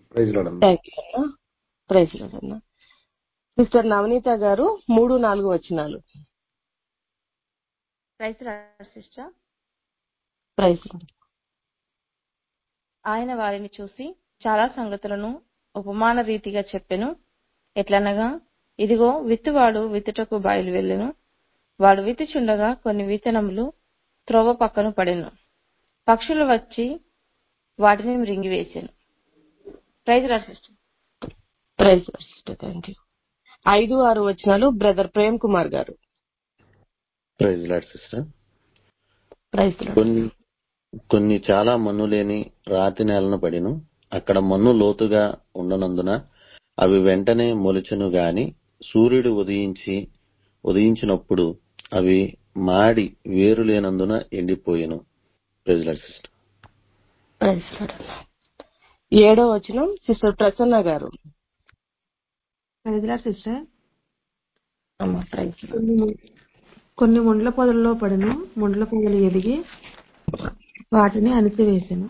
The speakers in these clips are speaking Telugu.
ప్రైజ్ లోడ్ అమ్మా థ్యాంక్ యూ అన్న ప్రైజ్ లార్డ్ అన్న సిస్టర్ నవనీత గారు మూడు నాలుగు వచనాలు praise lord sister praise lord. ఆయన వారిని చూసి చాలా సంగతులను ఉపమాన రీతిగా చెప్పెను ఎట్లనగా ఇదిగో విత్తువాడు విత్తుటకు బయలు వెళ్ళెను వాడు విత్తుచుండగా కొన్ని విత్తనములు త్రోవ పక్కన పడెను పక్షులు వచ్చి వాటిని మృంగివేశాను praise lord sister praise lord sister thank you ఐదు ఆరు వచనాలు బ్రదర్ ప్రేమ్ కుమార్ గారు praise lord sister praise lord. కొన్ని కొన్ని చాలా మన్ను లేని రాతి నేలను పడిను అక్కడ మన్ను లోతుగా ఉండనందున అవి వెంటనే మొలిచెను గాని సూర్యుడు ఉదయించి ఉదయించినప్పుడు అవి మాడి వేరు లేనందున ఎండిపోయెను praise lord sister praise lord అన్న. ఏడో వచనం సిస్టర్ ప్రసన్న గారు ప్రైజ్లాడ్ సిస్టర్ అమ్మ ప్రైజ్ లార్డ్. కొన్ని ము- కొన్ని ముండ్ల పొదల్లో పడను ముండ్ల పొదలు ఎదిగి వాటిని అణిచివేసాను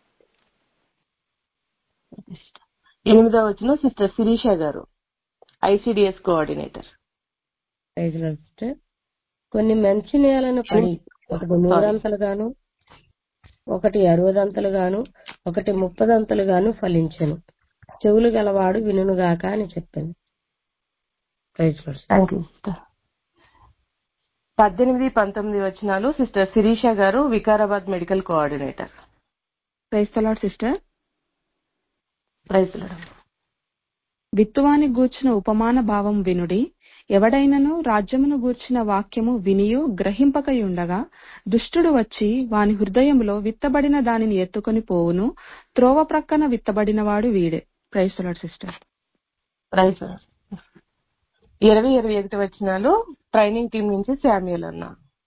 ఎనిమిదో వచనం సిస్టర్ శిరీష గారు ICDS coordinator praise lord sister కొన్ని మంచి నేలను పడి ఒకటి నూరంతలుగాను ఒకటి అరవదంతలుగాను ఒకటి ముప్పదంతలుగాను ఫలించెను చెవులు గలవాడు వినుగాక అని చెప్పాను praise lord sister. Thank you sister పద్దెనిమిది పంతొమ్మిది వచనాలు సిస్టర్ శిరీష గారు Vikarabad medical coordinator praise the lord sister praise lord. విత్తువాని గూర్చిన ఉపమాన భావం వినుడి ఎవడైనను రాజ్యమును గూర్చిన వాక్యము వినియు గ్రహింపకయుండగా దుష్టుడు వచ్చి వాని హృదయములో విత్తబడిన దానిని ఎత్తుకొని పోవును త్రోవ ప్రక్కన విత్తబడినవాడు వీడే praise the lord sister praise lord. ఇరవై ఇరవై ఒకటి వచనాలు ట్రైనింగ్ టీం నుంచి శామ్యుల్ అన్న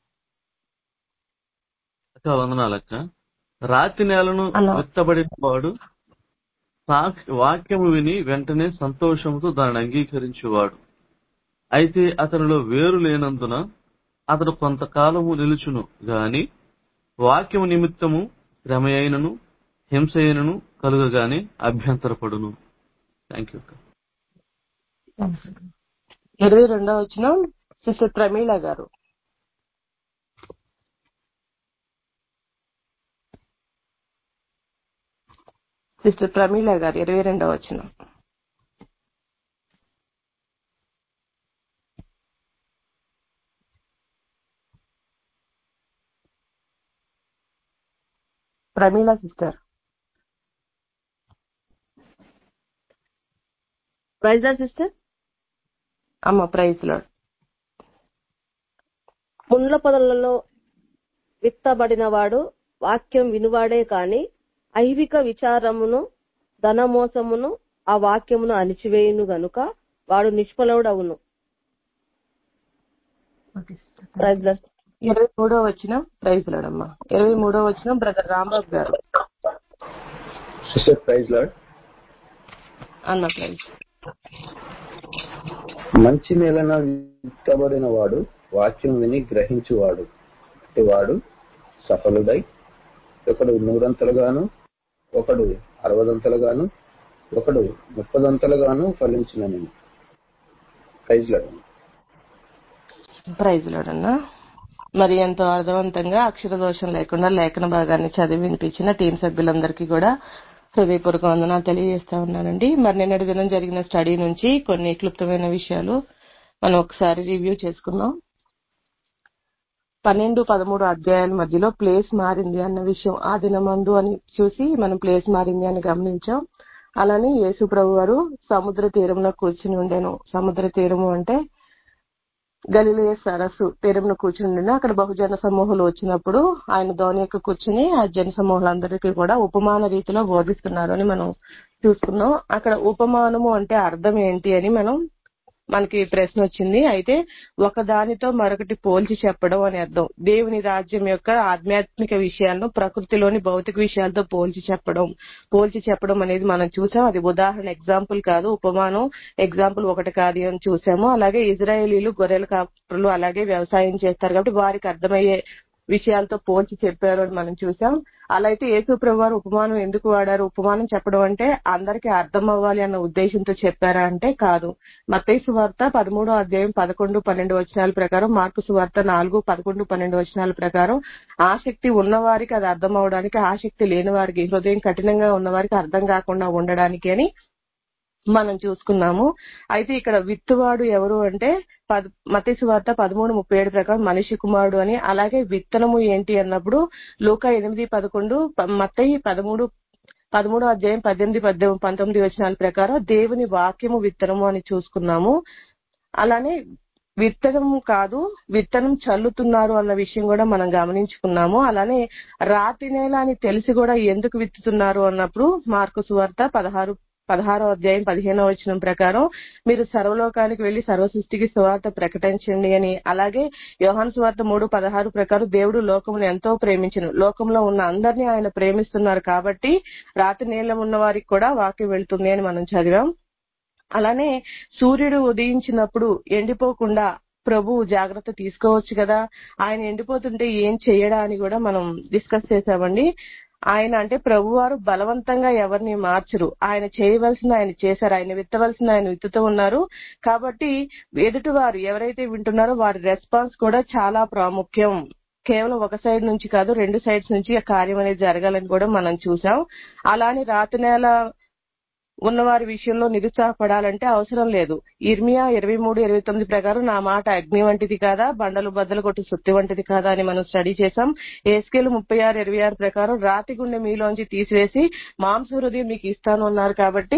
అక్క వందనాలక్క రాతి నేలను అలా. విత్తబడిన వాడు సాక్షి వాక్యము విని వెంటనే సంతోషంతో దానిని అంగీకరించేవాడు అయితే అతనిలో వేరు లేనందున అతడు కొంతకాలము నిలుచును గాని వాక్యము నిమిత్తము శ్రమ అయినను హింస అయినను కలుగగానే అభ్యంతరపడును థ్యాంక్ యూ అక్క ఇరవై రెండో వచనం సిస్టర్ ప్రమీళ గారు సిస్టర్ ప్రమీళ గారు ఇరవై రెండో వచనం ప్రమీళ సిస్టర్ ప్రైజ్ సిస్టర్ అమ్మ ప్రైజ్ లాడ్ ముండ్ల పొదలలో విత్తబడినవాడు వాక్యం వినువాడే కాని ఐహిక విచారమును ధనమోసమును ఆ వాక్యమును అణిచివేయును గనుక వాడు నిష్ఫలవుడవును ప్రైజ్ లార్డ్. ఇరవై మూడో వచనం ప్రైజ్ లాడ్ అమ్మ ఇరవై మూడో వచనం బ్రదర్ రాంబాబు గారు సిస్టర్ ప్రైజ్ లాడ్ అన్న ప్రైజ్ మంచి నేలన విత్తబడిన వాడు వాక్యం విని గ్రహించువాడు వాడు సఫలుడై ఒకడు నూరంతలుగాను ఒకడు అరవదంతలుగాను ఒకడు ముప్పదంతలుగాను ఫలించినని ప్రైజ్ లాడ్ ప్రైజ్ లాడ్ అన్న మరి ఎంతో అర్థవంతంగా అక్షర దోషం లేకుండా లేఖన భాగాన్ని చదివి వినిపించిన టీం సభ్యులందరికీ కూడా హృదయపూర్వక వందనాలు తెలియజేస్తా ఉన్నానండి మరి నిన్నటి దినం జరిగిన స్టడీ నుంచి కొన్ని క్లుప్తమైన విషయాలు మనం ఒకసారి రివ్యూ చేసుకుందాం పన్నెండు పదమూడు అధ్యాయాల మధ్యలో ప్లేస్ మారింది అన్న విషయం ఆ దినమందు అని చూసి మనం ప్లేస్ మారింది అని గమనించాం అలానే యేసు ప్రభు వారు సముద్ర తీరంలో కూర్చుని ఉండేను సముద్ర తీరము అంటే గలిలే సరస్సు తీరంలో కూర్చుని ఉండిన అక్కడ బహుజన సమూహాలు వచ్చినప్పుడు ఆయన ధోని యొక్క కూర్చుని ఆ జన సమూహాలందరికీ కూడా ఉపమాన రీతిలో బోధిస్తున్నారు అని మనం చూసుకున్నాం అక్కడ ఉపమానము అంటే అర్థం ఏంటి అని మనం మనకి ప్రశ్న వచ్చింది అయితే ఒక దానితో మరొకటి పోల్చి చెప్పడం అని అర్థం దేవుని రాజ్యం యొక్క ఆధ్యాత్మిక విషయాలను ప్రకృతిలోని భౌతిక విషయాలతో పోల్చి చెప్పడం పోల్చి చెప్పడం అనేది మనం చూసాం అది ఉదాహరణ ఎగ్జాంపుల్ కాదు ఉపమానం ఎగ్జాంపుల్ ఒకటి కాదు అని చూసాము అలాగే ఇజ్రాయేలీలు గొర్రెల కాపులు అలాగే వ్యవసాయం చేస్తారు కాబట్టి వారికి అర్థమయ్యే విషయాలతో పోల్చి చెప్పారు అని మనం చూసాం అలా అయితే యేసు ప్రభు వారు ఉపమానం ఎందుకు వాడారు ఉపమానం చెప్పడం అంటే అందరికీ అర్థం అవ్వాలి అన్న ఉద్దేశంతో చెప్పారా అంటే కాదు మత్తయి సువార్త పదమూడో అధ్యాయం పదకొండు పన్నెండు వచనాల ప్రకారం మార్కు సువార్త నాలుగు పదకొండు పన్నెండు వచనాల ప్రకారం ఆసక్తి ఉన్న వారికి అది అర్థం అవడానికి ఆసక్తి లేని వారికి హృదయం కఠినంగా ఉన్న వారికి అర్థం కాకుండా ఉండడానికి అని మనం చూసుకున్నాము అయితే ఇక్కడ విత్తువాడు ఎవరు అంటే పద్ మతేసు వార్త పదమూడు ముప్పై ఏడు ప్రకారం మనిషి కుమారుడు అని అలాగే విత్తనము ఏంటి అన్నప్పుడు లూకా ఎనిమిది పదకొండు ప- మత్తయి పదమూడు పదమూడో అధ్యాయం పద్దెనిమిది పద్దెనిమిది పంతొమ్మిది వచనాల ప్రకారం దేవుని వాక్యము విత్తనము అని చూసుకున్నాము అలానే విత్తనం కాదు విత్తనం చల్లుతున్నారు అన్న విషయం కూడా మనం గమనించుకున్నాము అలానే రాతి నేల అని తెలిసి కూడా ఎందుకు విత్తుతున్నారు అన్నప్పుడు మార్కు సువార్త పదహారు పదహారో అధ్యాయం పదిహేనో వచనం ప్రకారం మీరు సర్వలోకానికి వెళ్లి సర్వ సృష్టికి సువార్త ప్రకటించండి అని అలాగే యోహాన్ సువార్త మూడు పదహారు ప్రకారం దేవుడు లోకమును ఎంతో ప్రేమించను లోకంలో ఉన్న అందరినీ ఆయన ప్రేమిస్తున్నారు కాబట్టి రాతి నీళ్ళ ఉన్న వారికి కూడా వాక్యం వెళ్తుంది అని మనం చదివాం అలానే సూర్యుడు ఉదయించినప్పుడు ఎండిపోకుండా ప్రభు జాగ్రత్త తీసుకోవచ్చు కదా ఆయన ఎండిపోతుంటే ఏం చేయడా అని కూడా మనం డిస్కస్ చేశామండి ఆయన అంటే ప్రభువారు బలవంతంగా ఎవరిని మార్చరు ఆయన చేయవలసిన ఆయన చేశారు ఆయన విత్తవలసిన ఆయన విత్తుతూ ఉన్నారు కాబట్టి ఎదుటివారు ఎవరైతే వింటున్నారో వారి రెస్పాన్స్ కూడా చాలా ప్రాముఖ్యం కేవలం ఒక సైడ్ నుంచి కాదు రెండు సైడ్స్ నుంచి ఆ కార్యం అనేది జరగాలని కూడా మనం చూసాం అలానే రాతి నేల ఉన్నవారి విషయంలో నిరుత్సాహపడాలంటే అవసరం లేదు ఇర్మియా ఇరవై మూడు ఇరవై తొమ్మిది ప్రకారం నా మాట అగ్ని వంటిది కాదా బండలు బద్దలు కొట్టు సుత్తి వంటిది కాదా అని మనం స్టడీ చేసాం ఏస్కేల్ ముప్పై ఆరు ఇరవై ఆరు ప్రకారం రాతి గుండె మీలోంచి తీసివేసి మాంస హృదయం మీకు ఇస్తాను అన్నారు కాబట్టి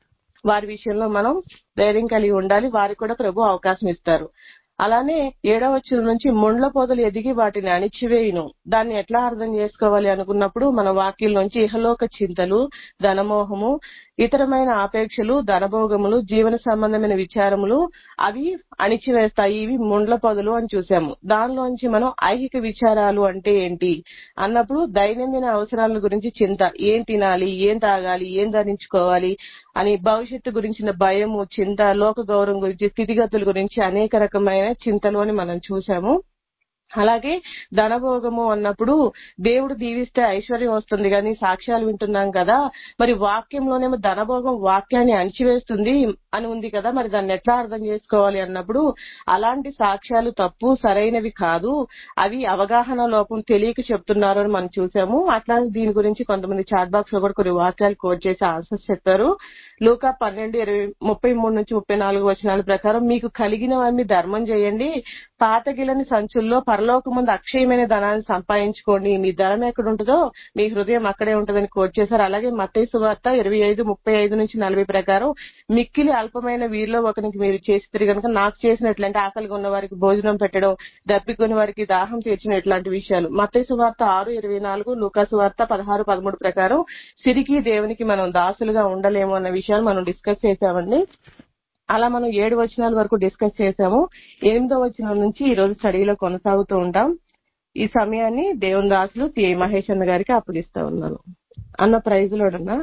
వారి విషయంలో మనం ధైర్యం కలిగి ఉండాలి వారికి కూడా ప్రభు అవకాశం ఇస్తారు అలానే ఏడవ వచనం నుంచి ముండ్ల పొదలు ఎదిగి వాటిని అణిచివేయును దాన్ని ఎట్లా అర్థం చేసుకోవాలి అనుకున్నప్పుడు మన వాక్యం నుంచి ఇహలోక చింతలు ధనమోహము ఇతరమైన ఆపేక్షలు ధనభోగములు జీవన సంబంధమైన విచారములు అవి అణిచివేస్తాయి ఇవి ముండ్ల పొదలు అని చూసాము దానిలోంచి మనం ఐహిక విచారాలు అంటే ఏంటి అన్నప్పుడు దైనందిన అవసరాల గురించి చింత ఏం తినాలి ఏం తాగాలి ఏం ధరించుకోవాలి అని భవిష్యత్తు గురించిన భయము చింత లోక గౌరవం గురించి స్థితిగతుల గురించి అనేక రకమైన చింతలు అని మనం చూసాము అలాగే ధనభోగము అన్నప్పుడు దేవుడు దీవిస్తే ఐశ్వర్యం వస్తుంది కానీ సాక్ష్యాలు వింటున్నాం కదా మరి వాక్యంలోనేమో ధనభోగం వాక్యాన్ని అణిచివేస్తుంది అని ఉంది కదా మరి దాన్ని ఎట్లా అర్థం చేసుకోవాలి అన్నప్పుడు అలాంటి సాక్ష్యాలు తప్పు సరైనవి కాదు అవి అవగాహన లోపం తెలియక చెప్తున్నారు అని మనం చూసాము అట్లా దీని గురించి కొంతమంది చాట్ బాక్స్ లో కూడా కొన్ని వాక్యాలు కోట్ చేసి ఆన్సర్స్ చెప్పారు లూకా పన్నెండు ఇరవై ముప్పై మూడు నుంచి ముప్పై నాలుగు వచనాల ప్రకారం మీకు కలిగినవన్నీ ధర్మం చేయండి పాతగిలని సంచుల్లో పరలోక ముందు అక్షయమైన ధనాన్ని సంపాదించుకోండి మీ ధనం ఎక్కడ ఉంటుందో మీ హృదయం అక్కడే ఉంటుందని కోట్ చేశారు అలాగే మత్తయి వార్త ఇరవై ఐదు ముప్పై ఐదు నుంచి నలభై ప్రకారం మిక్కిలి అల్పమైన వీరిలో ఒకరికి మీరు చేస్తే కనుక నాకు చేసినట్లంటే ఆకలిగా ఉన్న వారికి భోజనం పెట్టడం దప్పికొని వారికి దాహం తీర్చిన ఇట్లాంటి విషయాలు మత్తయి వార్త ఆరు ఇరవై నాలుగు లూకాసు వార్త పదహారు పదమూడు ప్రకారం సిరికి దేవునికి మనం దాసులుగా ఉండలేము అన్న విషయాలు మనం డిస్కస్ చేశామండి అలా మనం ఏడు వచనాల వరకు డిస్కస్ చేశాము ఎనిమిదో వచనం నుంచి ఈ రోజు స్టడీలో కొనసాగుతూ ఉంటాం ఈ సమయాన్ని దేవుని దాసులు టి మహేష్ అన్న గారికి అప్పగిస్తా ఉన్నాను అన్న ప్రైజ్ లోడన్నా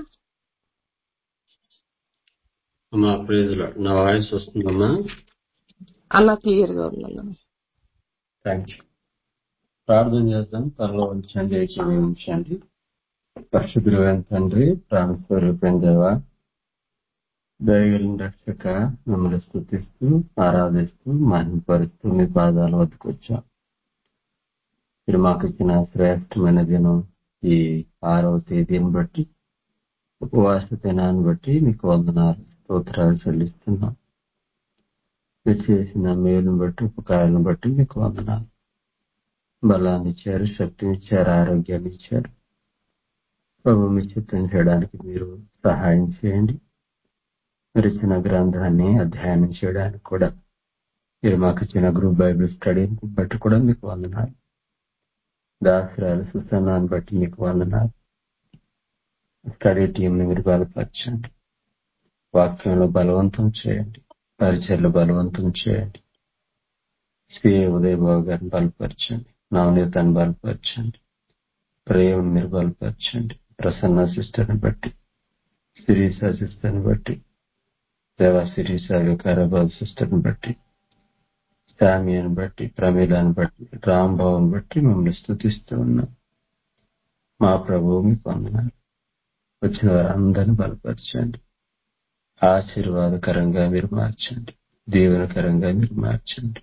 అమ్మా ప్రేజులో నా వాయిస్ వస్తుందమ్మా అన్న క్లియర్ గా ఉందన్న థ్యాంక్ యూ ప్రార్థన చేద్దాం త్వరలో ఉంచండి ఉంచండి పరిశుద్ధులైన తండ్రి ప్రాణస్వరూపం దేవ దయగలిన రక్షక మిమ్మల్ని స్థుతిస్తూ ఆరాధిస్తూ మహిమపరుస్తూ మీ పాదాల వద్దకు వచ్చాం మీరు మాకు ఇచ్చిన శ్రేష్టమైన దినం ఈ ఆరవ తేదీని బట్టి ఉపవాస దినాన్ని బట్టి మీకు వందనాలు స్తోత్రాలు చెల్లిస్తున్నాం మీరు చేసిన మేలును బట్టి ఉపకారాలను బట్టి మీకు వందనాలు బలాన్ని ఇచ్చారు శక్తిని ఇచ్చారు ఆరోగ్యాన్ని ఇచ్చారు ప్రభు మీ చిత్తం చేయడానికి మీరు సహాయం చేయండి మీరు ఇచ్చిన గ్రంథాన్ని అధ్యయనం చేయడానికి కూడా మీరు మాకు ఇచ్చిన గ్రూప్ బైబిల్ స్టడీని బట్టి కూడా మీకు వందనాలు దాసరాలు సుసన్నాన్ని బట్టి మీకు వందనాలు స్టడీ టీంని మీరు బలపరచండి వాక్యంలో బలవంతం చేయండి పరిచయలు బలవంతం చేయండి స్వీయ ఉదయబాబు గారిని బలపరచండి నవనీతాన్ని బలపరచండి ప్రేమను మీరు బలపరచండి ప్రసన్న సిస్టర్ని బట్టి సిరీస సిస్టర్ని బట్టి దేవా సిరీస వికారాబాద్ సిస్టర్ని బట్టి సామియాన్ని బట్టి ప్రమీలాన్ని బట్టి రాంబాబుని బట్టి మిమ్మల్ని స్థుతిస్తూ ఉన్నాం మా ప్రభువు మీకు వందనాలు వచ్చిన వారందరినీ బలపరచండి ఆశీర్వాదకరంగా మీరు మార్చండి దీవెనకరంగా మీరు మార్చండి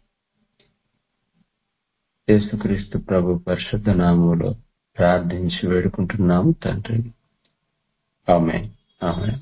యేసుక్రీస్తు ప్రభు పరిశుద్ధ నామంలో ప్రార్థించి వేడుకుంటున్నాము తండ్రి ఆమె ఆమె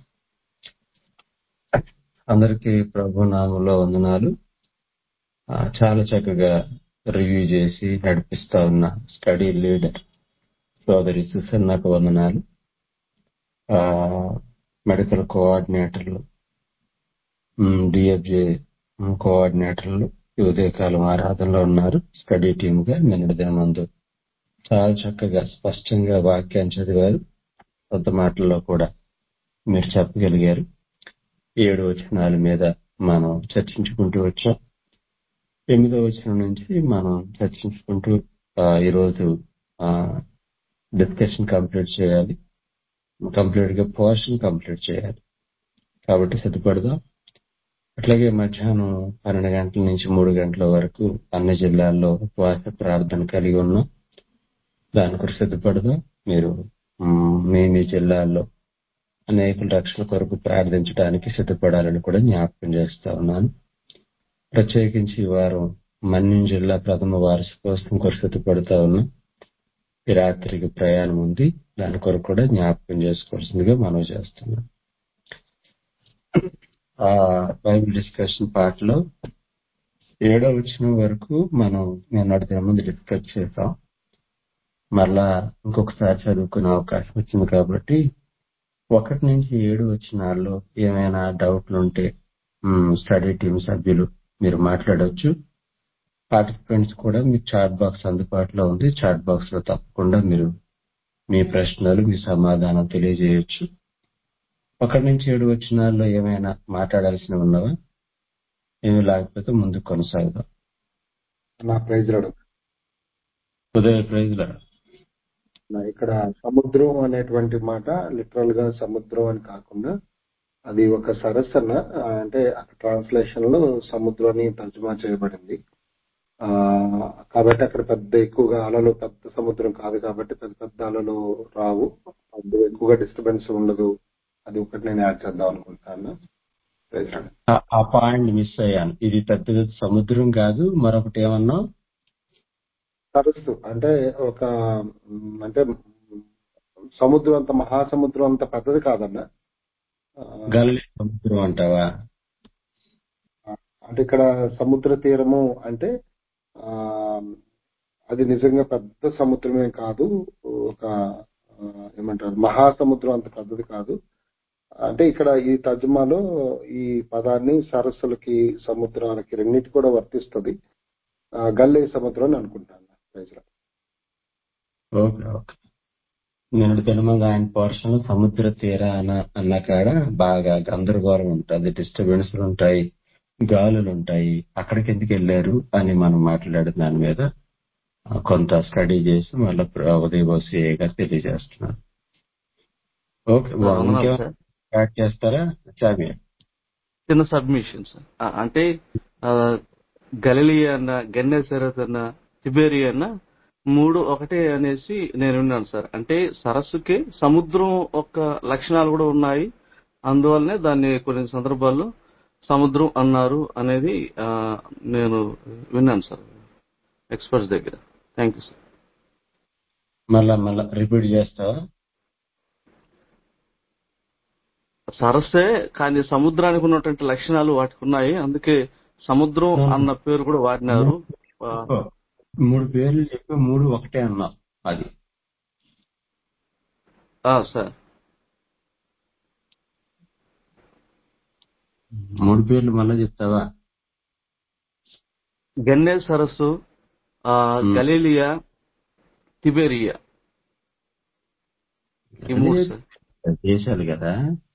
అందరికీ ప్రభు నామంలో వందనాలు ఆ, చాలా చక్కగా రివ్యూ చేసి నడిపిస్తా ఉన్న స్టడీ లీడర్ సోదరి సుసన్నకు వందనాలు ఆ, మెడికల్ కోఆర్డినేటర్లు డిఎఫ్జే కోఆర్డినేటర్లు ఈ ఉదయకాలం ఆరాధనలో ఉన్నారు స్టడీ టీమ్ గా నిన్నటి ముందు చాలా చక్కగా స్పష్టంగా వాక్యాన్ని చదివారు కొత్త మాటల్లో కూడా మీరు చెప్పగలిగారు ఏడు వచనాల మీద మనం చర్చించుకుంటూ వచ్చాం ఎనిమిదో వచనం నుంచి మనం చర్చించుకుంటూ ఆ, ఈరోజు డిస్కషన్ కంప్లీట్ చేయాలి కంప్లీట్ గా పోర్షన్ కంప్లీట్ చేయాలి కాబట్టి సిద్ధపడదాం అట్లాగే మధ్యాహ్నం పన్నెండు గంటల నుంచి మూడు గంటల వరకు అన్ని జిల్లాల్లో ఉపవాస ప్రార్థన కలిగి ఉన్నాం దాని కొరకు సిద్ధపడదాం మీరు మ్, మీ మీ జిల్లాల్లో అనేకుల రక్షణ కొరకు ప్రార్థించడానికి సిద్ధపడాలని కూడా జ్ఞాపకం చేస్తా ఉన్నాను ప్రత్యేకించి ఈ వారం మన్యం జిల్లా ప్రథమ వార్షికోత్సవం కొరకు సిద్ధపడుతా ఉన్నాం ఈ రాత్రికి ప్రయాణం ఉంది దాని కొరకు కూడా జ్ఞాపకం చేసుకోవాల్సిందిగా మనం చేస్తున్నాం ఆ బైబిల్ డిస్కషన్ పార్ట్ లో ఏడో వచ్చిన వరకు మనం నిన్నటి దినం ముందు డిస్కస్ చేసాం మరలా ఇంకొకసారి చదువుకునే అవకాశం వచ్చింది కాబట్టి ఒకటి నుంచి ఏడు వచ్చినాల్లో ఏమైనా డౌట్లు ఉంటే స్టడీ టీమ్ సభ్యులు మీరు మాట్లాడవచ్చు పార్టిసిపెంట్స్ కూడా మీ చాట్ బాక్స్ అందుబాటులో ఉంది చాట్ బాక్స్ లో తప్పకుండా మీరు మీ ప్రశ్నలు మీ సమాధానం తెలియజేయొచ్చు ఒకటి నుంచి ఏడు వచ్చినాల్లో ఏమైనా మాట్లాడాల్సినవి ఉన్నవా ఏమి లేకపోతే ముందుకు కొనసాగుదాం నా ప్రైజ్ రాడు ఉదయ ప్రైజ్ల నా ఇక్కడ సముద్రం అనేటువంటి మాట లిటరల్ గా సముద్రం అని కాకుండా అది ఒక సరస్సు అన్న ఆ, అంటే ట్రాన్స్లేషన్ లో సముద్రం అని తర్జుమా చేయబడింది ఆ కాబట్టి అక్కడ పెద్ద ఎక్కువగా అలలు పెద్ద సముద్రం కాదు కాబట్టి పెద్ద పెద్ద అలలు రావు అప్పుడు ఎక్కువగా డిస్టర్బెన్స్ ఉండదు అది ఒకటి నేను యాడ్ చేద్దాం అనుకుంటాను ప్రైజ్ రాడు ఆ- ఆ పాయింట్ మిస్ అయ్యాను ఇది పెద్ద సముద్రం కాదు మరొకటి ఏమన్నా సరస్సు అంటే ఒక మ్, అంటే సముద్రం అంత మహాసముద్రం అంత పెద్దది కాదన్న ఆ, గలలి సముద్రం అంటావా అంటే ఇక్కడ సముద్ర తీరము అంటే ఆ అది నిజంగా పెద్ద సముద్రమే కాదు ఒక ఆ, ఏమంటారు మహాసముద్రం అంత పెద్దది కాదు అంటే ఇక్కడ ఈ తర్జుమాలో ఈ పదాన్ని సరస్సులకి సముద్రాలకి రెండింటి కూడా వర్తిస్తుంది ఆ, గల్లీ సముద్రం అని అనుకుంటాను ప్రైజ్ లార్డ్. ఓకే ఓకే నిన్నటి దినమంగా ఆయన పోర్షన్ సముద్ర తీర అన్న అన్న కాడ బాగా గందరగోళం ఉంటుంది డిస్టర్బెన్స్ ఉంటాయి గాలులు ఉంటాయి అక్కడికి ఎందుకు వెళ్ళారు అని మనం మాట్లాడే దాని మీద ఆ, కొంత స్టడీ చేసి మళ్ళీ ఉదయబోసి గారు తెలియజేస్తున్నాను ఓకే సార్ వందనాలు ఇంకేమైనా సార్ యాడ్ చేస్తారా చామి చిన్న సబ్మిషన్ సార్ ఆ, అంటే ఆ, గలిలీ అన్న గెన్నెసరత్ అన్న తిబేరి అన్న మూడు ఒకటే అనేసి నేను విన్నాను సార్ అంటే సరస్సుకి సముద్రం యొక్క లక్షణాలు కూడా ఉన్నాయి అందువల్లనే దాన్ని కొన్ని సందర్భాల్లో సముద్రం అన్నారు అనేది ఆ, నేను విన్నాను సార్ ఎక్స్పర్ట్స్ దగ్గర థ్యాంక్ యూ సార్ మళ్ళా మళ్ళా రిపీట్ చేస్తావా సరస్సే కానీ సముద్రానికి ఉన్నటువంటి లక్షణాలు వాటికి ఉన్నాయి అందుకే సముద్రం అన్న పేరు కూడా వాడినారు ఆ, మూడు పేర్లు చెప్పి మూడు ఒకటే అన్నావు అది ఆ, సార్ మూడు పేర్లు మళ్ళా చెప్తావా గన్నే సరస్సు ఆ, ఉమ్. గలీలియా తిబేరియా ఈ మూడు సార్ దేశాలు కదా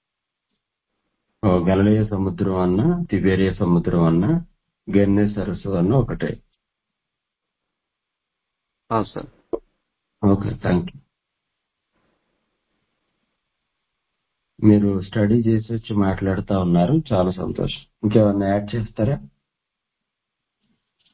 ఓ గలలియ సముద్రం అన్న తిబేరియ సముద్రం అన్న గెన్నె సరస్సు అన్న ఒకటే ఆ, సార్ ఓకే థ్యాంక్ యూ మీరు స్టడీ చేసి వచ్చి మాట్లాడుతా ఉన్నారు చాలా సంతోషం ఇంకేమన్నా యాడ్ చేస్తారా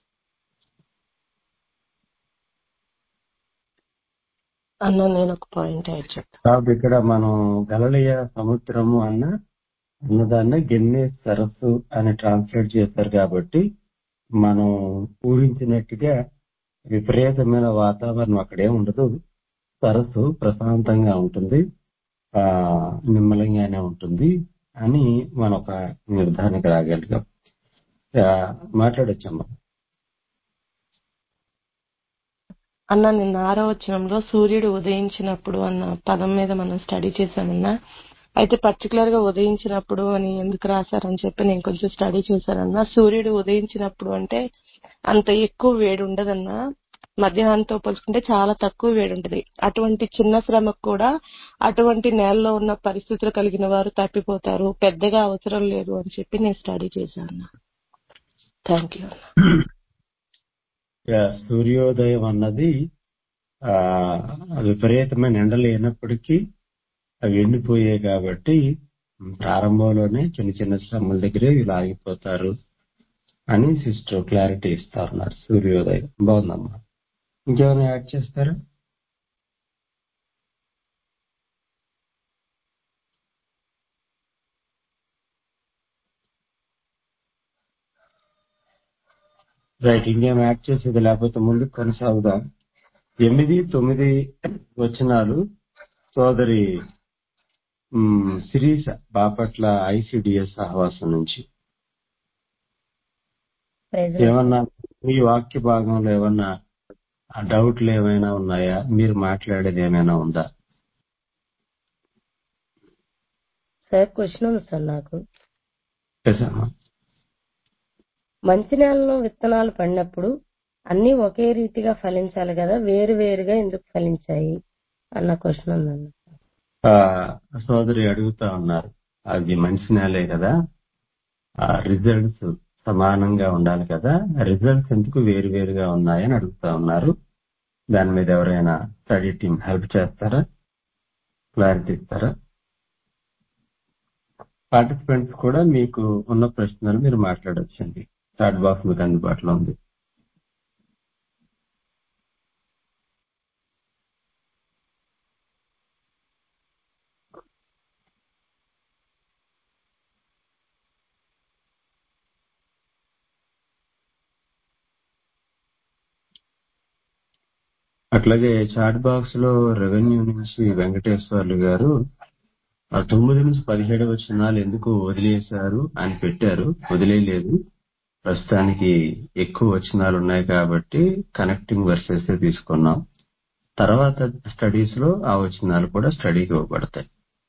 అన్న నేను ఒక పాయింట్ యాడ్ చెప్తాను కాబట్టి ఇక్కడ మనం గలలియ సముద్రము అన్న అన్నదాన్ని గెన్నే సరస్సు అని ట్రాన్స్లేట్ చేశారు కాబట్టి మనం ఊహించినట్టుగా విపరీతమైన వాతావరణం అక్కడే ఉండదు సరస్సు ప్రశాంతంగా ఉంటుంది ఆ నిమ్మలంగానే ఉంటుంది అని మనం ఒక నిర్ధారణకు రాగలిగాం ఆ, మాట్లాడొచ్చమ్మా అన్న నిన్న ఆరో వచనంలో సూర్యుడు ఉదయించినప్పుడు అన్న పదం మీద మనం స్టడీ చేశామన్నా అయితే పర్టికులర్ గా ఉదయించినప్పుడు అని ఎందుకు రాశారని చెప్పి నేను కొంచెం స్టడీ చేశానన్నా సూర్యుడు ఉదయించినప్పుడు అంటే అంత ఎక్కువ వేడి ఉండదన్నా మధ్యాహ్నంతో పోల్చుకుంటే చాలా తక్కువ వేడి ఉంటది అటువంటి చిన్న శ్రమకు కూడా అటువంటి నేలలో ఉన్న పరిస్థితులు కలిగిన వారు తప్పిపోతారు పెద్దగా అవసరం లేదు అని చెప్పి నేను స్టడీ చేశాను థ్యాంక్ యూ యా, సూర్యోదయం అన్నది ఆ విపరీతమైన ఎండ లేనప్పటికీ అవి ఎండిపోయాయి కాబట్టి ప్రారంభంలోనే చిన్న చిన్న శ్రమల దగ్గరే వీళ్ళు ఆగిపోతారు అని సిస్టర్ క్లారిటీ ఇస్తా ఉన్నారు సూర్యోదయం బాగుందమ్మా ఇంకేమైనా యాడ్ చేస్తారా రైట్ ఇంకేం యాడ్ చేసేది లేకపోతే ముందు కొనసాగుదాం ఎనిమిది తొమ్మిది వచనాలు సోదరి మ్, శిరీష బాపట్ల ఐసిడిఎస్ సహవాసం నుంచి ఏమన్నా మీ వాక్య భాగంలో ఏమన్నా డౌట్లు ఏమైనా ఉన్నాయా మీరు మాట్లాడేది ఏమైనా ఉందా సార్ క్వశ్చన్ ఉంది సార్ నాకు చేసామా మంచి నేలలో విత్తనాలు పడినప్పుడు అన్ని ఒకే రీతిగా ఫలించాలి కదా వేరు వేరుగా ఎందుకు ఫలించాయి అన్న క్వశ్చన్ ఉందన్న ఆ, సోదరి అడుగుతా ఉన్నారు అది మంచి నేలే కదా ఆ రిజల్ట్స్ సమానంగా ఉండాలి కదా రిజల్ట్స్ ఎందుకు వేరు వేరుగా ఉన్నాయని అడుగుతా ఉన్నారు దాని మీద ఎవరైనా స్టడీ టీం హెల్ప్ చేస్తారా క్లారిటీ ఇస్తారా పార్టిసిపెంట్స్ కూడా మీకు ఉన్న ప్రశ్నలు మీరు మాట్లాడొచ్చండి చాట్ బాక్స్ మీకు అందుబాటులో ఉంది అట్లాగే చాట్ బాక్స్ లో రెవెన్యూ నుంచి వెంకటేశ్వర్లు గారు ఆ తొమ్మిది నుంచి పదిహేడు వచనాలు ఎందుకు వదిలేశారు అని పెట్టారు వదిలేయలేదు ప్రస్తుతానికి ఎక్కువ వచనాలు ఉన్నాయి కాబట్టి కనెక్టింగ్ వర్సెస్ తీసుకున్నాం తర్వాత స్టడీస్ లో ఆ వచనాలు కూడా స్టడీకి ఇవ్వబడతాయి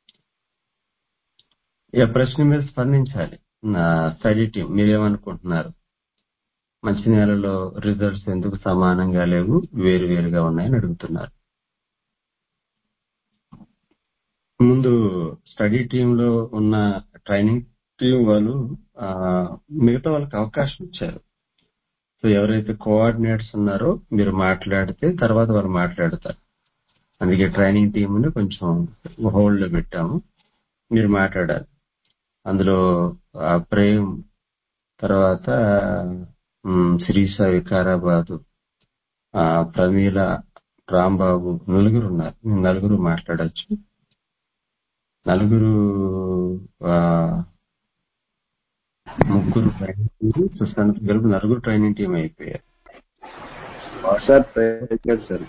ఇక ప్రశ్న మీద స్పందించాలి నా స్టడీ టీం మీరేమనుకుంటున్నారు మంచి నెలలో రిజల్ట్స్ ఎందుకు సమానంగా లేవు వేరు వేరుగా ఉన్నాయని అడుగుతున్నారు ముందు స్టడీ టీమ్ లో ఉన్న ట్రైనింగ్ టీం వాళ్ళు ఆ, మిగతా వాళ్ళకి అవకాశం ఇచ్చారు సో ఎవరైతే కోఆర్డినేటర్స్ ఉన్నారో మీరు మాట్లాడితే తర్వాత వాళ్ళు మాట్లాడతారు అందుకే ట్రైనింగ్ టీమ్ ని కొంచెం హోల్డ్ లో పెట్టాము మీరు మాట్లాడాలి అందులో ఆ, ప్రేమ్ తర్వాత ఉమ్, శిరీష వికారాబాదు ఆ, ప్రమీల రాంబాబు నలుగురు ఉన్నారు మీ నలుగురు మాట్లాడొచ్చు నలుగురు ఆ, ముగ్గురు ట్రైనింగ్ టీం సుశాంత్ గెలుపు నలుగురు ట్రైనింగ్ టీం అయిపోయారు సార్ ప్రయత్నించారు sir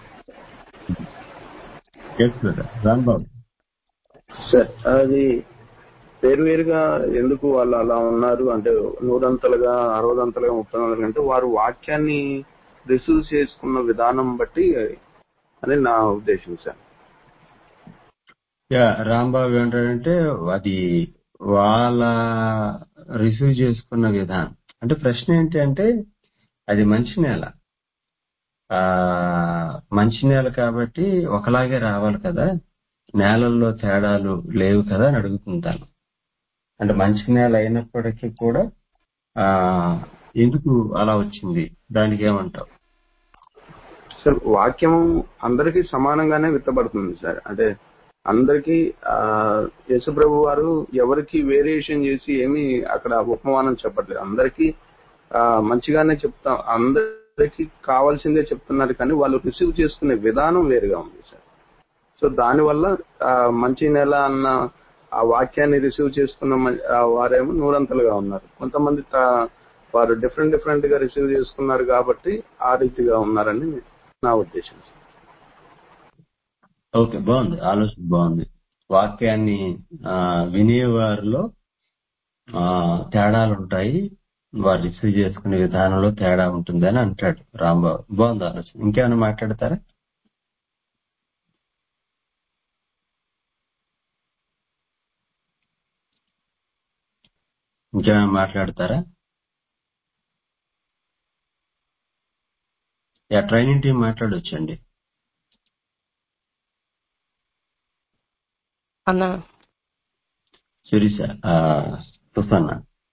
yes brother Rambabu sir అది వేరు వేరుగా ఎందుకు వాళ్ళు అలా ఉన్నారు అంటే నూరంతలుగా అరవదంతలుగా ముప్పై వందలుగా అంటే వారు వాక్యాన్ని రిసీవ్ చేసుకున్న విధానం బట్టి అని నా ఉద్దేశం సార్ యా రాంబాబు ఏంటంటే అది వాళ్ళ రిసీవ్ చేసుకున్న విధానం అంటే ప్రశ్న ఏంటి అంటే అది మంచి నేల ఆ మంచి నేల కాబట్టి ఒకలాగే రావాలి కదా నేలల్లో తేడాలు లేవు కదా అని అడుగుతుంటాను అంటే మంచి నేల అయినప్పటికీ కూడా ఆ ఎందుకు అలా వచ్చింది దానికి ఏమంటావు సార్ వాక్యం అందరికీ సమానంగానే విత్తబడుతుంది సార్ అంటే అందరికీ ఆ యేసుప్రభు వారు ఎవరికి వేరియేషన్ చేసి ఏమీ అక్కడ ఉపమానం చెప్పట్లేదు అందరికీ ఆ, మంచిగానే చెప్తా అందరికీ కావాల్సిందే చెప్తున్నారు కానీ వాళ్ళు రిసీవ్ చేసుకునే విధానం వేరుగా ఉంది సార్ సో దానివల్ల ఆ, మంచి నెల అన్న ఆ వాక్యాన్ని రిసీవ్ చేసుకున్న మ- ఆ వారేమో నూరంతలుగా ఉన్నారు కొంతమంది తా- వారు డిఫరెంట్ డిఫరెంట్ గా రిసీవ్ చేసుకున్నారు కాబట్టి ఆ రీతిగా ఉన్నారని నా ఉద్దేశం ఓకే బాగుంది ఆలోచన బాగుంది వాక్యాన్ని ఆ, వినేవారిలో ఆ, తేడాలు ఉంటాయి వారు రిసీవ్ చేసుకునే విధానంలో తేడా ఉంటుంది అని అంటాడు రాంబాబు బాగుంది ఆలోచన ఇంకేమైనా మాట్లాడతారా ఇంకేమైనా మాట్లాడతారా యా ట్రైనింగ్ టీం మాట్లాడొచ్చండి అన్న శిరీష ఆ, సుసన్న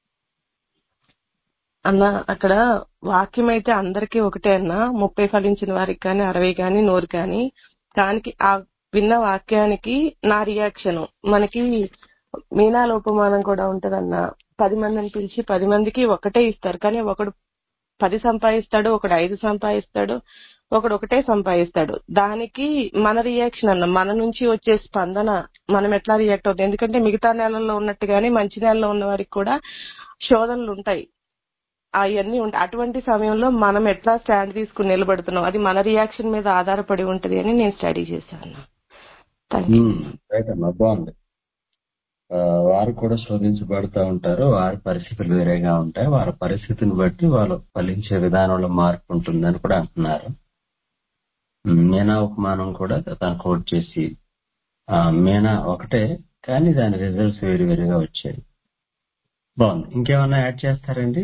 అన్న అక్కడ వాక్యం అయితే అందరికీ ఒకటే అన్న ముప్పై ఫలించిన వారికి కానీ అరవై కానీ నూరు కానీ దానికి ఆ విన్న వాక్యానికి నా రియాక్షన్ మనకి మీనాల ఉపమానం కూడా ఉంటదన్న పది మందిని పిలిచి పది మందికి ఒకటే ఇస్తారు కానీ ఒకడు పది సంపాదిస్తాడు ఒకడు ఐదు సంపాదిస్తాడు ఒకడు ఒకటే సంపాదిస్తాడు దానికి మన రియాక్షన్ అన్న మన నుంచి వచ్చే స్పందన మనం ఎట్లా రియాక్ట్ అవుతుంది ఎందుకంటే మిగతా నెలల్లో ఉన్నట్టుగానే మంచి నెలలో ఉన్న వారికి కూడా శోధనలు ఉంటాయి అవన్నీ ఉంటాయి అటువంటి సమయంలో మనం ఎట్లా స్టాండ్ తీసుకుని నిలబడుతున్నాం అది మన రియాక్షన్ మీద ఆధారపడి ఉంటది అని నేను స్టడీ చేశాను థ్యాంక్ యూ ఉమ్, రైట్ అమ్మా బాగుంది ఆ, వారు కూడా శోధించబడుతూ ఉంటారు వారి పరిస్థితులు వేరేగా ఉంటాయి వారి పరిస్థితిని బట్టి వాళ్ళు ఫలించే విధానంలో మార్పు ఉంటుందని కూడా అంటున్నారు ఉమ్, మీనా ఉపమానం కూడా తను కోట్ చేసి ఆ, మీనా ఒకటే కానీ దాని రిజల్ట్స్ వేరు వేరుగా వచ్చాయి బాగుంది ఇంకేమన్నా యాడ్ చేస్తారండి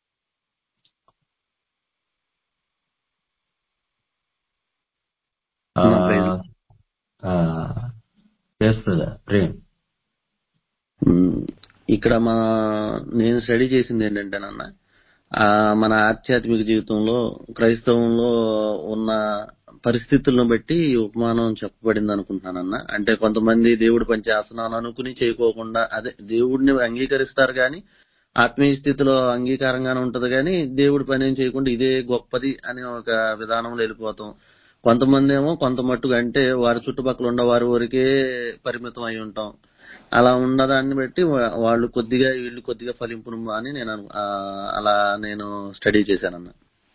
ఆ, నా ప్రైజ్ ఆ, చేస్తుందా ప్రేమ్ మ్మ్. ఇక్కడ మన నేను స్టడీ చేసింది ఏంటంటేనన్న ఆ, మన ఆధ్యాత్మిక జీవితంలో క్రైస్తవంలో ఉన్న పరిస్థితులను బట్టి ఈ ఉపమానం చెప్పబడింది అనుకుంటున్నానన్న అంటే కొంతమంది దేవుడి పని చేస్తున్నాను అనుకుని చేయకోకుండా అదే దేవుడిని అంగీకరిస్తారు కానీ ఆత్మీయ స్థితిలో అంగీకారంగానే ఉంటది కానీ దేవుడి పని ఏం చేయకుండా ఇదే గొప్పది అని ఒక విధానంలో వెళ్ళిపోతాం కొంతమంది ఏమో కొంత మట్టుకు అంటే వారి చుట్టుపక్కల ఉన్న వారి వరకే పరిమితం అయి ఉంటాం అలా ఉన్నదాన్ని బట్టి వా- వాళ్ళు కొద్దిగా వీళ్ళు కొద్దిగా ఫలింపును అని నేను అను- ఆ, అలా నేను స్టడీ చేశానన్న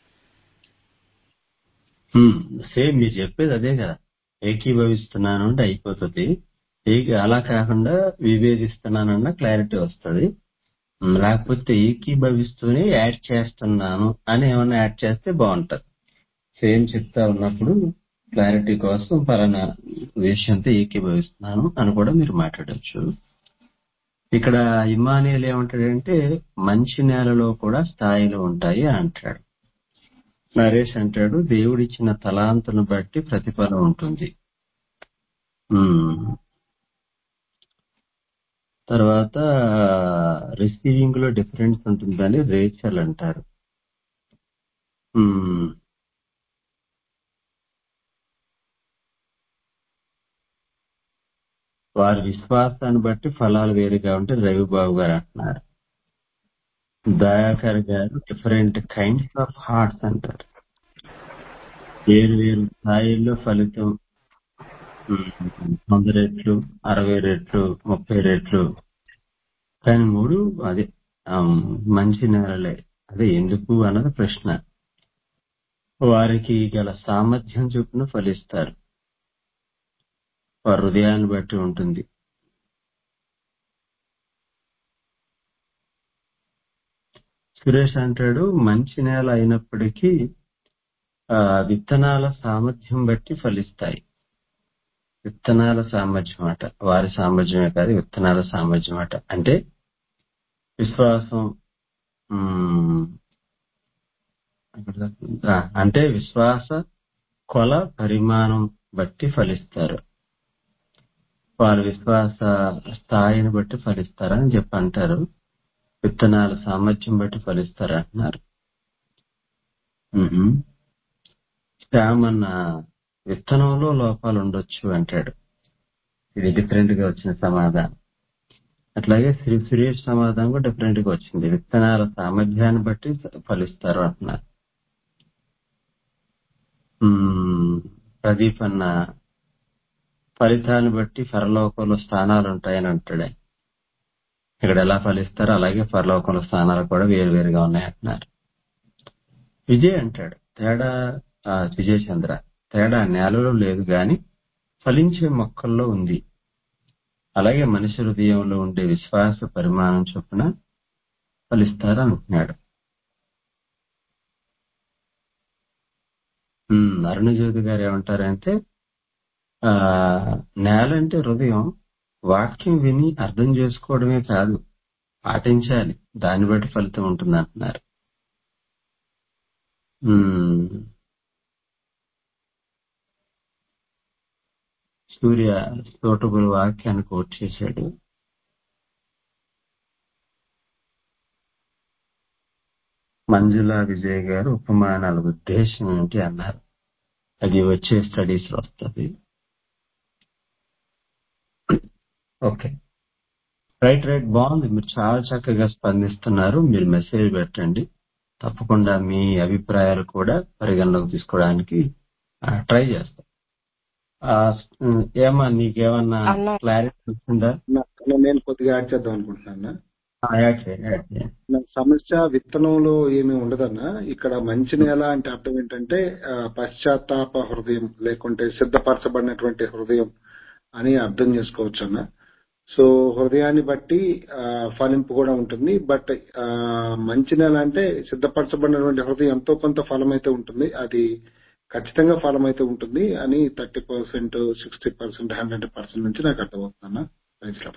సేమ్ మీరు చెప్పేది అదే కదా ఏకీభవిస్తున్నాను అంటే అయిపోతుంది ఏకి అలా కాకుండా విభేదిస్తున్నానన్న క్లారిటీ వస్తుంది ఉమ్, లేకపోతే ఏకీభవిస్తూనే యాడ్ చేస్తున్నాను అని ఏమన్నా యాడ్ చేస్తే బాగుంటది సేమ్ చెప్తా ఉన్నప్పుడు క్లారిటీ కోసం పలానా విషయంతో ఏకీభవిస్తున్నాను అని కూడా మీరు మాట్లాడొచ్చు ఇక్కడ ఇమానియల్ ఏమంటాడంటే మంచి నేలలో కూడా స్థాయిలు ఉంటాయి అని అంటాడు నరేష్ అంటాడు దేవుడిచ్చిన తలాంతును బట్టి ప్రతిఫలం ఉంటుంది ఉమ్. తర్వాత రిసీవింగ్ లో డిఫరెన్స్ ఉంటుందని రేచల్ అంటారు ఉమ్. వారి విశ్వాసాన్ని బట్టి ఫలాలు వేరుగా ఉంటే రవిబాబు గారు అంటున్నారు దయాకర్ గారు డిఫరెంట్ కైండ్స్ ఆఫ్ హార్ట్స్ అంటారు వేరు వేరు స్థాయిల్లో ఫలితం ఉమ్, వంద రెట్లు అరవై రెట్లు ముప్పై రెట్లు కానీ మూడు అదే ఆమ్, మంచి నెలలే అదే ఎందుకు అన్నది ప్రశ్న వారికి గల సామర్థ్యం చొప్పున ఫలిస్తారు వారి హృదయాన్ని బట్టి ఉంటుంది సురేష్ అంటాడు మంచి నేల అయినప్పటికీ ఆ, విత్తనాల సామర్థ్యం బట్టి ఫలిస్తాయి విత్తనాల సామర్థ్యం అట వారి సామర్థ్యమే కాదు విత్తనాల సామర్థ్యం అట అంటే విశ్వాసం ఉమ్, ఆ, అంటే విశ్వాస కొల పరిమాణం బట్టి ఫలిస్తారు వారి విశ్వాస స్థాయిని బట్టి ఫలిస్తారని చెప్పి అంటారు విత్తనాల సామర్థ్యం బట్టి ఫలిస్తారు అంటున్నారు మ్మ్. శ్యామ్ అన్న విత్తనంలో లోపాలు ఉండొచ్చు అంటాడు ఇది డిఫరెంట్ గా వచ్చిన సమాధానం అట్లాగే శ్రీ సురేష్ సమాధానం కూడా డిఫరెంట్ గా వచ్చింది విత్తనాల సామర్థ్యాన్ని బట్టి ఫలిస్తారు అంటున్నారు మ్మ్. ప్రదీప్ అన్న ఫలితాన్ని బట్టి పరలోకంలో స్థానాలు ఉంటాయని అంటాడు ఆయన. ఇక్కడ ఎలా ఫలిస్తారో అలాగే పరలోకంలో స్థానాలు కూడా వేరు వేరుగా ఉన్నాయి అంటున్నారు విజయ్ అంటాడు తేడా ఆ, విజయ్ చంద్ర తేడా నేలలో లేదు గాని ఫలించే మొక్కల్లో ఉంది అలాగే మనిషి హృదయంలో ఉండే విశ్వాస పరిమాణం చొప్పున ఫలిస్తారు అంటున్నాడు ఉమ్, అరుణజ్యోతి గారు ఏమంటారంటే ఆ నేల అంటే హృదయం వాక్యం విని అర్థం చేసుకోవడమే కాదు పాటించాలి దాన్ని బట్టి ఫలితం ఉంటుంది అంటున్నారు ఉమ్, సూర్య తోటగురు వాక్యాన్ని కోట్ చేశాడు మంజుల విజయ్ గారు ఉపమానాల ఉద్దేశం ఏంటి అన్నారు అది వచ్చే స్టడీస్ లో వస్తుంది ఓకే రైట్ రైట్ బాగుంది మీరు చాలా చక్కగా స్పందిస్తున్నారు మీరు మెసేజ్ పెట్టండి తప్పకుండా మీ అభిప్రాయాలు కూడా పరిగణలోకి తీసుకోవడానికి ట్రై చేస్తాం ఆ, ఉమ్, ఏమా నీకేమన్నా అన్న క్లారిటీ వచ్చిందా నా- నేను కొద్దిగా యాడ్ చేద్దాం అనుకుంటున్నాను ఆ, యాడ్ చేయి, యాడ్ చేయి. నా సమస్య విత్తనంలో ఏమీ ఉండదన్నా ఇక్కడ మంచి నేల అంటే అర్థం ఏంటంటే ఆ, పశ్చాత్తాప హృదయం లేకుంటే సిద్ధపరచబడినటువంటి హృదయం అని అర్థం చేసుకోవచ్చు అన్న సో హృదయాన్ని బట్టి ఆ, ఫలింపు కూడా ఉంటుంది బట్ ఆ, మంచి నేల అంటే సిద్ధపరచబడినటువంటి హృదయం ఎంతో కొంత ఫలం అయితే ఉంటుంది అది ఖచ్చితంగా ఫలం అయితే ఉంటుంది అని thirty percent sixty percent hundred percent నుంచి నాకు అర్థమవుతుందన్న థ్యాంక్స్ లాట్.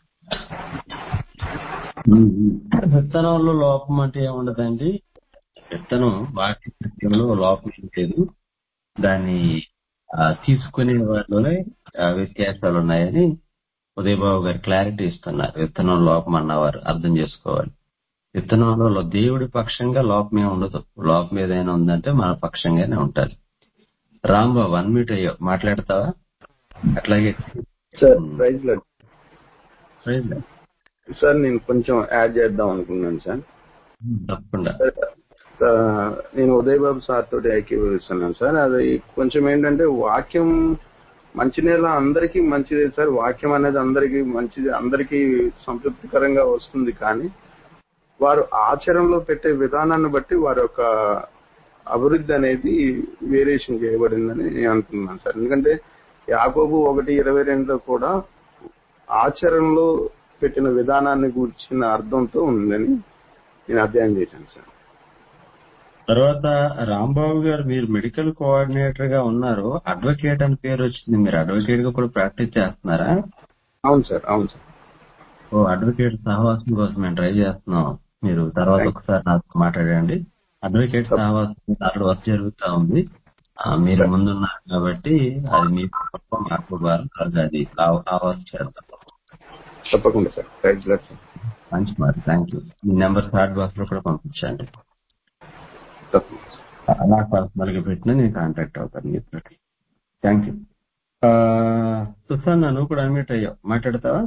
ఉమ్, ఉమ్. విత్తనంలో లోపం అంటే ఏముండదండి విత్తనం వాక్యంలో లోపం ఏం లేదు దాన్ని ఆ, తీసుకునే వాటిలోనే ఆ, వ్యత్యాసాలు ఉన్నాయని ఉదయబాబు గారు క్లారిటీ ఇస్తున్నారు విత్తనం లోపం అన్నవారు అర్థం చేసుకోవాలి విత్తనంలో లో- దేవుడి పక్షంగా లోపమే ఉండదు లోపం ఏదైనా ఉందంటే మన పక్షంగానే ఉంటది రాంబాబు అన్మ్యూట్ అయ్యో మాట్లాడతావా అట్లాగే sir um, praise lord praise the Lord. Sir నేను కొంచెం యాడ్ చేద్దాం అనుకున్నాను సార్ తప్పకుండా ఆ, నేను ఉదయ్ బాబు సార్ తోటి ఐక్యభవిస్తున్నాను సార్ అది కొంచెం ఏంటంటే వాక్యం మంచి నేల అందరికీ మంచిదే సార్ వాక్యం అనేది అందరికీ మంచిది అందరికీ సంతృప్తికరంగా వస్తుంది కానీ వారు ఆచరణలో పెట్టే విధానాన్ని బట్టి వారి యొక్క అభివృద్ధి అనేది వేరియేషన్ చేయబడిందని నేను అనుకున్నాను సార్ ఎందుకంటే యాకోబు ఒకటి ఇరవై రెండులో కూడా ఆచరణలో పెట్టిన విధానాన్ని గూర్చిన అర్థంతో ఉందని నేను అధ్యయనం చేశాను సార్ తర్వాత రాంబాబు గారు మీరు మెడికల్ కోఆర్డినేటర్ గా ఉన్నారు అడ్వకేట్ అని పేరు వచ్చింది మీరు అడ్వకేట్ గా కూడా ప్రాక్టీస్ చేస్తున్నారా అవును సార్ అవును సార్ ఓ అడ్వకేట్ సహవాసం కోసం మేము ట్రై చేస్తున్నాం మీరు తర్వాత థ్యాంక్ ఒకసారి నాతో మాట్లాడండి అడ్వకేట్ సహవాసం ఆల్రెడీ వర్క్ జరుగుతా ఉంది ఆ, మీరు ముందున్నారు కాబట్టి అది మీ తప్ప మాకు వారు కాదు అది ఆ- ఆ వర్క్ చేద్దాం తప్పకుండా సార్ ప్రైజ్ లాడ్ సార్ మంచి మరి థ్యాంక్ యూ మీ నెంబర్ థర్డ్ బాక్స్ లో కూడా పంపించండి తప్పకుండా సార్ నాకు పర్సనల్ గా పెట్టినా నేను కాంటాక్ట్ అవుతాను మీతో థ్యాంక్ యూ సుసాన్ నువ్వు కూడా అన్మిట్ అయ్యావు మాట్లాడతావా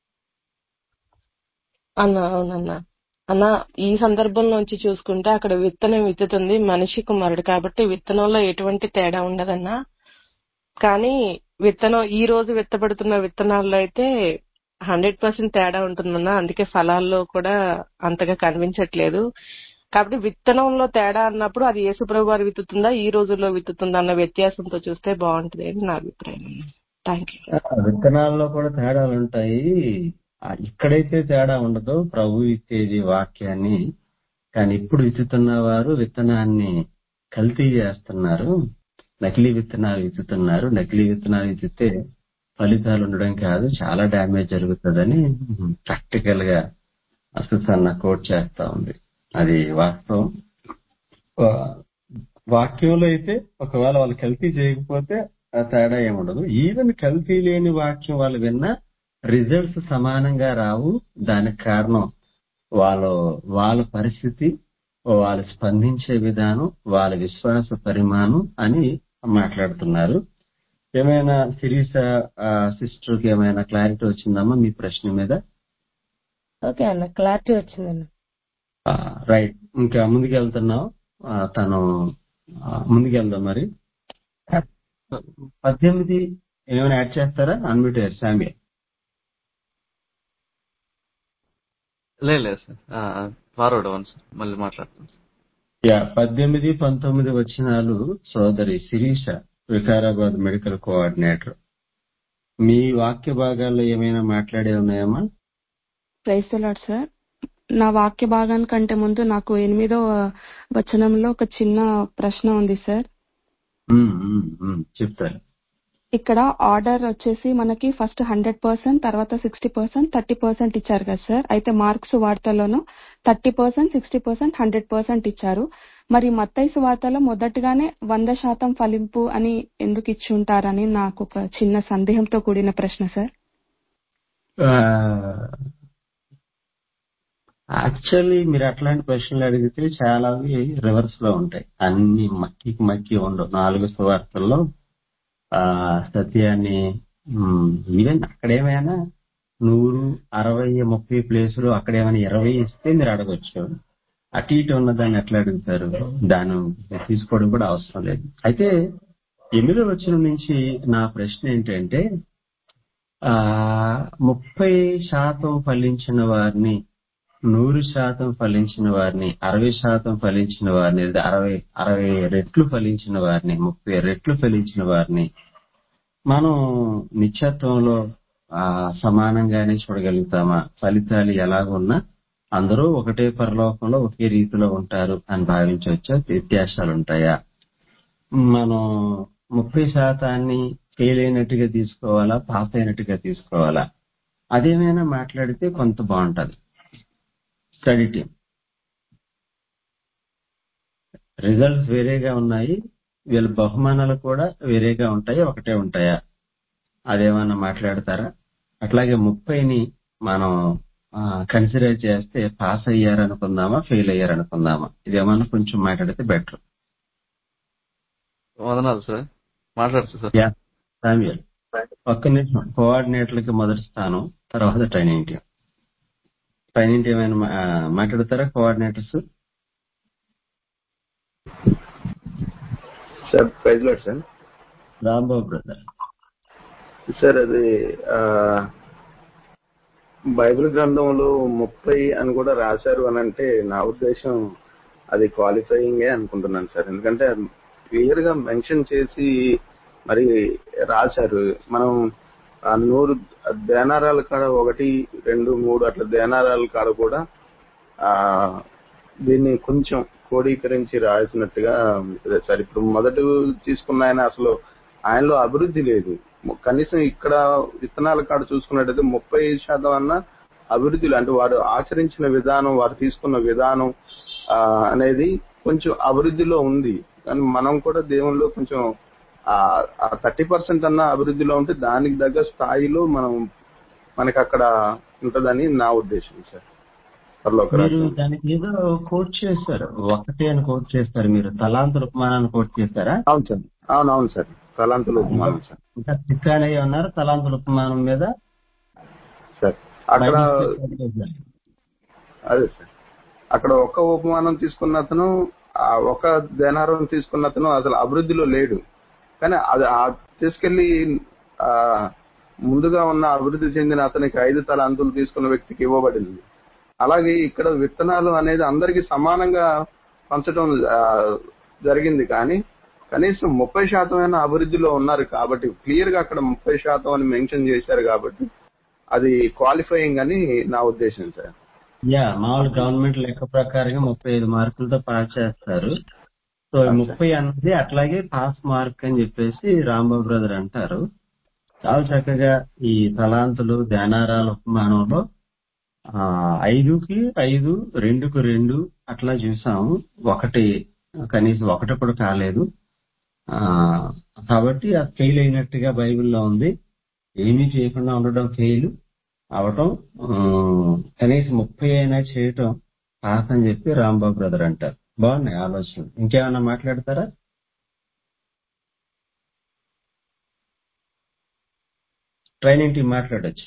అన్న అవునన్నా అన్న ఈ సందర్భంలోంచి చూసుకుంటే అక్కడ విత్తనం విత్తుతుంది మనిషి కుమారుడు కాబట్టి విత్తనంలో ఎటువంటి తేడా ఉండదన్నా కానీ విత్తనం ఈ రోజు విత్తబడుతున్న విత్తనాల్లో అయితే హండ్రెడ్ పర్సెంట్ తేడా ఉంటుందన్న అందుకే ఫలాల్లో కూడా అంతగా కనిపించట్లేదు కాబట్టి విత్తనంలో తేడా అన్నప్పుడు అది యేసుప్రభు వారు విత్తుతుందా ఈ రోజుల్లో విత్తుతుందా అన్న వ్యత్యాసంతో చూస్తే బాగుంటుంది అని నా అభిప్రాయం థ్యాంక్ యూ ఆ, విత్తనాల్లో కూడా తేడాలు ఉంటాయి ఆ, ఇక్కడైతే తేడా ఉండదు ప్రభు ఇచ్చేది వాక్యాన్ని కానీ ఇప్పుడు విత్తుతున్న వారు విత్తనాన్ని కల్తీ చేస్తున్నారు నకిలీ విత్తనాలు విత్తుతున్నారు నకిలీ విత్తనాలు విత్తితే ఫలితాలు ఉండడం కాదు చాలా డ్యామేజ్ జరుగుతుందని ప్రాక్టికల్ గా అసుసన్న కోట్ చేస్తా ఉంది అది వాస్తవం ఆ, వాక్యంలో అయితే ఒకవేళ వాళ్ళు కల్తీ చేయకపోతే ఆ తేడా ఏముండదు ఈవెన్ కల్తీ లేని వాక్యం వాళ్ళు విన్నా రిజల్ట్స్ సమానంగా రావు దానికి కారణం వాళ్ళ వాళ్ళ పరిస్థితి వాళ్ళు స్పందించే విధానం వాళ్ళ విశ్వాస పరిమాణం అని మాట్లాడుతున్నారు ఏమైనా సిరీస్ సిస్టర్ కి ఏమైనా క్లారిటీ వచ్చిందమ్మా మీ ప్రశ్న మీద ఓకే అన్న క్లారిటీ వచ్చిందన్న రైట్ ఇంకా ముందుకెళ్తున్నాం ఆ, తను ఆ, ముందుకెళ్దాం మరి పద్దెనిమిది ఏమైనా యాడ్ చేస్తారా అన్మ్యూట్ అయ్యారు శామ్య లేదు లేదు సార్ ఫార్వర్డ్ అవ్వండి సార్ మళ్ళీ మాట్లాడతాను యా పద్దెనిమిది పంతొమ్మిది వచ్చినాలు సోదరి శిరీష వికారాబాద్ మెడికల్ కోఆర్డినేటర్ మీ వాక్య భాగాల్లో ఏమైనా మాట్లాడే ఉన్నాయమ్మా ప్రైజ్ లాడ్ సార్ నా వాక్య భాగానికంటే ముందు నాకు ఎనిమిదో వచనంలో ఒక చిన్న ప్రశ్న ఉంది సార్ ఉమ్, ఉమ్, ఉమ్, చెప్తారు ఇక్కడ ఆర్డర్ వచ్చేసి మనకి ఫస్ట్ హండ్రెడ్ పర్సెంట్ తర్వాత సిక్స్టీ పర్సెంట్ థర్టీ పర్సెంట్ ఇచ్చారు కదా సార్ అయితే మార్క్స్ వార్తల్లోనూ thirty percent sixty percent hundred percent ఇచ్చారు మరి మత్తయి వార్తలో మొదటగానే వంద శాతం ఫలింపు అని ఎందుకు ఇచ్చి ఉంటారని నాకు ఒక చిన్న సందేహంతో కూడిన ప్రశ్న సార్ యాక్చువల్లీ మీరు అట్లాంటి ప్రశ్నలు అడిగితే చాలా రివర్స్ లో ఉంటాయి అన్ని మక్కి మక్కి ఉండవు నాలుగు సువార్తల్లో ఆ సత్యాన్ని ఈవెన్ అక్కడేమైనా నూరు అరవై ముప్పై ప్లేసులు అక్కడేమైనా ఇరవై ఇస్తే మీరు అడగొచ్చు అటు ఇటు ఉన్నదాన్ని ఎట్లా అడుగుతారు దాన్ని తీసుకోవడం కూడా అవసరం లేదు అయితే ఎనిమిదో వచ్చిన నుంచి నా ప్రశ్న ఏంటంటే ఆ ముప్పై శాతం ఫలించిన వారిని నూరు శాతం ఫలించిన వారిని అరవై శాతం ఫలించిన వారిని లేదా అరవై అరవై రెట్లు ఫలించిన వారిని ముప్పై రెట్లు ఫలించిన వారిని మనం నిత్యత్వంలో ఆ సమానంగానే చూడగలుగుతామా ఫలితాలు ఎలాగున్నా అందరూ ఒకటే పరలోకంలో ఒకే రీతిలో ఉంటారు అని భావించవచ్చా వ్యత్యాసాలు ఉంటాయా మనం ముప్పై శాతాన్ని ఫెయిల్ అయినట్టుగా తీసుకోవాలా పాస్ అయినట్టుగా తీసుకోవాలా అదేమైనా మాట్లాడితే కొంత బాగుంటది స్టడీ టీం రిజల్ట్స్ వేరేగా ఉన్నాయి వీళ్ళ బహుమానాలు కూడా వేరేగా ఉంటాయి ఒకటే ఉంటాయా అదేమన్నా మాట్లాడతారా అట్లాగే ముప్పైని మనం కన్సిడర్ చేస్తే పాస్ అయ్యారనుకుందామా ఫెయిల్ అయ్యారనుకుందామా ఇదేమన్నా కొంచెం మాట్లాడితే బెటర్ వందనాలు సార్ మాట్లాడచ్చు సార్ యా సామ్యుయల్ ఒక్క నిమిషం కోఆర్డినేటర్లకి మొదటి స్థానం తర్వాత ట్రైనింగ్ టీం ట్రైనింగ్ టీం ఏమైనా మా- ఆ, మాట్లాడతారా coordinators sir praise lord sir Rambabu brother sir అది ఆ, బైబిల్ గ్రంథంలో ముప్పై అని కూడా రాశారు అని అంటే నా ఉద్దేశం అది క్వాలిఫైయింగే అనుకుంటున్నాను సార్ ఎందుకంటే క్లియర్ గా మెన్షన్ చేసి మరి రాశారు మనం ఆ నూరు దేనారాల కాడ ఒకటి రెండు మూడు అట్లా దేనారాల కాడ కూడా ఆ దీన్ని కొంచెం కోడీకరించి రాసినట్టుగా ఉంది సార్ ఇప్పుడు మొదట తీసుకున్న ఆయన అసలు ఆయనలో అభివృద్ధి లేదు కనీసం ఇక్కడ విత్తనాల కాడ చూసుకున్నట్టయితే ముప్పై శాతం అన్న అభివృద్ధిలో అంటే వారు ఆచరించిన విధానం వారు తీసుకున్న విధానం ఆ, అనేది కొంచెం అభివృద్ధిలో ఉంది కానీ మనం కూడా దేవునిలో కొంచెం ఆ థర్టీ పర్సెంట్ అన్న అభివృద్ధిలో ఉంటే దానికి తగ్గ స్థాయిలో మనం మనకి అక్కడ ఉంటదని నా ఉద్దేశం సార్ పరలోక మీరు రాజ్యం దానికి ఏదో కోట్ చేశారు ఒకటే అని కోట్ చేస్తారు మీరు తలాంతుల ఉపమానాన్ని కోట్ చేస్తారా అవును సార్ అవును అవును సార్ తలాంతులు ఉపమానం సార్ ఇంకా చిక్కానయ్య ఉన్నారు తలాంతుల ఉపమానం మీద సార్ అక్కడ మైనస్ చేశారు. అదే సార్ అక్కడ ఒక్క ఉపమానం తీసుకున్న అతను ఆ ఒక దేనారం తీసుకున్న అతను అసలు అభివృద్ధిలో లేడు కానీ అది ఆ తీసుకెళ్లి ఆ ముందుగా ఉన్న అభివృద్ధి చెందిన అతనికి ఐదు తల అంతులు తీసుకున్న వ్యక్తికి ఇవ్వబడింది అలాగే ఇక్కడ విత్తనాలు అనేది అందరికి సమానంగా పంచడం ఆ, జరిగింది కానీ కనీసం ముప్పై శాతమైన అభివృద్ధిలో ఉన్నారు కాబట్టి క్లియర్ గా అక్కడ ముప్పై శాతం అని మెన్షన్ చేశారు కాబట్టి అది క్వాలిఫైయింగ్ అని నా ఉద్దేశం సార్ యా మామూలు గవర్నమెంట్ లెక్క ప్రకారంగా ముప్పై ఐదు మార్కులతో పాస్ చేస్తారు సో ఈ ముప్పై అన్నది అట్లాగే పాస్ మార్క్ అని చెప్పేసి రాంబాబు బ్రదర్ అంటారు చాలా చక్కగా ఈ తలాంతులు ధ్యానారాల ఉపమానంలో ఆ ఐదుకి ఐదు రెండుకు రెండు అట్లా చూసాము ఒకటి కనీసం ఒకటి కూడా కాలేదు ఆ కాబట్టి అది ఫెయిల్ అయినట్టుగా బైబిల్లో ఉంది ఏమీ చేయకుండా ఉండడం ఫెయిల్ అవటం ఆ, కనీసం ముప్పై అయినా చేయటం పాస్ అని చెప్పి రాంబాబు బ్రదర్ అంటారు బాగున్నాయి ఆలోచన ఇంకేమైనా మాట్లాడతారా ట్రైనింగ్ టీం మాట్లాడొచ్చు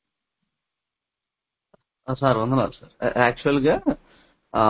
ఆ, సార్ వందనాలు సార్ యాక్చువల్ గా ఆ,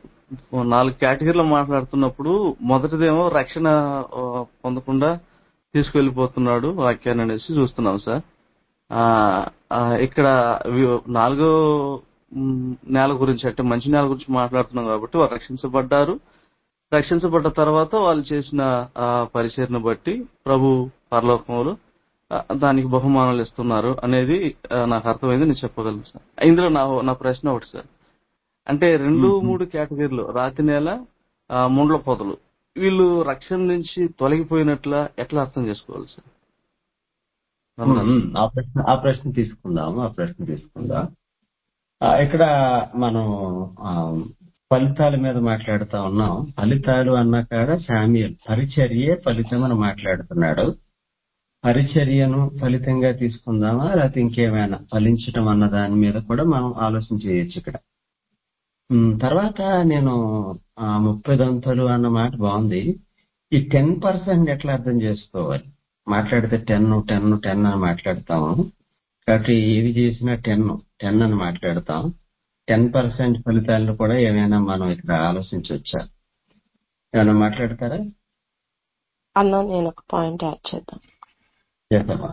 ఓ నాలుగు కేటగిరీలో మాట్లాడుతున్నప్పుడు మొదటిదేమో రక్షణ ఆ, పొందకుండా తీసుకెళ్లిపోతున్నాడు వాక్యాన్ని అనేసి చూస్తున్నాం సార్ ఆ, ఆ, ఇక్కడ వి- నాలుగో మ్, నేల గురించి అంటే మంచి నేల గురించి మాట్లాడుతున్నాం కాబట్టి వారు రక్షించబడ్డారు రక్షించబడ్డ తర్వాత వాళ్ళు చేసిన ఆ పరిచయను బట్టి ప్రభు పరలోకంలో ఆ, దానికి బహుమానాలు ఇస్తున్నారు అనేది ఆ, నాకు అర్థమైంది నేను చెప్పగలను సార్ ఇందులో నా నా ప్రశ్న ఒకటి సార్ అంటే రెండు మూడు కేటగిరీలు రాతి నేల ఆ, ముండ్ల పొదలు వీళ్ళు రక్షణ నుంచి తొలగిపోయినట్ల ఎట్లా అర్థం చేసుకోవాలి సార్ ఉమ్, ఉమ్, ఆ ప్రశ్న ఆ ప్రశ్న తీసుకుందాము ఆ ప్రశ్న తీసుకుందాం ఆ, ఇక్కడ మనం ఆ, ఫలితాల మీద మాట్లాడుతా ఉన్నాం ఫలితాలు అన్న కాడ శామ్యుల్ పరిచర్యే ఫలితం అని మాట్లాడుతున్నాడు పరిచర్యను ఫలితంగా తీసుకుందామా లేకపోతే ఇంకేమైనా ఫలించటం అన్న దాని మీద కూడా మనం ఆలోచన చేయొచ్చు ఇక్కడ ఉమ్, తర్వాత నేను ఆ, ముప్పై దంతలు అన్న మాట బాగుంది ఈ టెన్ పర్సెంట్ ఎట్లా అర్థం చేసుకోవాలి మాట్లాడితే టెన్ టెన్ టెన్ అని మాట్లాడతాము కాబట్టి ఏది చేసినా టెన్ టెన్ అని మాట్లాడతాం టెన్ పర్సెంట్ ఫలితాలను కూడా ఏమైనా మనం ఇక్కడ ఆలోచించవచ్చా ఏమైనా మాట్లాడతారా అన్న నేను ఒక పాయింట్ యాడ్ చేద్దాం చేద్దామా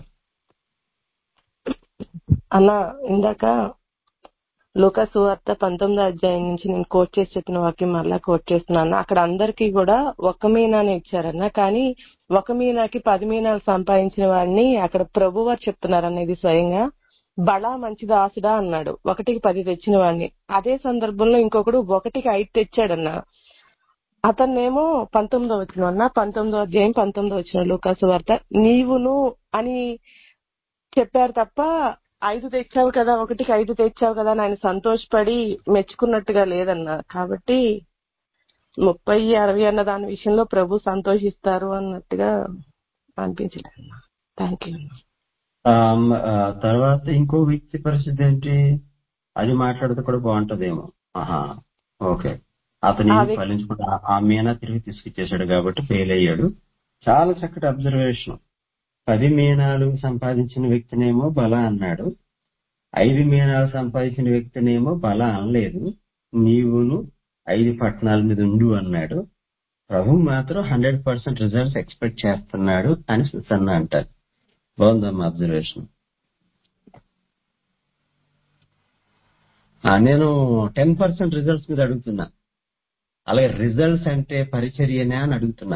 అన్న ఇందాక లూకాసు వార్త పంతొమ్మిదో అధ్యాయం నుంచి నేను కోట్ చేసి చెప్పిన వాక్యం మళ్ళా కోట్ చేస్తున్నాను అక్కడ అందరికీ కూడా ఒక మీనాని ఇచ్చారన్న కానీ ఒక మీనాకి పది మీనాలు సంపాదించిన వాడిని అక్కడ ప్రభు వారు చెప్తున్నారన్న ఇది స్వయంగా బడా మంచి దాసుడా అన్నాడు ఒకటికి పది తెచ్చిన వాడిని అదే సందర్భంలో ఇంకొకడు ఒకటికి ఐదు తెచ్చాడన్న అతన్నేమో పంతొమ్మిదో వచ్చిన అన్న పంతొమ్మిదో అధ్యాయం పంతొమ్మిదో వచ్చిన లూకాసు వార్త నీవును అని చెప్పారు తప్ప ఐదు తెచ్చావు కదా ఒకటికి ఐదు తెచ్చావు కదా అని ఆయన సంతోషపడి మెచ్చుకున్నట్టుగా లేదన్న కాబట్టి ముప్పై అరవై అన్న దాని విషయంలో ప్రభు సంతోషిస్తారు అన్నట్టుగా అనిపించలేదు థ్యాంక్ యూ ఆమ్, ఆ, తర్వాత ఇంకో వ్యక్తి పరిస్థితి ఏంటి అది మాట్లాడితే కూడా బాగుంటదేమో ఆహా ఓకే అతను ఆ ఏమి వ్యక్తి- ఫలించకుండా ఆ- ఆ మీనా తిరిగి తీసుకొచ్చేసాడు కాబట్టి ఫెయిల్ అయ్యాడు చాలా చక్కటి అబ్జర్వేషన్ పది మీనాలు సంపాదించిన వ్యక్తినేమో బల అన్నాడు ఐదు మీనాలు సంపాదించిన వ్యక్తినేమో బల అనలేదు నీవును ఐదు పట్టణాల మీద ఉండు అన్నాడు ప్రభు మాత్రం హండ్రెడ్ పర్సెంట్ రిజల్ట్స్ ఎక్స్పెక్ట్ చేస్తున్నాడు అని సుసన్న అంటారు బాగుందమ్మా అబ్జర్వేషన్ నేను టెన్ పర్సెంట్ రిజల్ట్స్ మీద అడుగుతున్నా అలాగే రిజల్ట్స్ అంటే పరిచర్యనే అని అడుగుతున్నా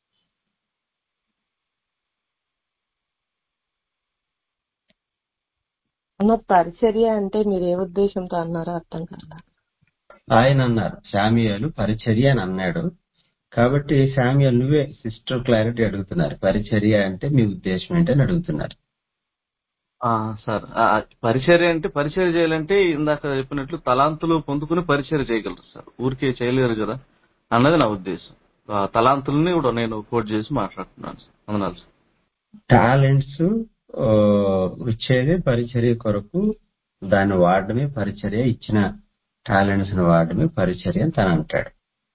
అన్న పరిచర్య అంటే మీరు ఏ ఉద్దేశంతో అన్నారో అర్థం కాదు ఆయన అన్నారు శామ్యుయలు పరిచర్య అని అన్నాడు కాబట్టి శామ్యుయల్ నువ్వే సిస్టర్ క్లారిటీ అడుగుతున్నారు పరిచర్య అంటే మీ ఉద్దేశం ఏంటని అడుగుతున్నారు ఆ, సార్ ఆ, పరిచర్య అంటే పరిచర్య చేయాలంటే ఇందాక చెప్పినట్లు తలాంతులు పొందుకుని పరిచర్య చేయగలరు సార్ ఊరికే చేయలేరు కదా అన్నది నా ఉద్దేశం ఆ తలాంతుల్ని కూడా నేను కోట్ చేసి మాట్లాడుతున్నాను సార్ వందనాలు సార్ టాలెంట్స్ వచ్చేది పరిచర్య కొరకు దాన్ని వాడడమే పరిచర్య ఇచ్చిన టాలెంట్స్ ని వాడడమే పరిచర్య అని తను అంటాడు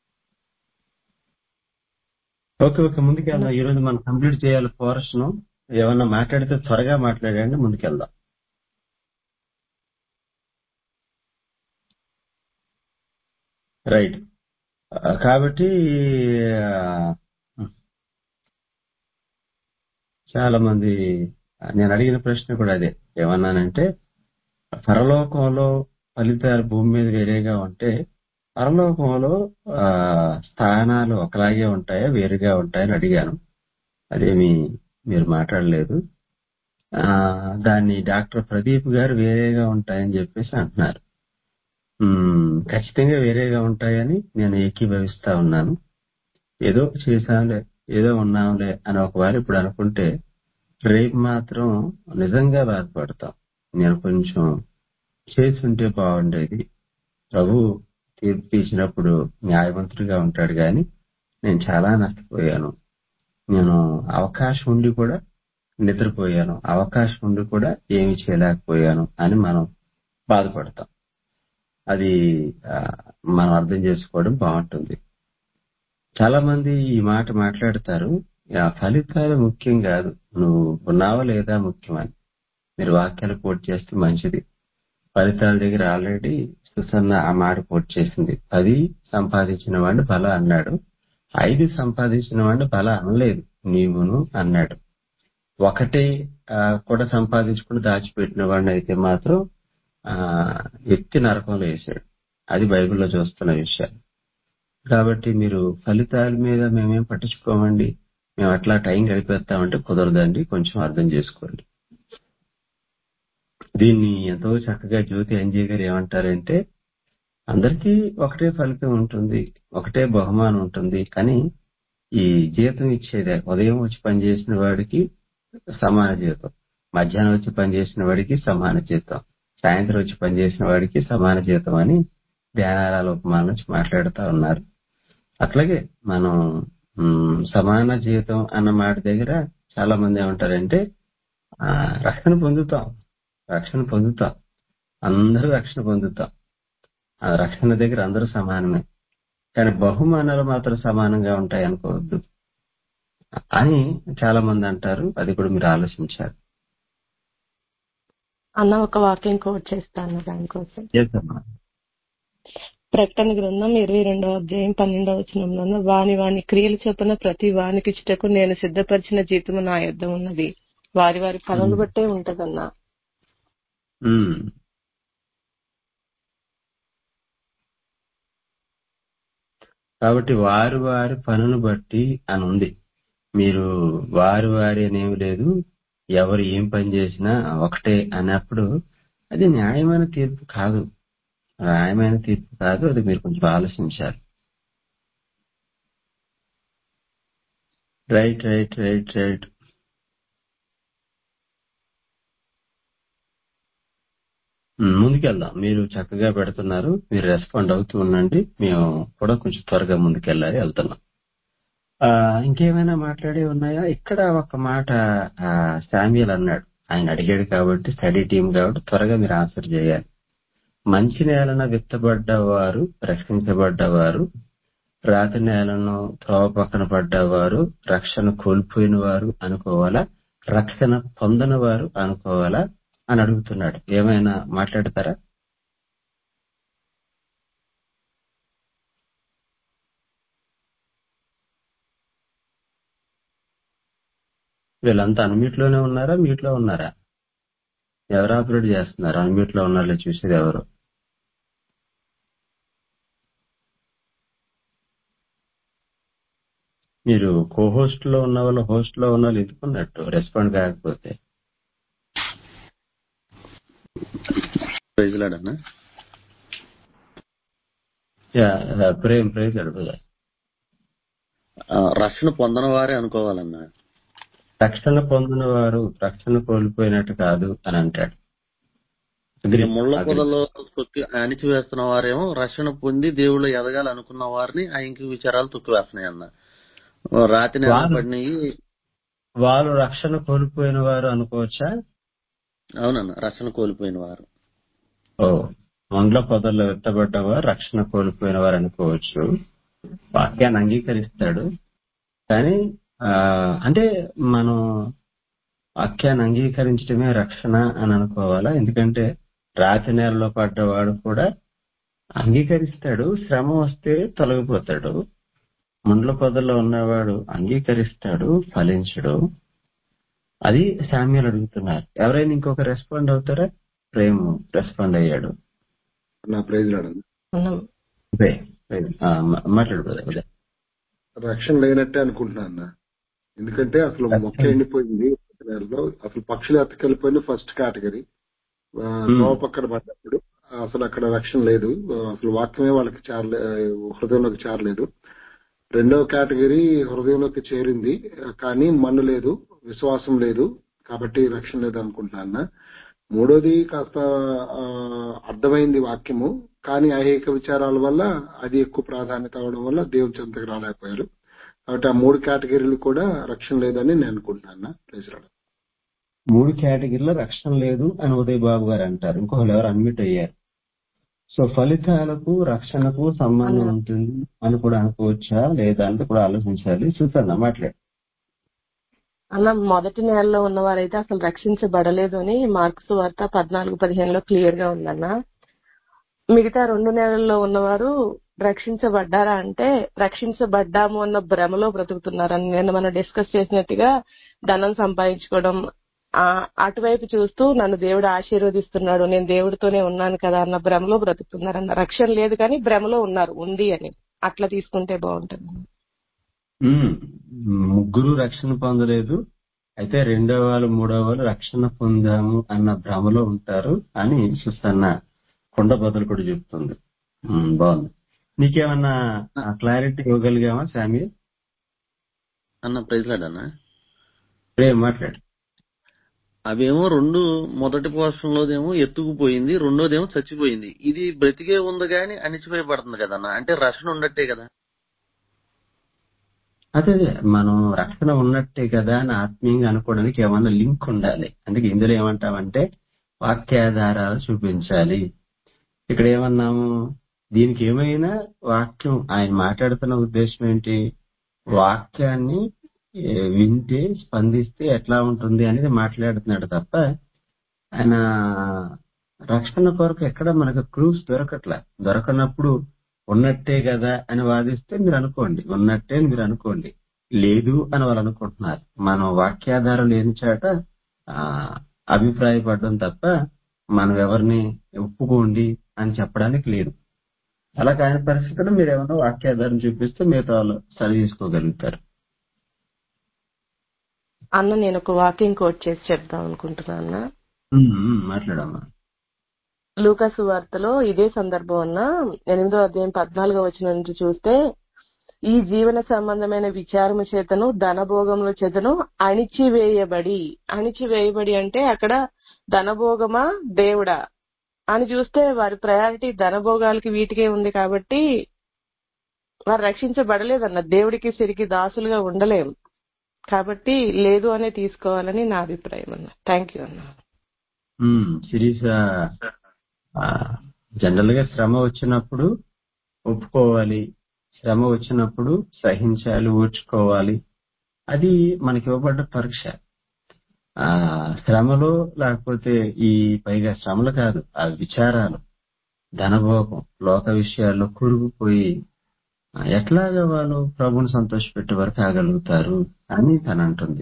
ఓకే ఓకే ముందుకెళ్దాం ఈ రోజు మనం కంప్లీట్ చేయాలి పోర్షన్ ఏమన్నా మాట్లాడితే త్వరగా మాట్లాడండి ముందుకెళ్దాం రైట్ కాబట్టి ఆ, చాలా మంది నేను అడిగిన ప్రశ్న కూడా అదే ఏమన్నానంటే పరలోకంలో ఫలితాలు భూమి మీద వేరేగా ఉంటే పరలోకంలో ఆ, స్థానాలు ఒకలాగే ఉంటాయా వేరుగా ఉంటాయని అడిగాను అదేమి మీరు మాట్లాడలేదు ఆ, దాన్ని డాక్టర్ ప్రదీప్ గారు వేరేగా ఉంటాయని చెప్పేసి అంటున్నారు ఉమ్, ఖచ్చితంగా వేరేగా ఉంటాయని నేను ఏకీభవిస్తా ఉన్నాను ఏదో చేశాంలే ఏదో ఉన్నాంలే అని ఒకవేళ ఇప్పుడు అనుకుంటే రేపు మాత్రం నిజంగా బాధపడతాం నేను కొంచెం చేసుంటే బాగుండేది ప్రభు తీర్పు తీసినప్పుడు న్యాయవంతుడిగా ఉంటాడు గాని నేను చాలా నష్టపోయాను నేను అవకాశం ఉండి కూడా నిద్రపోయాను అవకాశం ఉండి కూడా ఏమి చేయలేకపోయాను అని మనం బాధపడతాం అది ఆ, మనం అర్థం చేసుకోవడం బాగుంటుంది చాలా మంది ఈ మాట మాట్లాడతారు ఆ ఫలితాలు ముఖ్యం కాదు నువ్వు ఉన్నావా లేదా ముఖ్యమని మీరు వాక్యాలు కోట్ చేస్తే మంచిది ఫలితాల దగ్గర ఆల్రెడీ సుసన్న ఆ మాట కోట్ చేసింది పది సంపాదించిన వాడిని బల అన్నాడు ఐదు సంపాదించిన వాడిని బల అనలేదు నీవును అన్నాడు ఒకటే ఆ, కూడా సంపాదించుకుని దాచిపెట్టిన వాడిని అయితే మాత్రం ఆ ఎత్తి నరకంలో వేసాడు అది బైబిల్లో చూస్తున్న విషయం కాబట్టి మీరు ఫలితాల మీద మేమేం పట్టించుకోమండి మేము అట్లా టైం గడిపేస్తామంటే కుదరదండి కొంచెం అర్థం చేసుకోండి దీన్ని ఎంతో చక్కగా జ్యోతి అంజయ్ గారు ఏమంటారంటే అందరికీ ఒకటే ఫలితం ఉంటుంది ఒకటే బహుమానం ఉంటుంది కానీ ఈ జీతం ఇచ్చేదే ఉదయం వచ్చి పనిచేసిన వాడికి సమాన జీతం మధ్యాహ్నం వచ్చి పనిచేసిన వాడికి సమాన జీతం సాయంత్రం వచ్చి పనిచేసిన వాడికి సమాన జీతం అని ధ్యానాల ఉపమానం నుంచి మాట్లాడుతూ ఉన్నారు అట్లాగే మనం మ్, సమాన జీతం అన్న మాట దగ్గర చాలా మంది ఏమంటారంటే ఆ, రక్షణ పొందుతాం రక్షణ పొందుతాం అందరూ రక్షణ పొందుతాం ఆ రక్షణ దగ్గర అందరూ సమానమే కానీ బహుమానాలు మాత్రం సమానంగా ఉంటాయి అనుకోవద్దు అని చాలా మంది అంటారు అది కూడా మీరు ఆలోచించారు అన్న ఒక వాక్యం కోట్ చేస్తాను దానికోసం చేద్దామా ప్రకటన గ్రంథం ఇరవై రెండవ అధ్యాయం పన్నెండవ వచనంలో వాని వాని క్రియలు చొప్పున ప్రతి వానికి ఇచ్చటకు నేను సిద్ధపరిచిన జీతము నా యొద్ద ఉన్నది వారి వారి పనులు బట్టే ఉంటదన్నా ఉమ్. కాబట్టి వారి వారి పనులు బట్టి అని ఉంది మీరు వారి వారి అనేమి లేదు ఎవరు ఏం పని చేసినా ఒకటే అన్నప్పుడు అది న్యాయమైన తీర్పు కాదు న్యాయమైన తీర్పు కాదు అది మీరు కొంచెం ఆలోచించాలి right right right right um, ముందుకెళ్దాం మీరు చక్కగా పెడుతున్నారు మీరు రెస్పాండ్ అవుతూ ఉండండి మేము కూడా కొంచెం త్వరగా ముందుకెళ్ళాలి వెళ్తున్నాం ఆ, ఇంకేమైనా మాట్లాడే ఉన్నాయా ఇక్కడ ఒక మాట ఆ, శామ్యుల్ అన్నాడు ఆయన అడిగాడు కాబట్టి స్టడీ టీం కాబట్టి త్వరగా మీరు ఆన్సర్ చేయాలి మంచి నేలన విత్తబడ్డవారు రక్షించబడ్డవారు రాతి నేలను త్రోవ పక్కన పడ్డవారు రక్షణ కోల్పోయిన వారు అనుకోవాలా రక్షణ పొందని వారు అనుకోవాలా అని అడుగుతున్నాడు ఏమైనా మాట్లాడతారా వీళ్ళంతా అన్మ్యూట్ లోనే ఉన్నారా మ్యూట్ లో ఉన్నారా ఎవరు ఆపరేట్ చేస్తున్నారు అన్మ్యూట్ లో ఉన్నారో చూసేది ఎవరు మీరు కో హోస్ట్ లో ఉన్న వాళ్ళు హోస్ట్ లో ఉన్న వాళ్ళు ఎందుకున్నట్టు రెస్పాండ్ కాకపోతే ప్రైజ్లాడన్నా యా, ప్రేమ్ ప్రేమ్ గడుపుదా రక్షణ పొందని వారే అనుకోవాలన్నా రక్షణ పొందిన వారు రక్షణ కోల్పోయినట్టు కాదు అని అంటాడు ఈ Agree. ముళ్ళ Agree. పొదలో తొక్కి అణిచివేస్తున్న వారేమో రక్షణ పొంది దేవుళ్ళు ఎదగాలనుకున్న వారిని ఆ ఇంకి విచారాలు తొక్కివేస్తున్నాయి అన్న రాతి నెల వారు పడినాయి వారు రక్షణ కోల్పోయిన వారు అనుకోవచ్చా అవునన్న రక్షణ కోల్పోయిన వారు ఓ మండ్ల పొదల్లో ఎత్తబడ్డవారు రక్షణ కోల్పోయిన వారు అనుకోవచ్చు వాక్యాన్ని అంగీకరిస్తాడు కానీ ఆ అంటే మనం వాక్యాన్ని అంగీకరించడమే రక్షణ అని అనుకోవాలా ఎందుకంటే రాతి నేలలో పడ్డవాడు కూడా అంగీకరిస్తాడు శ్రమ వస్తే తొలగిపోతాడు ముండ్ల పొదల్లో ఉన్నవాడు అంగీకరిస్తాడు ఫలించడు అది శామ్యులు అడుగుతున్నారు ఎవరైనా ఇంకొక రెస్పాండ్ అవుతారా ప్రేమ్ రెస్పాండ్ అయ్యాడు నా ప్రైజ్ రాడు మనం ఉదయ్, ఉదయ్, ఆ, మా- మాట్లాడు brother, ఉదయ్. రక్షణ లేనట్టే అనుకుంటున్నా అన్న ఎందుకంటే అసలు మొక్క ఎండిపోయింది నెలలో అసలు పక్షులు ఎత్తకెళ్ళిపోయిన ఫస్ట్ కేటగిరీ త్రోవ పక్కన పడ్డప్పుడు అసలు అక్కడ రక్షణ లేదు ఆ, అసలు వాక్యమే వాళ్ళకి చేరలే హృదయంలోకి చేరలేదు రెండవ కేటగిరీ హృదయంలోకి చేరింది కానీ మన్ను లేదు విశ్వాసం లేదు కాబట్టి రక్షణ లేదు అనుకుంటున్నా అన్న మూడోది కాస్త ఆ, అర్థమైంది వాక్యము కానీ ఐహిక విచారాల వల్ల అది ఎక్కువ ప్రాధాన్యత అవడం వల్ల దేవుని చెంతకు రాలేకపోయారు కాబట్టి ఆ మూడు కేటగిరీలు కూడా రక్షణ లేదని నేను అనుకుంటున్నాను ప్లీజ్ రాడు మూడు కేటగిరీలో రక్షణ లేదు అని ఉదయ్ బాబు గారు అంటారు ఇంకొకరు ఎవరు అన్మిట్ అయ్యారు సో ఫలితాలకు రక్షణకు సంబంధం అన్న ఉంటుంది అని కూడా అనుకోవచ్చా లేదా అని కూడా ఆలోచించాలి చూద్దాం మాట్లాడు అన్న మొదటి నెలలో ఉన్నవారైతే అసలు రక్షించబడలేదు అని మార్క్స్ వార్త పద్నాలుగు పదిహేనులో క్లియర్ గా ఉందన్న మిగతా రెండు నెలల్లో ఉన్నవారు రక్షించబడ్డారా అంటే రక్షించబడ్డాము అన్న భ్రమలో బ్రతుకుతున్నారని నేను మనం డిస్కస్ చేసినట్టుగా ధనం సంపాదించుకోవడం ఆ అటువైపు చూస్తూ నన్ను దేవుడు ఆశీర్వదిస్తున్నాడు నేను దేవుడితోనే ఉన్నాను కదా అన్న భ్రమలో బ్రతుకుతున్నారన్న రక్షణ లేదు కానీ భ్రమలో ఉన్నారు ఉంది అని అట్లా తీసుకుంటే బాగుంటుంది ఉమ్, ముగ్గురు రక్షణ పొందలేదు అయితే రెండో వాళ్ళు మూడో వాళ్ళు రక్షణ పొందాము అన్న భ్రమలో ఉంటారు అని సుస్తన్న కొండ బదులు కూడా చెప్తుంది ఉమ్, బాగుంది నీకేమన్నా క్లారిటీ ఇవ్వగలిగామా శామి అన్న ప్రైజ్లాడన్నా రేపు మాట్లాడు అవేమో రెండు మొదటి పోర్షన్లోదేమో ఎత్తుకుపోయింది రెండోదేమో చచ్చిపోయింది ఇది బ్రతికే ఉంది కానీ అణిచివేయబడుతుంది కదన్న అంటే రక్షణ ఉండట్టే కదా అదే అదే, మనం రక్షణ ఉన్నట్టే కదా అని ఆత్మీయంగా అనుకోవడానికి ఏమన్నా లింక్ ఉండాలి అందుకే ఇందులో ఏమంటామంటే వాక్యాధారాలు చూపించాలి ఇక్కడ ఏమన్నాము దీనికి ఏమైనా వాక్యం ఆయన మాట్లాడుతున్న ఉద్దేశం ఏంటి వాక్యాన్ని ఏ, వింటే స్పందిస్తే ఎట్లా ఉంటుంది అనేది మాట్లాడుతున్నాడు తప్ప ఆయన రక్షణ కొరకు ఎక్కడ మనకు క్రూస్ దొరకట్లా దొరకనప్పుడు ఉన్నట్టే కదా అని వాదిస్తే మీరు అనుకోండి ఉన్నట్టే అని మీరు అనుకోండి లేదు అని వాళ్ళు అనుకుంటున్నారు మనం వాక్యాధారం లేని చాట ఆ, అభిప్రాయపడడం తప్ప మనం ఎవరిని ఒప్పుకోండి అని చెప్పడానికి లేదు అలా కాని పరిస్థితుల్లో మీరు ఏమైనా వాక్యాధారం చూపిస్తే మిగతా వాళ్ళు సరి చేసుకోగలుగుతారు అన్న నేను ఒక వాకింగ్ కోట్ చేసి చెప్దాం అనుకుంటున్నాను అన్న ఉమ్, ఉమ్, మాట్లాడమ్మా లూకాసు వార్తలో ఇదే సందర్భం అన్న ఎనిమిదో అధ్యాయం పద్నాలుగో వచ్చిన నుంచి చూస్తే ఈ జీవన సంబంధమైన విచారము చేతను ధనభోగముల చేతను అణిచివేయబడి అణిచివేయబడి అంటే అక్కడ ధనభోగమా దేవుడా అని చూస్తే వారి ప్రయారిటీ ధనభోగాలకి వీటికే ఉంది కాబట్టి వారు రక్షించబడలేదన్న దేవుడికి సిరికి దాసులుగా ఉండలేం కాబట్టి లేదు అనే తీసుకోవాలని నా అభిప్రాయం అన్న థ్యాంక్ యూ అన్న ఉమ్, శిరీష జనరల్ గా శ్రమ వచ్చినప్పుడు ఒప్పుకోవాలి శ్రమ వచ్చినప్పుడు సహించాలి ఓర్చుకోవాలి అది మనకి ఇవ్వబడ్డ పరీక్ష ఆ శ్రమలో లేకపోతే ఈ పైగా శ్రమలు కాదు ఆ విచారాలు ధనభోగం లోక విషయాల్లో కురుగుపోయి ఆ, ఎట్లాగా వాళ్ళు ప్రభుని సంతోషపెట్టే వరకు ఆగలుగుతారు అని తను అంటుంది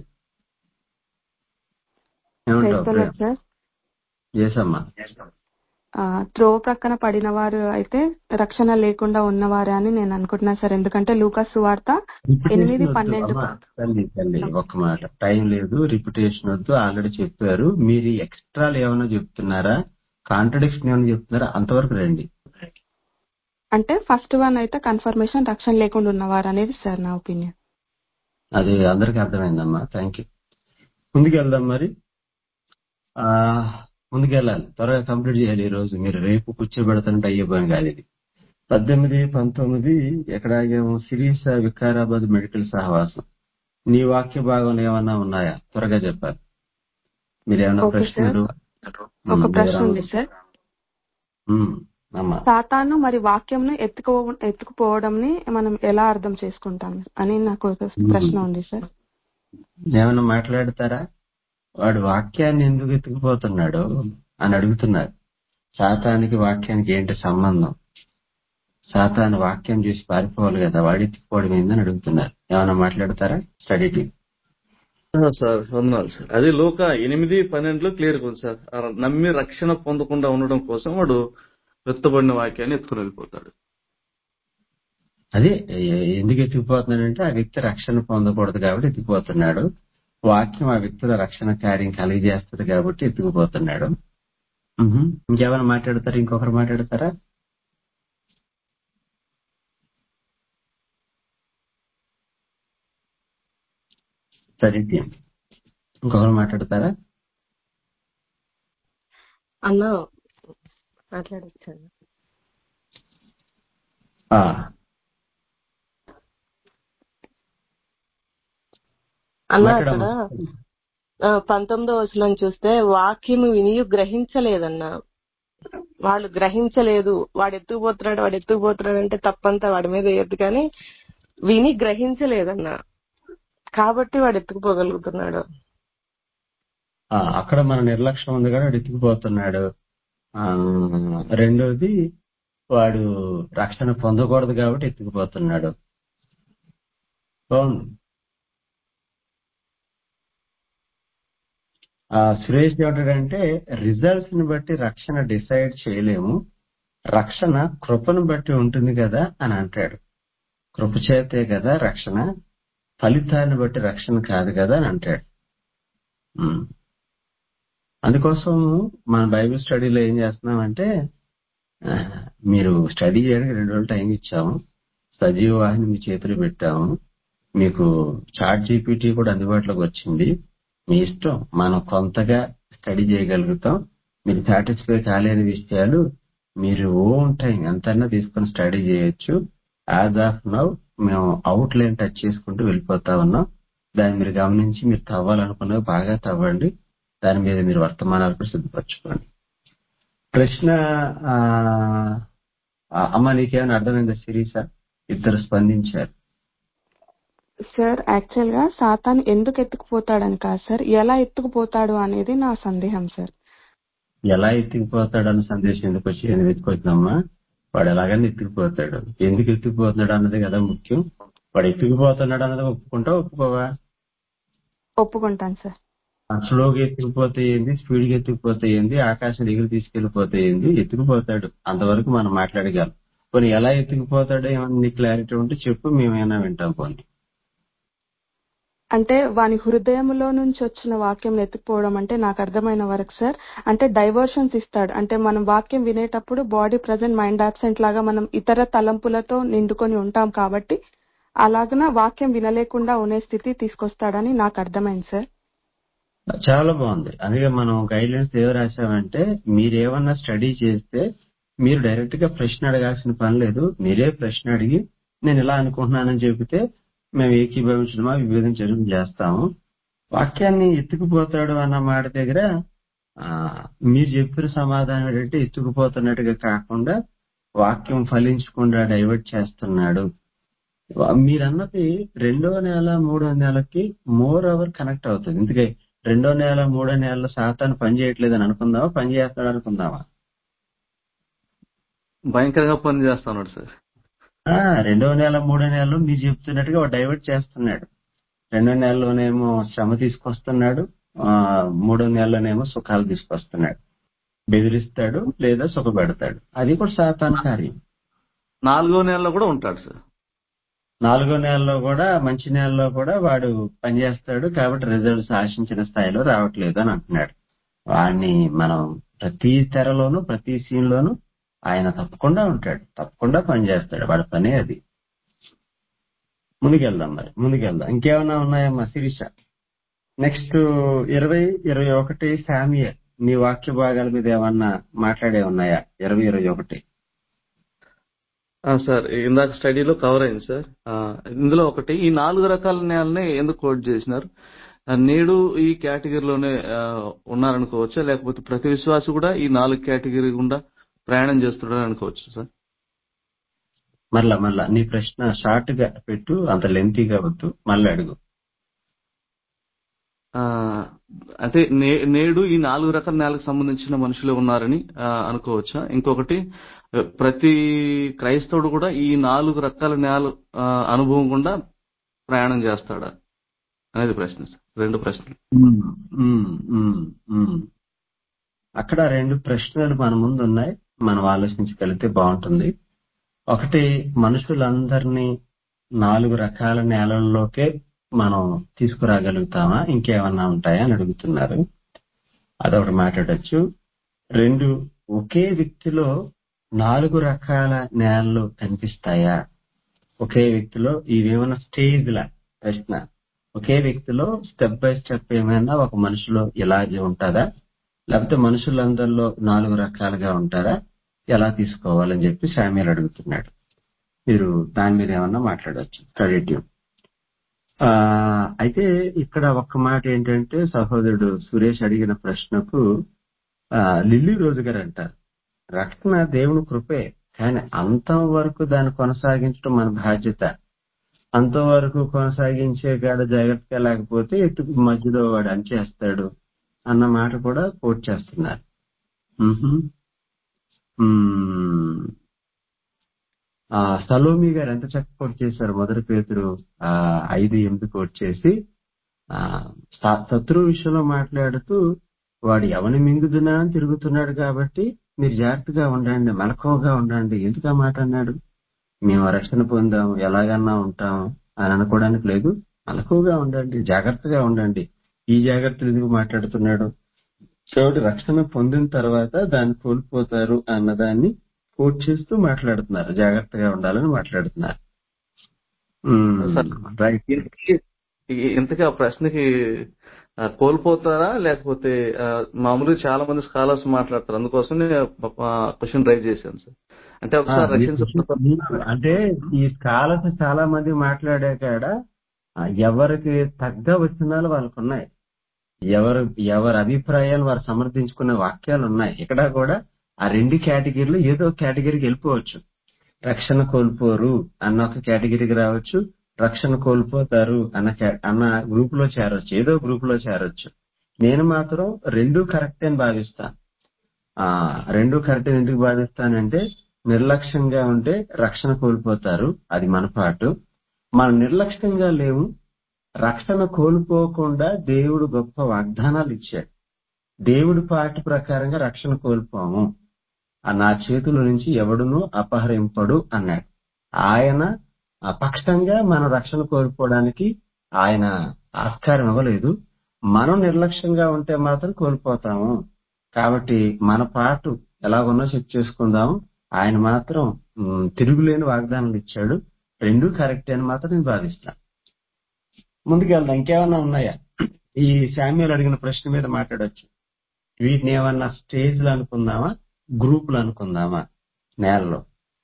ఏమంటావు ప్రేమ్ సార్ చేసమ్మా ఆ, త్రోవ ప్రక్కన పడిన వారు అయితే రక్షణ లేకుండా ఉన్నవారే అని నేను అనుకుంటున్నా సార్ ఎందుకంటే లూకాస్ వార్త ఎనిమిది రిపిటేషన్ వద్దు పన్నెండు అమ్మా తల్లి తల్లి ఒక్క మాట టైం లేదు రిపిటేషన్ వద్దు ఆల్రెడీ చెప్పారు మీరు ఎక్స్ట్రాలు ఏమైనా చెప్తున్నారా కాంట్రడిక్షన్ ఏమైనా చెప్తున్నారా అంతవరకు రండి అంటే ఫస్ట్ వన్ అయితే కన్ఫర్మేషన్ రక్షణ లేకుండా ఉన్నవారు అనేది సార్ నా ఒపీనియన్ అది అందరికి అర్థమైందమ్మా థ్యాంక్ యూ ముందుకెళ్దాం మరి ఆ ముందుకెళ్ళాలి త్వరగా కంప్లీట్ చేయాలి ఈ రోజు మీరు రేపు కూర్చోబెడతానంటే అయ్యే పని కాదు ఇది పద్దెనిమిది పంతొమ్మిది ఎక్కడ ఆగాము సిరీస వికారాబాద్ మెడికల్ సహవాసం నీ వాక్య భాగంలో ఏమన్నా ఉన్నాయా త్వరగా చెప్పాలి మీరు ఏమన్నా ఓకే సార్ ప్రశ్నలు ఒక ఉమ్, ప్రశ్న వివరాలు ఉంది సార్ ఉమ్, అమ్మా సాతాను మరి వాక్యంను ఎత్తుకో ఎత్తుకుపోవడంని మనం ఎలా అర్థం చేసుకుంటాం అని నాకు ఒక ప్రశ్న ఉంది సార్ ఏమన్నా మాట్లాడతారా వాడు వాక్యాన్ని ఎందుకు ఎత్తుకుపోతున్నాడు అని అడుగుతున్నారు సాతానికి వాక్యానికి ఏంటి సంబంధం సాతాను వాక్యం చూసి పారిపోవాలి కదా వాడి ఎత్తుకుపోవడం ఏందని అడుగుతున్నారు ఏమన్నా మాట్లాడతారా స్టడీ టీం ఆ, సార్ వందనాలు సార్ అది లోక ఎనిమిది పన్నెండులో క్లియర్ ఉంది సార్ ఆ నమ్మి రక్షణ పొందకుండా ఉండడం కోసం వాడు వెత్తబడిన వాక్యాన్ని ఎత్తుకుని వెళ్ళిపోతాడు అదే ఎ- ఎందుకు ఎత్తుకుపోతున్నాడంటే ఆ వ్యక్తి రక్షణ పొందకూడదు కాబట్టి ఎత్తుకుపోతున్నాడు వాక్యం ఆ వ్యక్తిలో రక్షణ కార్యం కలిగజేస్తుంది కాబట్టి ఎత్తుకుపోతున్నాడు మ్హూ. ఇంకెవరైనా మాట్లాడతారా ఇంకొకరు మాట్లాడతారా సరే టీం. ఇంకొకరు మాట్లాడతారా అన్న మాట్లాడొచ్చాను ఆ, అన్న అక్కడ మాట్లాడమ్మా ఆ, పంతొమ్మిదో వచనం చూస్తే వాక్యము విని గ్రహించలేదన్న వాళ్ళు గ్రహించలేదు వాడు ఎత్తుకుపోతున్నాడు వాడు ఎత్తుకుపోతున్నాడు అంటే తప్పంతా వాడి మీద వేయద్దు కానీ విని గ్రహించలేదన్న కాబట్టి వాడు ఎత్తుకుపోగలుగుతున్నాడు ఆ, అక్కడ మన నిర్లక్ష్యం ఉంది కదా వాడు ఎత్తుకుపోతున్నాడు ఆ, రెండోది వాడు రక్షణ పొందకూడదు కాబట్టి ఎత్తుకుపోతున్నాడు బాగుంది ఆ సురేష్ ఏమంటాడంటే రిజల్ట్స్ ని బట్టి రక్షణ డిసైడ్ చేయలేము రక్షణ కృపను బట్టి ఉంటుంది కదా అని అంటాడు కృప చేతే కదా రక్షణ ఫలితాన్ని బట్టి రక్షణ కాదు కదా అని అంటాడు ఉమ్. అందుకోసం మన బైబిల్ స్టడీలో ఏం చేస్తున్నామంటే ఆ, మీరు స్టడీ చేయడానికి రెండు రోజులు టైం ఇచ్చాము సజీవ వాహిని మీ చేతులు పెట్టాము మీకు చాట్ జీపీటీ కూడా అందుబాటులోకి వచ్చింది మీ ఇష్టం మనం కొంతగా స్టడీ చేయగలుగుతాం మీరు సాటిస్ఫై కాలేని విషయాలు మీరు ఓన్ టైం ఎంతైనా తీసుకొని స్టడీ చేయొచ్చు యాజ్ ఆఫ్ నౌ మేము అవుట్ లైన్ టచ్ చేసుకుంటూ వెళ్ళిపోతా ఉన్నాం దాన్ని మీరు గమనించి మీరు తవ్వాలనుకున్నవి బాగా తవ్వండి దాని మీద మీరు వర్తమానాలు కూడా సిద్ధపరచుకోండి ప్రశ్న ఆ, ఆ, అమ్మ నీకేమైనా అర్థమైందా సిరీసా ఇద్దరు స్పందించారు సార్ యాక్చువల్ గా సాతాన్ ఎందుకు ఎత్తుకుపోతాడని కాదు సార్ ఎలా ఎత్తుకుపోతాడు అనేది నా సందేహం సార్ ఎలా ఎత్తుకుపోతాడు అన్న సందేశం ఎందుకు వచ్చి ఎందుకు ఎత్తుకొచ్చిందమ్మా వాడు ఎలాగని ఎత్తుకుపోతాడు ఎందుకు ఎత్తుకుపోతున్నాడు అన్నది కదా ముఖ్యం వాడు ఎత్తుకుపోతున్నాడు అన్నది ఒప్పుకుంటా ఒప్పుకోవా ఒప్పుకుంటాను సార్ స్లోగా ఎత్తుకుపోతే ఏంది స్పీడ్ గా ఎత్తుకుపోతే ఏంది ఆకాశం ఎగిరి తీసుకెళ్లిపోతే ఏంది ఎత్తుకుపోతాడు అంతవరకు మనం మాట్లాడగలం పోనీ ఎలా ఎత్తుకుపోతాడో ఏమన్నా నీ క్లారిటీ ఉంటే చెప్పు మేమైనా వింటాం పోనీ అంటే వాని హృదయంలో నుంచి వచ్చిన వాక్యం ఎత్తుకుపోవడం అంటే నాకు అర్థమైన వరకు సార్ అంటే డైవర్షన్స్ ఇస్తాడు అంటే మనం వాక్యం వినేటప్పుడు బాడీ ప్రజెంట్ మైండ్ అబ్సెంట్ లాగా మనం ఇతర తలంపులతో నిండుకొని ఉంటాం కాబట్టి అలాగన వాక్యం వినలేకుండా ఉండే స్థితి తీసుకొస్తాడని నాకు అర్థమైంది సార్ చాలా బాగుంది అందుకే మనం గైడ్లైన్స్ ఏదో రాసామంటే మీరేమన్నా స్టడీ చేస్తే మీరు డైరెక్ట్ గా ప్రశ్న అడగాల్సిన పని లేదు మీరే ప్రశ్న అడిగి నేను ఇలా అనుకుంటున్నానని చెబితే మేము ఏకీభవించడమా విభేదించడం చేస్తాము వాక్యాన్ని ఎత్తుకుపోతాడు అన్న మాట దగ్గర ఆ, మీరు చెప్పిన సమాధానం ఏంటంటే ఎత్తుకుపోతున్నట్టుగా కాకుండా వాక్యం ఫలించకుండా డైవర్ట్ చేస్తున్నాడు వా- మీరన్నది రెండో నెల మూడో నెలకి మోర్ అవర్ కనెక్ట్ అవుతుంది ఎందుకే రెండో నెల మూడో నెలలో సాతాను పని చేయట్లేదని అనుకుందామా పని చేస్తాడు అనుకుందామా భయంకరంగా పని చేస్తున్నాడు సార్ ఆ, రెండో నెల మూడో నెలలో మీరు చెప్తున్నట్టుగా వాడు డైవర్ట్ చేస్తున్నాడు రెండో నెలలోనేమో శ్రమ తీసుకొస్తున్నాడు ఆ, మూడో నెలలోనేమో సుఖాలు తీసుకొస్తున్నాడు బెదిరిస్తాడు లేదా సుఖపెడతాడు అది కూడా సాతాను కార్యం నాలుగో నెలలో కూడా ఉంటాడు సార్ నాలుగో నెలలో కూడా మంచి నెలలో కూడా వాడు పనిచేస్తాడు కాబట్టి రిజల్ట్స్ ఆశించిన స్థాయిలో రావట్లేదు అని అంటున్నాడు వాడిని మనం ప్రతి తెరలోను ప్రతి సీన్ లోను ఆయన తప్పకుండా ఉంటాడు తప్పకుండా పనిచేస్తాడు వాడి పనే అది ముందుకెళ్దాం మరి ముందుకెళ్దాం ఇంకేమైనా ఉన్నాయమ్మా శిరీష నెక్స్ట్ ఇరవై ఇరవై ఒకటి శామియర్ నీ వాక్య భాగాల మీద ఏమన్నా మాట్లాడే ఉన్నాయా ఇరవై ఇరవై ఒకటి ఆ, సార్ ఇందాక స్టడీలో కవర్ అయింది సార్ ఆ, ఇందులో ఒకటి ఈ నాలుగు రకాల నేలని ఎందుకు కోట్ చేసినారు ఆ, నేడు ఈ కేటగిరీలోనే ఆ, ఉన్నారనుకోవచ్చా లేకపోతే ప్రతి విశ్వాసి కూడా ఈ నాలుగు కేటగిరీ గుండా ప్రయాణం చేస్తున్నాడు అనుకోవచ్చు సార్ మళ్ళా మళ్ళా నీ ప్రశ్న షార్ట్ గా పెట్టు అంత లెంతీగా వద్దు మళ్ళీ అడుగు ఆ, అంటే నే- నేడు ఈ నాలుగు రకాల నేలకు సంబంధించిన మనుషులు ఉన్నారని ఆ, అనుకోవచ్చా ఇంకొకటి ఆ, ప్రతి క్రైస్తవుడు కూడా ఈ నాలుగు రకాల నేల ఆ, అనుభవం గుండా ప్రయాణం చేస్తాడా అనేది ప్రశ్న సార్ రెండు ప్రశ్నలు ఉమ్, ఉమ్, ఉమ్, ఉమ్. అక్కడ రెండు ప్రశ్నలు మన ముందు ఉన్నాయి మనం ఆలోచించగలిగితే బాగుంటుంది ఒకటి మనుషులందరినీ నాలుగు రకాల నేలల్లోకే మనం తీసుకురాగలుగుతామా ఇంకేమన్నా ఉంటాయా అని అడుగుతున్నారు అదొకటి మాట్లాడొచ్చు రెండు ఒకే వ్యక్తిలో నాలుగు రకాల నేలలు కనిపిస్తాయా ఒకే వ్యక్తిలో ఇవేమైనా స్టేజ్ లా ప్రశ్న ఒకే వ్యక్తిలో స్టెప్ బై స్టెప్ ఏమైనా ఒక మనిషిలో ఇలాగే ఉంటుందా లేకపోతే మనుషులందరిలో నాలుగు రకాలుగా ఉంటారా ఎలా తీసుకోవాలని చెప్పి శామ్యుల్ అడుగుతున్నాడు మీరు దాని మీద ఏమన్నా మాట్లాడవచ్చు స్టడీ టీమ్ ఆ, అయితే ఇక్కడ ఒక్క మాట ఏంటంటే సహోదరుడు సురేష్ అడిగిన ప్రశ్నకు ఆ, లిల్లీ రోజు గారు అంటారు రక్షణ దేవుని కృపే కానీ అంతం వరకు దాన్ని కొనసాగించడం మన బాధ్యత అంతవరకు కొనసాగించే కాడ జాగ్రత్తగా లేకపోతే ఎత్తుకు మధ్యలో వాడు అంచేస్తాడు అన్న మాట కూడా కోట్ చేస్తున్నారు మ్హూ. మ్మ్. ఆ సలోమి గారు ఎంత చక్క కోట్ చేశారు మొదటి పేతురు ఆ ఐదు ఎనిమిది కోట్ చేసి ఆ శ- శత్రువు విషయంలో మాట్లాడుతూ వాడు ఎవని మింగుదునా అని తిరుగుతున్నాడు కాబట్టి మీరు జాగ్రత్తగా ఉండండి మెలకువగా ఉండండి ఎందుకు ఆ మాట అన్నాడు మేము రక్షణ పొందాము ఎలాగన్నా ఉంటాము అని అనుకోవడానికి లేదు మెలకువగా ఉండండి జాగ్రత్తగా ఉండండి ఈ జాగ్రత్తలు ఎందుకు మాట్లాడుతున్నాడు కాబట్టి రక్షణ పొందిన తర్వాత దాన్ని కోల్పోతారు అన్నదాన్ని కోట్ చేస్తూ మాట్లాడుతున్నారు జాగ్రత్తగా ఉండాలని మాట్లాడుతున్నారు సార్ రైట్ ఇంతకీ ఈ- ఇంతకీ ఆ ప్రశ్నకి ఆ, కోల్పోతారా లేకపోతే ఆ, మామూలుగా చాలా మంది స్కాలర్స్ మాట్లాడతారు అందుకోసం నేను క్వశ్చన్ రైజ్ చేశాను సార్ అంటే ఒకసారి రక్షించబడతారు అంటే ఈ స్కాలర్స్ చాలా మంది మాట్లాడే కాడ ఆ, ఎవరికి తగ్గ వచనాలు వాళ్ళకు ఉన్నాయి ఎవరు ఎవరి అభిప్రాయాలు వారు సమర్థించుకునే వాక్యాలు ఉన్నాయి ఇక్కడ కూడా ఆ రెండు కేటగిరీలు ఏదో ఒక కేటగిరీకి వెళ్ళిపోవచ్చు రక్షణ కోల్పోరు అన్న ఒక కేటగిరీకి రావచ్చు రక్షణ కోల్పోతారు అన్న కే- అన్న గ్రూప్ లో చేరొచ్చు ఏదో గ్రూప్ లో చేరొచ్చు నేను మాత్రం రెండు కరెక్ట్ అని భావిస్తాను ఆ రెండు కరెక్ట్ అని ఎందుకు భావిస్తానంటే నిర్లక్ష్యంగా ఉంటే రక్షణ కోల్పోతారు అది మన పాటు మనం నిర్లక్ష్యంగా లేవు రక్షణ కోల్పోకుండా దేవుడు గొప్ప వాగ్దానాలు ఇచ్చాడు దేవుడి పాట ప్రకారంగా రక్షణ కోల్పోము ఆ నా చేతుల నుంచి ఎవడునూ అపహరింపడు అన్నాడు ఆయన ఆ పక్షంగా మనం రక్షణ కోల్పోవడానికి ఆయన ఆస్కారం ఇవ్వలేదు మనం నిర్లక్ష్యంగా ఉంటే మాత్రం కోల్పోతాము కాబట్టి మన పాటు ఎలాగున్నా చెక్ చేసుకుందాం ఆయన మాత్రం మ్, తిరుగులేని వాగ్దానాలు ఇచ్చాడు రెండు కరెక్ట్ అని మాత్రం నేను భావిస్తాను ముందుకెళ్దాం ఇంకేమన్నా ఉన్నాయా ఈ శామ్యుల్ అడిగిన ప్రశ్న మీద మాట్లాడొచ్చు వీటిని ఏమన్నా స్టేజ్లు అనుకుందామా గ్రూపులు అనుకుందామా నేలలో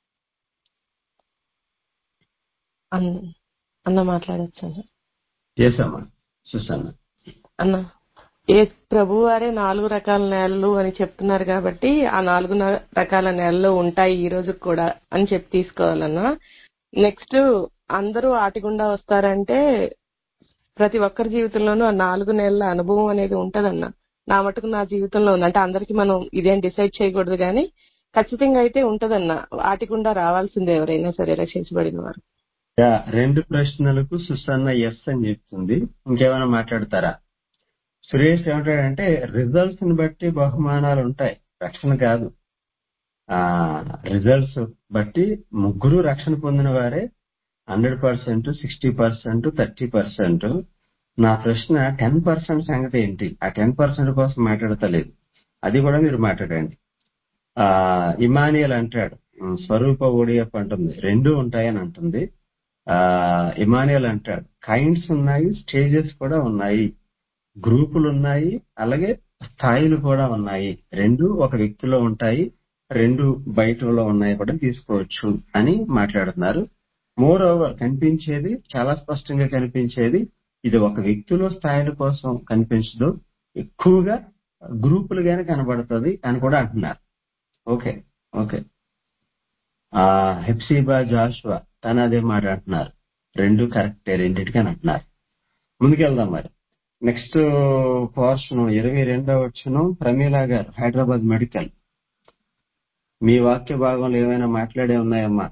అన్న అన్న మాట్లాడచ్చు అన్న చేసామా సుసన్న అన్న ఏ ప్రభు వారే నాలుగు రకాల నేలలు అని చెప్తున్నారు కాబట్టి ఆ నాలుగు న- రకాల నేలలు ఉంటాయి ఈ రోజు కూడా అని చెప్పి తీసుకోవాలన్నా నెక్స్ట్ అందరూ ఆటి గుండా వస్తారంటే ప్రతి ఒక్కరి జీవితంలోనూ ఆ నాలుగు నెలల అనుభవం అనేది ఉంటదన్న నా మటుకు నా జీవితంలో ఉంది అంటే అందరికి మనం ఇదేం డిసైడ్ చేయకూడదు కానీ ఖచ్చితంగా అయితే ఉంటదన్న వాటి గుండా రావాల్సిందే ఎవరైనా సరే రక్షించబడిన వారు యా, రెండు ప్రశ్నలకు సుసన్న ఎస్ అని చెప్తుంది ఇంకేమైనా మాట్లాడతారా సురేష్ ఏమంటాడంటే రిజల్ట్స్ ని బట్టి బహుమానాలు ఉంటాయి రక్షణ కాదు ఆ రిజల్ట్స్ బట్టి ముగ్గురు రక్షణ పొందిన వారే hundred percent sixty percent thirty percent నా ప్రశ్న టెన్ పర్సెంట్ సంగతి ఏంటి ఆ టెన్ పర్సెంట్ కోసం మాట్లాడతలేదు అది కూడా మీరు మాట్లాడండి ఆ ఇమానియల్ అంటాడు ఉమ్, స్వరూప ఓడియప్ అంటుంది రెండు ఉంటాయని అంటుంది ఆ ఇమానియల్ అంటాడు కైండ్స్ ఉన్నాయి స్టేజెస్ కూడా ఉన్నాయి గ్రూపులు ఉన్నాయి అలాగే స్థాయిలు కూడా ఉన్నాయి రెండు ఒక వ్యక్తిలో ఉంటాయి రెండు బయటలో ఉన్నాయి కూడా తీసుకోవచ్చు అని మాట్లాడుతున్నారు మోర్ ఓవర్ కనిపించేది చాలా స్పష్టంగా కనిపించేది ఇది ఒక వ్యక్తిలో స్థాయిల కోసం కనిపించదు ఎక్కువగా గ్రూపులుగానే కనబడుతుంది అని కూడా అంటున్నారు ఓకే ఓకే ఆ హెప్సిబా జాషువా తను అదే మాట అంటున్నారు రెండు కరెక్టే రెండింటికి అని అంటున్నారు ముందుకెళ్దాం మరి నెక్స్ట్ పోర్షన్ ఇరవై రెండవ వచ్చును ప్రమీలా గారు హైదరాబాద్ మెడికల్ మీ వాక్య భాగంలో ఏమైనా మాట్లాడే ఉన్నాయమ్మా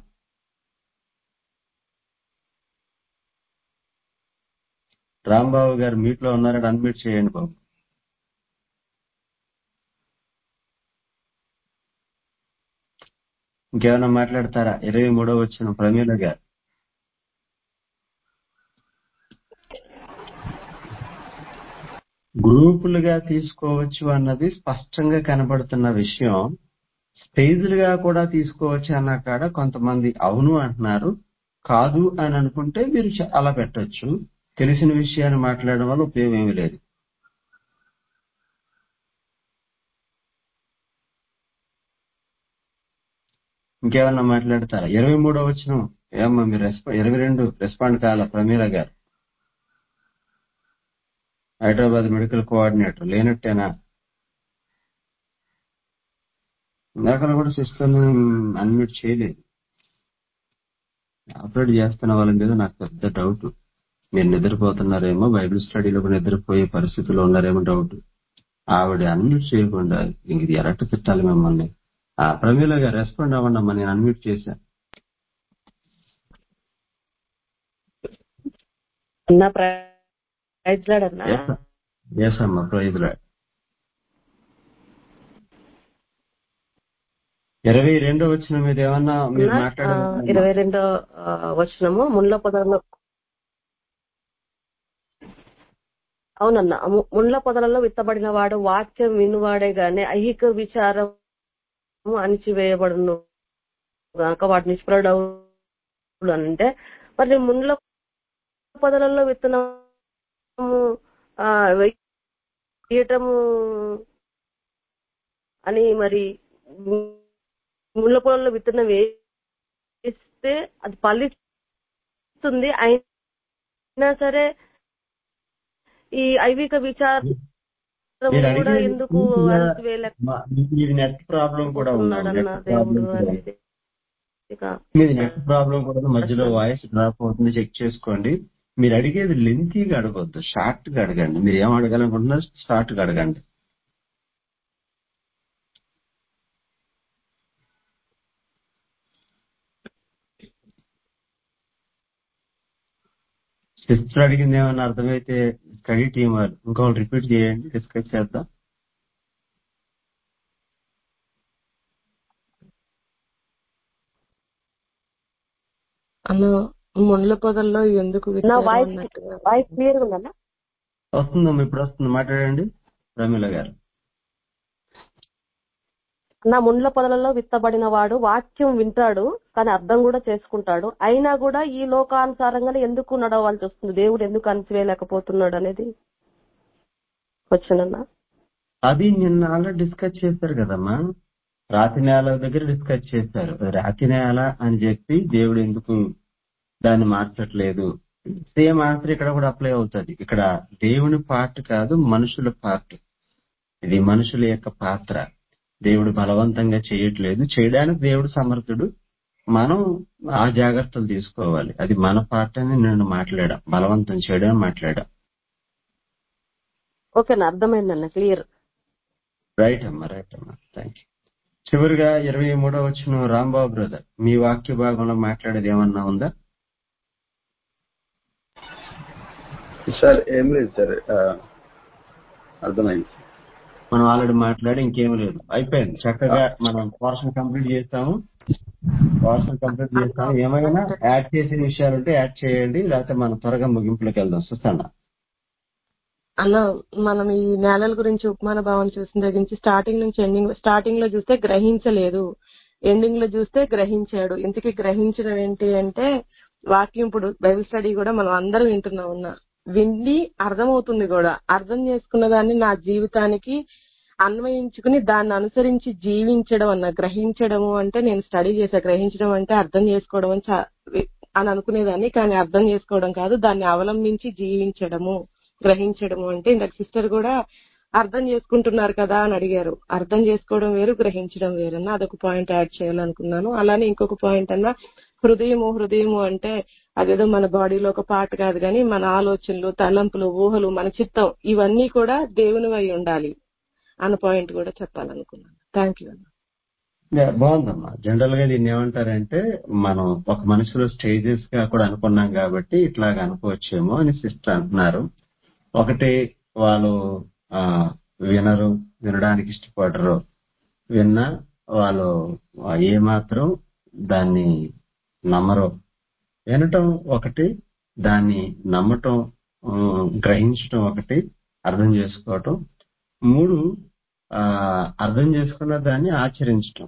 రాంబాబు గారు మీట్లో ఉన్నారని అన్మ్యూట్ చేయండి బాబు ఇంకేమైనా మాట్లాడతారా ఇరవై మూడో వచ్చిన ప్రమీల గారు గ్రూపులుగా తీసుకోవచ్చు అన్నది స్పష్టంగా కనబడుతున్న విషయం స్టేజ్లుగా కూడా తీసుకోవచ్చు అన్న కాడ కొంతమంది అవును అంటున్నారు కాదు అని అనుకుంటే మీరు చ- అలా పెట్టొచ్చు తెలిసిన విషయాన్ని మాట్లాడడం వల్ల ఉపయోగం ఏమీ లేదు ఇంకేమన్నా మాట్లాడతారా ఇరవై మూడో వచ్చిన ఏమమ్మా మీరు రెస్పా ఇరవై రెండు రెస్పాండ్ కాల ప్రమీల గారు హైదరాబాద్ మెడికల్ కోఆర్డినేటర్ లేనట్టేనా ఇందాక కూడా సిస్టమ్ అన్మ్యూట్ చేయలేదు ఆపరేట్ చేస్తున్న వాళ్ళ మీద నాకు పెద్ద డౌట్ మీరు నిద్రపోతున్నారేమో బైబిల్ స్టడీలో కూడా నిద్రపోయే పరిస్థితిలో ఉన్నారేమో డౌట్ ఆవిడ అన్మ్యూట్ చేయకుండా ఇంక ఇది ఎరట్టు తిట్టాలి మిమ్మల్ని ఆ ప్రమీల గారు రెస్పాండ్ అవ్వండి అమ్మా నేను అన్మ్యూట్ చేశాను అన్నా ప్రైజ్ లాడ్ అన్నా ఎస్ అమ్మా ప్రైజ్లా ఇరవై రెండో వచ్చిన మీద ఏమన్నా మీరు అన్నా, ఆ, మాట్లాడారు ఇరవై రెండో ఆ, వచనము ముండ్ల పొదలలో అవునన్నా ము- ముండ్ల పొదలలో విత్తబడిన వాడు వాక్యం వినువాడే గాని ఐహిక విచారము అణిచివేయబడును గాక వాటి నిష్ఫలుడవుడు అంటే మరి ముండ్ల పొదలలో విత్తనము ఆ, వేయటము అని మరి ముళ్ళ పొలంలో విత్తనం వేస్తే అది ఫలిస్తుంది అయినా సరే ఈ ఐవిక విచారం మీరు కూడా అడిగేది ఎందుకు పూర్తిగా అణచివేయలేకపోతున్నాడు మా- మీది నెట్ ప్రాబ్లం కూడా ఉందా అన్న నెట్ దేవుడు ప్రాబ్లం కూడా అనేది ఇక మీది నెట్ ప్రాబ్లం కూడా ఉంది. మధ్యలో వాయిస్ డ్రాప్ అవుతుంది చెక్ చేసుకోండి మీరు అడిగేది లెంతీగా అడగొద్దు షార్ట్ గా అడగండి మీరు ఏం అడగాలనుకుంటున్నారు షార్ట్ గా అడగండి సిస్టర్ అడిగింది ఏమన్నా అర్థమైతే స్టడీ టీం వాళ్ళు ఇంకోళ్ళు రిపీట్ చేయండి డిస్కస్ చేద్దాం అన్న ముండ్ల పొదల్లో ఎందుకు నా విత్తారు వాయిస్ అన్నట్టుగా వాయిస్ క్లియర్ ఉందన్నా వస్తుందమ్మా ఇప్పుడు వస్తుంది మాట్లాడండి ప్రమీల గారు నా ముండ్ల పొదలలో విత్తబడిన వాడు వాక్యం వింటాడు కానీ అర్థం కూడా చేసుకుంటాడు అయినా కూడా ఈ లోకానుసారంగానే ఎందుకు నడవాల్సి వస్తుంది దేవుడు ఎందుకు అణచివేయలేకపోతున్నాడు అనేది వచ్చానన్నా అది నిన్న ఆల్రెడీ డిస్కస్ చేశారు కదమ్మా రాతి నేల దగ్గర డిస్కస్ చేశారు రాతి నేల అని చెప్పి దేవుడు ఎందుకు దాన్ని మార్చట్లేదు సేమ్ ఆన్సర్ ఇక్కడ కూడా అప్లై అవుతుంది ఇక్కడ దేవుని పార్ట్ కాదు మనుషుల పార్ట్ ఇది మనుషుల యొక్క పాత్ర దేవుడు బలవంతంగా చేయట్లేదు చేయడానికి దేవుడు సమర్థుడు మనం ఆ జాగ్రత్తలు తీసుకోవాలి అది మన పార్ట్ అని నేను మాట్లాడాం బలవంతం చేయడం మాట్లాడాం ఓకేనా అర్థమైందన్న క్లియర్ రైట్ అమ్మా రైట్ అమ్మా థ్యాంక్ యూ చివరిగా ఇరవై మూడో వచ్చిన రాంబాబు బ్రదర్ మీ వాక్య భాగంలో మాట్లాడేది ఏమన్నా ఉందా సార్ ఏం లేదు సార్ ఆ, అర్థమైంది మనం ఆల్రెడీ మాట్లాడి ఇంకేం లేదు అయిపోయింది చక్కగా మనం పోర్షన్ కంప్లీట్ చేస్తాము పోర్షన్ కంప్లీట్ చేస్తాము ఏమైనా యాడ్ చేసే విషయాలు ఉంటే యాడ్ చేయండి లేకపోతే మనం త్వరగా ముగింపులకు వెళ్దాం సుస్తానా అన్న మనం ఈ నేలల గురించి ఉపమాన భావం చూసిన దగ్గర నుంచి స్టార్టింగ్ నుంచి ఎండింగ్ స్టార్టింగ్ లో చూస్తే గ్రహించలేదు ఎండింగ్ లో చూస్తే గ్రహించాడు ఇంతకీ గ్రహించడం ఏంటి అంటే వాక్యం ఇప్పుడు బైబిల్ స్టడీ కూడా మనం అందరం వింటున్నాం ఉన్నా విండి అర్థమవుతుంది కూడా అర్థం చేసుకున్న దాన్ని నా జీవితానికి అన్వయించుకుని దాన్ని అనుసరించి జీవించడం అన్న గ్రహించడము అంటే నేను స్టడీ చేశా గ్రహించడం అంటే అర్థం చేసుకోవడం అని చా- అని అనుకునేదాన్ని కానీ అర్థం చేసుకోవడం కాదు దాన్ని అవలంబించి జీవించడము గ్రహించడము అంటే ఇందాక సిస్టర్ కూడా అర్థం చేసుకుంటున్నారు కదా అని అడిగారు అర్థం చేసుకోవడం వేరు గ్రహించడం వేరన్నా అదొక పాయింట్ యాడ్ చేయాలనుకున్నాను అలానే ఇంకొక పాయింట్ అన్నా హృదయము హృదయము అంటే అదేదో మన బాడీలో ఒక పార్ట్ కాదు కానీ మన ఆలోచనలు తలంపులు ఊహలు మన చిత్తం ఇవన్నీ కూడా దేవునివై ఉండాలి అన్న పాయింట్ కూడా చెప్పాలనుకున్నాను థ్యాంక్ యూ అన్న యా, బాగుందమ్మా జనరల్ గా దీన్ని ఏమంటారంటే మనం ఒక మనిషిలో స్టేజెస్ గా కూడా అనుకున్నాం కాబట్టి ఇట్లాగ అనుకోవచ్చేమో అని సిస్టర్ అంటున్నారు ఒకటి వాళ్ళు ఆ వినరు వినడానికి ఇష్టపడరు విన్నా వాళ్ళు ఏమాత్రం దాన్ని నమ్మరు వినటం ఒకటి దాన్ని నమ్మటం ఆ, గ్రహించటం ఒకటి అర్థం చేసుకోవటం మూడు ఆ అర్థం చేసుకున్న దాన్ని ఆచరించటం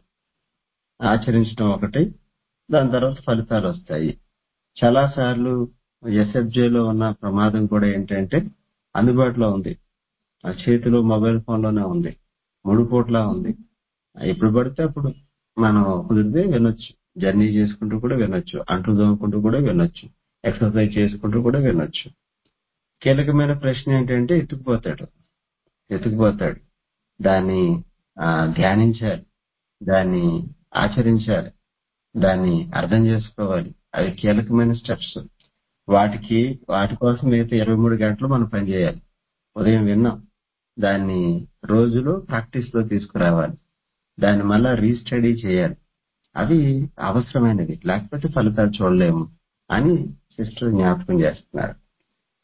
ఆచరించడం ఒకటి దాని తర్వాత ఫలితాలు వస్తాయి చాలా సార్లు ఎస్ఎఫ్జేలో ఉన్న ప్రమాదం కూడా ఏంటంటే అందుబాటులో ఉంది ఆ చేతిలో మొబైల్ ఫోన్ లోనే ఉంది మూడు పూట్లా ఉంది ఎప్పుడు పడితే అప్పుడు మనం కుదిరితే వినొచ్చు జర్నీ చేసుకుంటూ కూడా వినొచ్చు అంట్లు తోముకుంటూ కూడా వినొచ్చు ఎక్సర్సైజ్ చేసుకుంటూ కూడా వినొచ్చు కీలకమైన ప్రశ్న ఏంటంటే ఎత్తుకుపోతాడు ఎత్తుకుపోతాడు దాన్ని ఆ, ధ్యానించాలి దాన్ని ఆచరించాలి దాన్ని అర్థం చేసుకోవాలి అవి కీలకమైన స్టెప్స్ వాటికి వాటి కోసం అయితే ఇరవై మూడు గంటలు మనం పనిచేయాలి ఉదయం విన్నాం దాన్ని రోజులో ప్రాక్టీస్ లో తీసుకురావాలి దాన్ని మళ్ళా రీస్టడీ చేయాలి అవి అవసరమైనవి లేకపోతే ఫలితాలు చూడలేము అని సిస్టర్ జ్ఞాపకం చేస్తున్నారు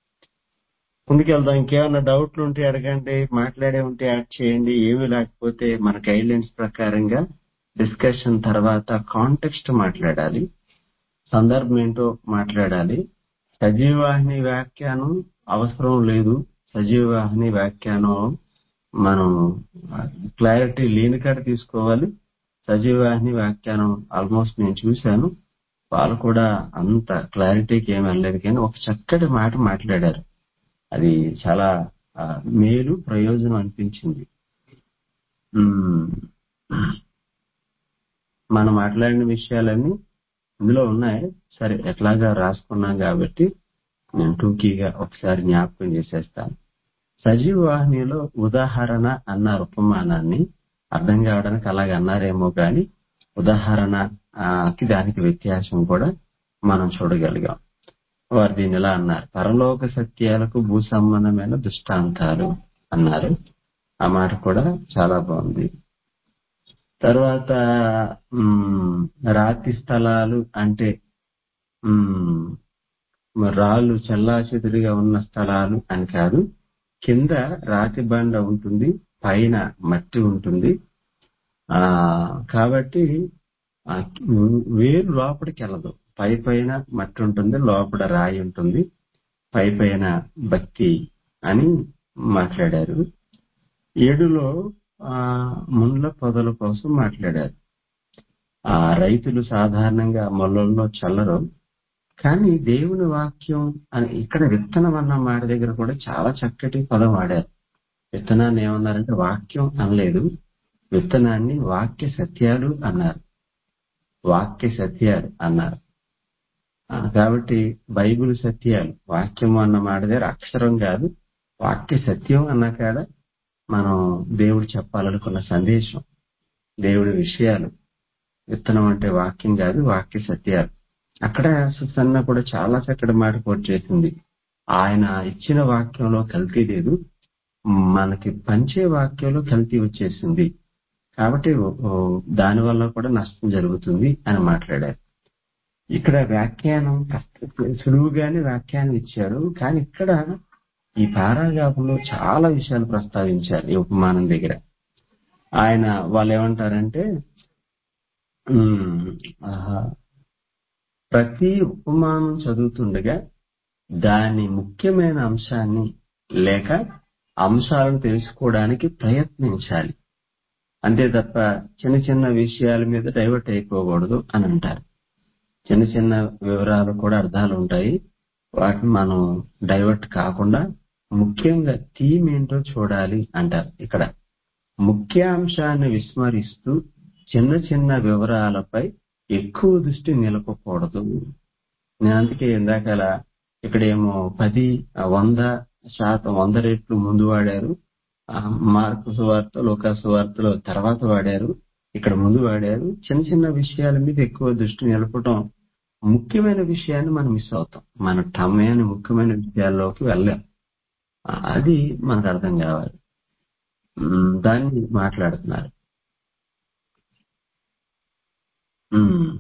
ముందుకెళ్దాం ఇంకేమైనా డౌట్లు ఉంటే అడగండి మాట్లాడే ఉంటే యాడ్ చేయండి ఏమీ లేకపోతే మన గైడ్లైన్స్ ప్రకారంగా డిస్కషన్ తర్వాత కాంటెక్స్ట్ మాట్లాడాలి సందర్భం ఏంటో మాట్లాడాలి సజీవాహిని వ్యాఖ్యానం అవసరం లేదు సజీవాహిని వ్యాఖ్యానం మనం క్లారిటీ లేని కాడ తీసుకోవాలి సజీవాహిని వ్యాఖ్యానం ఆల్మోస్ట్ నేను చూశాను వాళ్ళు కూడా అంత క్లారిటీకి ఏం వెళ్ళలేదు కానీ ఒక చక్కటి మాట మాట్లాడారు అది చాలా ఆ, మేలు ప్రయోజనం అనిపించింది ఉమ్, మనం మాట్లాడిన విషయాలన్నీ ఇందులో ఉన్నాయి సరే ఎట్లాగా రాసుకున్నాం కాబట్టి నేను టూకీగా ఒకసారి జ్ఞాపకం చేసేస్తాను సజీవ వాహినిలో ఉదాహరణ అన్నారు ఉపమానాన్ని అర్థం కావడానికి అలాగే అన్నారేమో కానీ ఉదాహరణ ఆ, కి దానికి వ్యత్యాసం కూడా మనం చూడగలిగాం వారు దీన్ని ఇలా అన్నారు పరలోక సత్యాలకు భూ సంబంధమైన దృష్టాంతాలు అన్నారు ఆ మాట కూడా చాలా బాగుంది తర్వాత ఉమ్, రాతి స్థలాలు అంటే ఉమ్, రాళ్ళు చెల్లాచెదురుగా ఉన్న స్థలాలు అని కాదు కింద రాతి బండ ఉంటుంది పైన మట్టి ఉంటుంది ఆ కాబట్టి ఆ వేరు లోపలికి వెళ్ళదు పై పైన మట్టి ఉంటుంది లోపల రాయి ఉంటుంది పై పైన బత్తి అని మాట్లాడారు ఏడులో ఆ ముండ్ల పొదల కోసం మాట్లాడారు ఆ రైతులు సాధారణంగా మొలల్లో చల్లరు కానీ దేవుని వాక్యం అని ఇక్కడ విత్తనం అన్న మాట దగ్గర కూడా చాలా చక్కటి పదం వాడారు విత్తనాన్ని ఏమన్నారంటే వాక్యం అనలేదు విత్తనాన్ని వాక్య సత్యాలు అన్నారు వాక్య సత్యాలు అన్నారు ఆ, కాబట్టి బైబిల్ సత్యాలు వాక్యం అన్న మాట దగ్గర అక్షరం కాదు వాక్య సత్యం అన్న కాడ మనం దేవుడు చెప్పాలనుకున్న సందేశం దేవుడి విషయాలు విత్తనం అంటే వాక్యం కాదు వాక్య సత్యాలు అక్కడ సుసన్న కూడా చాలా చక్కటి మాట కోట్ చేసింది ఆయన ఇచ్చిన వాక్యంలో కల్తీ లేదు మనకి పంచే వాక్యంలో కల్తీ వచ్చేసింది కాబట్టి ఓ, దాని వల్ల కూడా నష్టం జరుగుతుంది అని మాట్లాడారు ఇక్కడ వ్యాఖ్యానం కష్ట- సులువుగానే వ్యాఖ్యానం ఇచ్చారు కానీ ఇక్కడ ఈ పారాగ్రాఫ్లో చాలా విషయాలు ప్రస్తావించారు ఈ ఉపమానం దగ్గర ఆయన వాళ్ళు ఏమంటారంటే ఉమ్, ఆహా, ప్రతి ఉపమానం చదువుతుండగా దాని ముఖ్యమైన అంశాన్ని లేక అంశాలను తెలుసుకోవడానికి ప్రయత్నించాలి అంతే తప్ప చిన్న చిన్న విషయాల మీద డైవర్ట్ అయిపోకూడదు అని అంటారు చిన్న చిన్న వివరాలు కూడా అర్థాలు ఉంటాయి వాటిని మనం డైవర్ట్ కాకుండా ముఖ్యంగా థీమ్ ఏంటో చూడాలి అంటారు ఇక్కడ ముఖ్యాంశాన్ని విస్మరిస్తూ చిన్న చిన్న వివరాలపై ఎక్కువ దృష్టి నిలపకూడదు నేను అందుకే ఇందాకల ఇక్కడేమో పది ఆ, వంద శాతం వంద రెట్లు ముందు వాడారు ఆ, మార్కు సువార్త లోకా సువార్తలో తర్వాత వాడారు ఇక్కడ ముందు వాడారు చిన్న చిన్న విషయాల మీద ఎక్కువ దృష్టి నిలపడం ముఖ్యమైన విషయాన్ని మనం మిస్ అవుతాం మన టమయాన్ని ముఖ్యమైన విషయాల్లోకి వెళ్ళాం ఆ, అది మనకు అర్థం కావాలి ఉమ్, దాన్ని మాట్లాడుతున్నారు ఉమ్.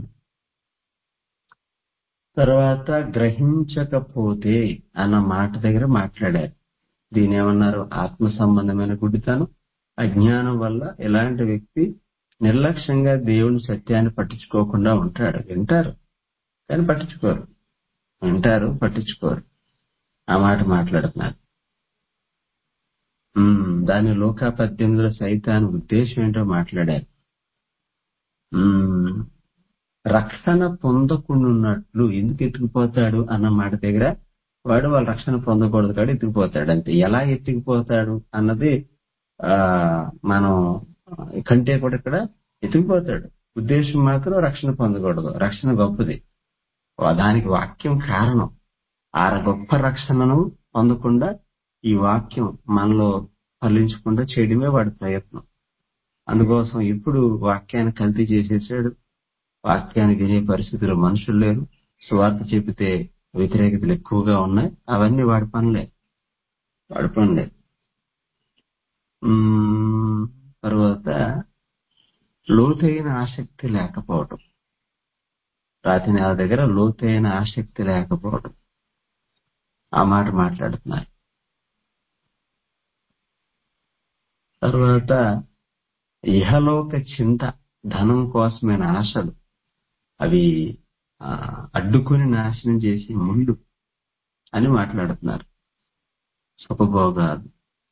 తర్వాత గ్రహించకపోతే అన్న మాట దగ్గర మాట్లాడారు దీని ఏమన్నారు ఆత్మ సంబంధమైన గుడ్డితనం అజ్ఞానం వల్ల ఎలాంటి వ్యక్తి నిర్లక్ష్యంగా దేవుని సత్యాన్ని పట్టించుకోకుండా ఉంటాడు వింటారు కానీ పట్టించుకోరు వింటారు పట్టించుకోరు ఆ మాట మాట్లాడుతున్నారు ఉమ్, దాని లోకా పద్దెనిమిదిలో సైతాన్ ఉద్దేశం ఏంటో మాట్లాడారు ఉమ్, రక్షణ పొందకుండాన్నట్లు ఎందుకు ఎత్తుకుపోతాడు అన్న మాట దగ్గర వాడు వాళ్ళ రక్షణ పొందకూడదు కాడు ఎత్తుకుపోతాడు అంతే ఎలా ఎత్తుకుపోతాడు అన్నది ఆ మనం కంటే కూడా ఇక్కడ ఎత్తుకుపోతాడు ఉద్దేశం మాత్రం రక్షణ పొందకూడదు రక్షణ గొప్పది దానికి వాక్యం కారణం ఆ గొప్ప రక్షణను పొందకుండా ఈ వాక్యం మనలో ఫలించకుండా చేయడమే వాడి ప్రయత్నం అందుకోసం ఇప్పుడు వాక్యాన్ని కల్తీ చేసేసాడు వాక్యాన్ని వినే పరిస్థితిలో మనుషులు లేరు స్వార్థ చెబితే వ్యతిరేకతలు ఎక్కువగా ఉన్నాయి అవన్నీ వాడి పనులే వాడి పనులే ఉమ్, తర్వాత లోతైన ఆసక్తి లేకపోవటం రాతి నేల దగ్గర లోతైన ఆసక్తి లేకపోవడం ఆ మాట మాట్లాడుతున్నారు తర్వాత ఇహలోక చింత ధనం కోసమైన ఆశలు అవి ఆ, అడ్డుకొని నాశనం చేసి ముందు అని మాట్లాడుతున్నారు సుఖభోగాలు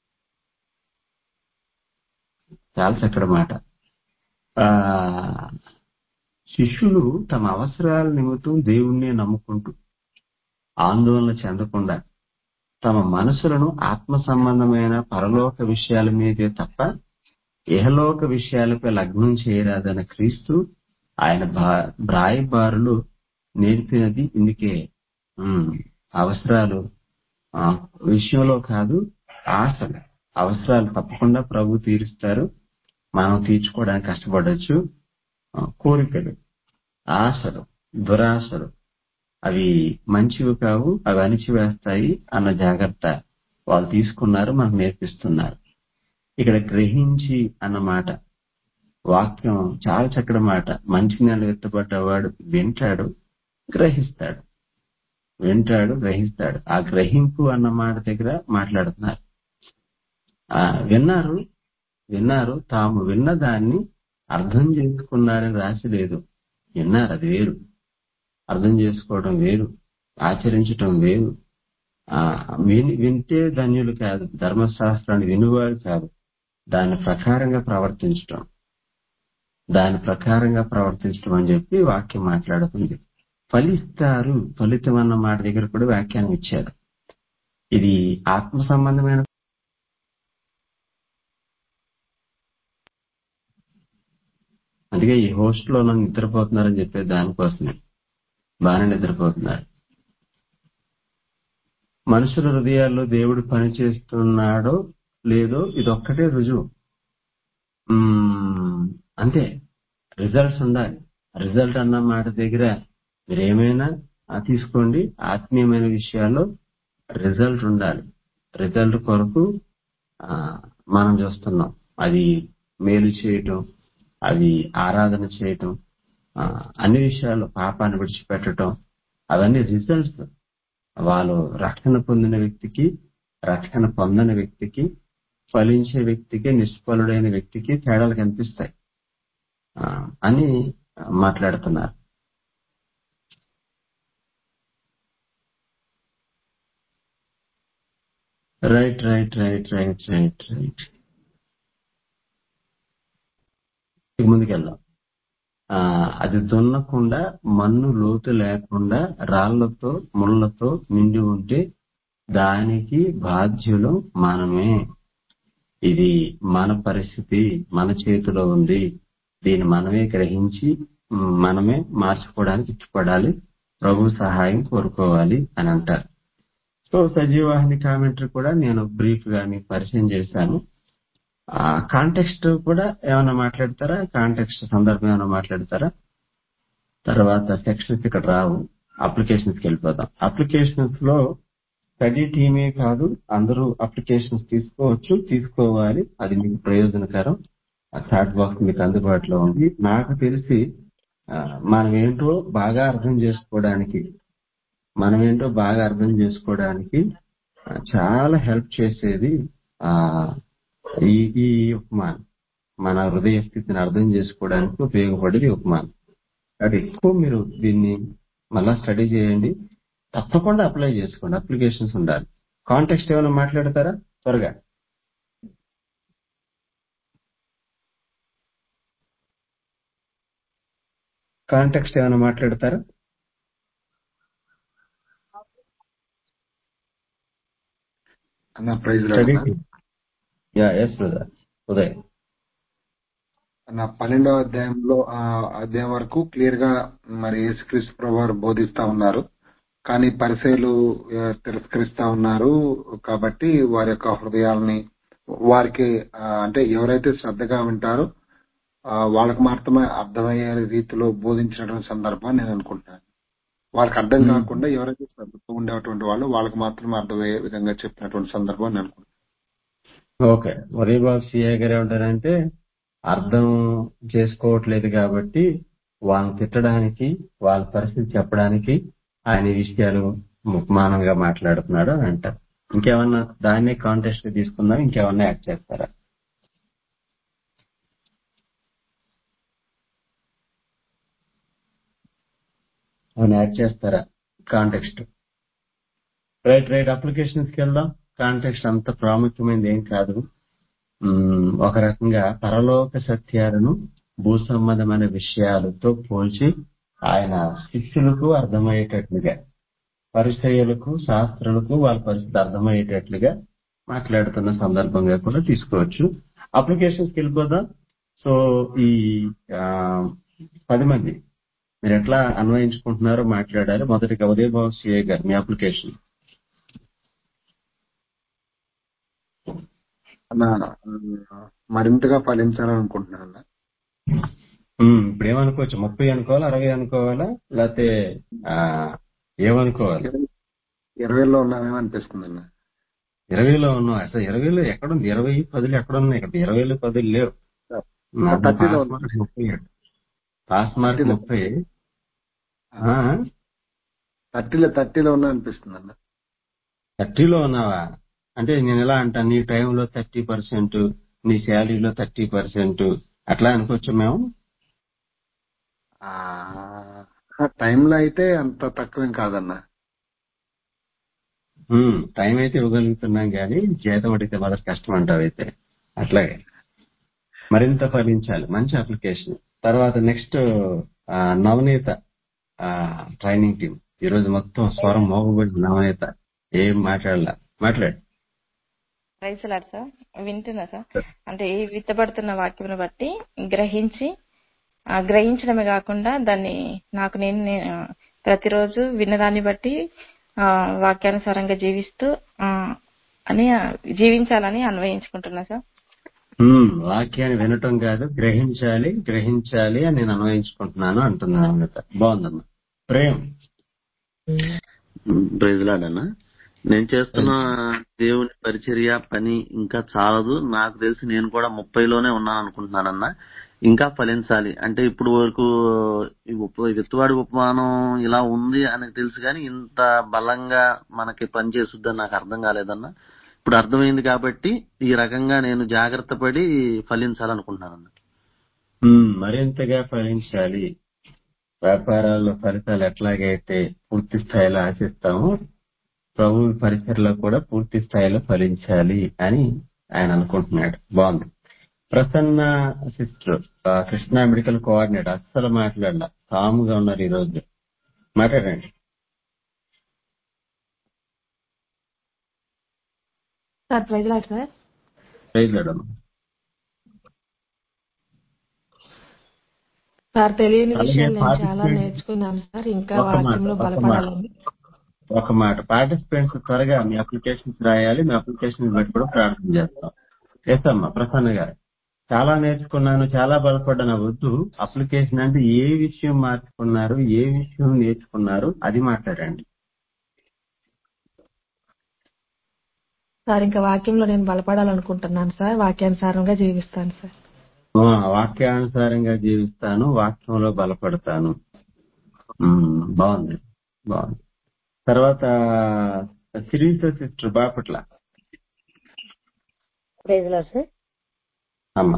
చాలా చక్కటి మాట ఆ శిష్యులు తమ అవసరాల నిమిత్తం దేవుణ్ణి నమ్ముకుంటూ ఆందోళన చెందకుండా తమ మనసులను ఆత్మ సంబంధమైన పరలోక విషయాల మీదే తప్ప ఇహలోక విషయాలపై లగ్నం చేయరాదన్న క్రీస్తు ఆయన భా- బ్రాయబారులు నేర్పినది ఇందుకే ఉమ్, అవసరాలు ఆ, విషయంలో కాదు ఆశలు అవసరాలు తప్పకుండా ప్రభు తీరుస్తారు మనం తీర్చుకోవడానికి కష్టపడవచ్చు ఆ, కోరికలు ఆశలు దురాశలు అవి మంచివి కావు అవి అణిచివేస్తాయి అన్న జాగ్రత్త వాళ్ళు తీసుకున్నారు మనకు నేర్పిస్తున్నారు ఇక్కడ గ్రహించి అన్న మాట వాక్యం చాలా చక్కటి మాట మంచి నెల ఎత్తబడ్డవాడు వింటాడు గ్రహిస్తాడు వింటాడు గ్రహిస్తాడు ఆ గ్రహింపు అన్న మాట దగ్గర మాట్లాడుతున్నారు ఆ విన్నారు విన్నారు తాము విన్న దాన్ని అర్థం చేసుకున్నారని రాసి లేదు విన్నారు అది వేరు అర్థం చేసుకోవడం వేరు ఆచరించటం వేరు ఆ విని వింటే ధన్యులు కాదు ధర్మశాస్త్రాన్ని వినువారు కాదు దాని ప్రకారంగా ప్రవర్తించటం దాని ప్రకారంగా ప్రవర్తించడం అని చెప్పి వాక్యం మాట్లాడుతుంది ఫలిస్తారు ఫలితం అన్న మాట దగ్గర కూడా వ్యాఖ్యానం ఇచ్చారు ఇది ఆత్మ సంబంధమైన అందుకే ఈ హోస్ట్ లో నన్ను నిద్రపోతున్నారని చెప్పే దానికోసమే బాగానే నిద్రపోతున్నారు మనుషుల హృదయాల్లో దేవుడు పనిచేస్తున్నాడో లేదో ఇది ఒక్కటే రుజువు మ్మ్, అంతే రిజల్ట్స్ ఉండాలి రిజల్ట్ అన్న మాట దగ్గర మీరు ఏమైనా ఆ, తీసుకోండి ఆత్మీయమైన విషయాల్లో రిజల్ట్ ఉండాలి రిజల్ట్ కొరకు ఆ, మనం చూస్తున్నాం అది మేలు చేయటం అది ఆరాధన చేయటం ఆ, అన్ని విషయాల్లో పాపాన్ని విడిచిపెట్టడం అవన్నీ రిజల్ట్స్ వాళ్ళు రక్షణ పొందిన వ్యక్తికి రక్షణ పొందని వ్యక్తికి ఫలించే వ్యక్తికి నిష్ఫలుడైన వ్యక్తికి తేడాలు కనిపిస్తాయి ఆ, అని మాట్లాడుతున్నారు right right right right right right ముందుకెళ్దాం ఆ, అది దున్నకుండా మన్ను లోతు లేకుండా రాళ్లతో ముళ్ళతో నిండి ఉంటే దానికి బాధ్యులు మనమే ఇది మన పరిస్థితి మన చేతిలో ఉంది దీన్ని మనమే గ్రహించి మ్, మనమే మార్చుకోవడానికి ఇష్టపడాలి ప్రభు సహాయం కోరుకోవాలి అని అంటారు సో సజీవాహిని కామెంటరీ కూడా నేను బ్రీఫ్ గా మీకు పరిచయం చేశాను ఆ కాంటెక్స్ట్ కూడా ఏమైనా మాట్లాడతారా కాంటెక్స్ట్ సందర్భం ఏమైనా మాట్లాడతారా తర్వాత సెక్షన్స్ ఇక్కడ రావు అప్లికేషన్స్ కి వెళ్ళిపోదాం అప్లికేషన్స్ లో స్టడీ టీమే కాదు అందరూ అప్లికేషన్స్ తీసుకోవచ్చు తీసుకోవాలి అది మీకు ప్రయోజనకరం ఆ చాట్ బాక్స్ మీకు అందుబాటులో ఉంది నాకు తెలిసి ఆ, మనం ఏంటో బాగా అర్థం చేసుకోవడానికి మనం ఏంటో బాగా అర్థం చేసుకోవడానికి ఆ, చాలా హెల్ప్ చేసేది ఆ ఈ ఈ ఉపమానం మన హృదయ స్థితిని అర్థం చేసుకోవడానికి ఉపయోగపడేది ఉపమానం అది ఎక్కువ మీరు దీన్ని మళ్ళా స్టడీ చేయండి తప్పకుండా అప్లై చేసుకోండి అప్లికేషన్స్ ఉండాలి కాంటెక్స్ట్ ఏమైనా మాట్లాడతారా త్వరగా కాంటెక్స్ట్ ఏమైనా మాట్లాడతారా అన్న praise study lord yeah yes brother Uday నా పన్నెండవ అధ్యాయంలో ఆ అధ్యాయం వరకు క్లియర్ గా మరి యేసుక్రీస్తు ప్రభు వారు బోధిస్తా ఉన్నారు కానీ పరిసయలు తిరస్కరిస్తా ఉన్నారు కాబట్టి వారి యొక్క హృదయాలని వారికి ఆ, అంటే ఎవరైతే శ్రద్ధగా వింటారో ఆ, వాళ్ళకి మాత్రమే అర్థమయ్యే రీతిలో బోధించినటువంటి సందర్భం నేను అనుకుంటున్నాను వాళ్ళకి అర్థం మ్మ్. కాకుండా ఎవరైతే శ్రద్ధతో ఉండేటువంటి వాళ్ళు వాళ్ళకి మాత్రమే అర్థమయ్యే విధంగా చెప్పినటువంటి సందర్భం నేను అనుకుంటున్నాను ఓకే ఉదయబాబు సిఐ గారు ఏమంటారంటే అర్థం చేసుకోవట్లేదు కాబట్టి వాళ్ళని తిట్టడానికి వాళ్ళ పరిస్థితి చెప్పడానికి ఆయన ఈ విషయాలు ఉపమానంగా మాట్లాడుతున్నాడు అని అంటారు ఇంకేమన్నా దాన్నే కాంటెస్ట్ తీసుకుందాం ఇంకేమన్నా యాడ్ చేస్తారా అవును యాడ్ చేస్తారా కాంటెక్స్ట్ రైట్ రైట్ అప్లికేషన్స్ కి వెళ్దాం కాంటెక్స్ట్ అంత ప్రాముఖ్యమైనది ఏం కాదు ఉమ్, ఒక రకంగా పరలోక సత్యాలను భూ సంబంధమైన విషయాలతో పోల్చి ఆయన శిష్యులకు అర్థమయ్యేటట్లుగా పరిచయులకు శాస్త్రులకు వాళ్ళ పరిస్థితి అర్థమయ్యేటట్లుగా మాట్లాడుతున్న సందర్భంగా కూడా తీసుకోవచ్చు అప్లికేషన్స్కి వెళ్ళిపోదాం సో ఈ ఆ, పది మంది మీరు ఎట్లా అన్వయించుకుంటున్నారో మాట్లాడాలి మొదటిగా ఉదయభావ సిఏ గారు మీ అప్లికేషన్ అన్న ఆ, మరింతగా ఫలించాలనుకుంటున్నాను అన్న. ఉమ్, ఇప్పుడు ఏమనుకోవచ్చు ముప్పై అనుకోవాలా అరవై అనుకోవాలా లేకపోతే ఆ, ఏమనుకోవాలి ఇరవై- ఇరవైలో ఉన్నామేమో అనిపిస్తుంది అన్న ఇరవైలో ఉన్నాం అసలు ఇరవైలో ఎక్కడుంది ఇరవై పదులు ఎక్కడున్నాయి ఇక్కడ ఇరవైలో పదులు లేవు ఆ, థర్టీలో పాస్ మార్క్ ముప్పై పాస్ మార్క్ థర్టీలో ముప్పై ఆ, థర్టీలో థర్టీలో ఉన్నా అనిపిస్తుంది అన్న థర్టీలో ఉన్నావా అంటే నేను ఎలా అంటాను నీ టైంలో థర్టీ పర్సెంట్ నీ శాలరీలో థర్టీ పర్సెంట్ అట్లా అనుకోవచ్చు మేము ఆ ఆ టైంలో అయితే అంత తక్కువేం కాదన్న ఉమ్, టైం అయితే ఇవ్వగలుగుతున్నాం కానీ జీతం అడిగితే మొదటి కష్టం అంటావు అయితే అట్లాగే మరింత ఫలించాలి మంచి అప్లికేషన్ తర్వాత నెక్స్ట్ నవనీత ట్రైనింగ్ టీం ఈ రోజు మొత్తం స్వరం మోగబడి నవనీత ఏం మాట్లాడలా మాట్లాడు రైతులాడు సార్ వింటున్నా సార్ అంటే ఈ విత్తబడుతున్న వాక్యమును బట్టి గ్రహించి ఆ గ్రహించడమే కాకుండా దాన్ని నాకు నేను నే- ఆ, ప్రతిరోజు విన్నదాన్ని బట్టి ఆ, వాక్యానుసారంగా జీవిస్తూ ఆ, అని ఆ, జీవించాలని అన్వయించుకుంటున్నా సార్ ఉమ్, వాక్యాన్ని వినటం కాదు గ్రహించాలి గ్రహించాలి అని నేను అన్వయించుకుంటున్నాను అంటున్నాను నవనీత బాగుందమ్మా ప్రేమ్ ప్రైజ్లాడన్నా నేను చేస్తున్న దేవుని పరిచర్య పని ఇంకా చాలదు నాకు తెలిసి నేను కూడా ముప్పైలోనే ఉన్నాను అనుకుంటున్నానన్నా ఇంకా ఫలించాలి అంటే ఇప్పుడు వరకు ఈ ఉప విత్తువాడి ఉపమానం ఇలా ఉంది అని తెలుసు కానీ ఇంత బలంగా మనకి పనిచేస్తుందని నాకు అర్థం కాలేదన్నా ఇప్పుడు అర్థమైంది కాబట్టి ఈ రకంగా నేను జాగ్రత్త పడి ఫలించాలనుకుంటున్నానన్నా ఉమ్, మరింతగా ఫలించాలి వ్యాపారాల్లో ఫలితాలు ఎట్లాగైతే పూర్తి స్థాయిలో ఆశిస్తామో ప్రభు పరిసరలో కూడా పూర్తి స్థాయిలో ఫలించాలి అని ఆయన అనుకుంటున్నాడు బాగుంది ప్రసన్న సిస్టర్ ఆ, కృష్ణా మెడికల్ కోఆర్డినేటర్ అస్సలు మాట్లాడాల కాముగా ఉన్నారు ఈ రోజు మాట్లాడండి సార్ ప్రైజ్ లాడ్ సార్ ప్రైజ్లాడమ్మ. సార్ తెలియని అలాగే విషయాలు నేను చాలా participants- నేర్చుకున్నాను సార్ ఇంకా ఒక మాట వాక్యంలో ఒక మాట బలపడాలని ఒక మాట పార్టిసిపెంట్స్ త్వరగా మీ అప్లికేషన్స్ రాయాలి మీ అప్లికేషన్ బట్టి కూడా ప్రార్థన చేస్తాం చేస్తామ్మా ప్రసన్న గారు చాలా నేర్చుకున్నాను చాలా బలపడ్డాను వద్దు అప్లికేషన్ అంటే ఏ విషయం మార్చుకున్నారు ఏ విషయం నేర్చుకున్నారు అది మాట్లాడండి సార్ ఇంకా వాక్యంలో నేను బలపడాలనుకుంటున్నాను సార్ వాక్యానుసారంగా జీవిస్తాను సార్ ఆ, వాక్యానుసారంగా జీవిస్తాను వాక్యంలో బలపడతాను ఉమ్, బాగుంది బాగుంది తర్వాత series sister Bapatla praise lord sir అమ్మ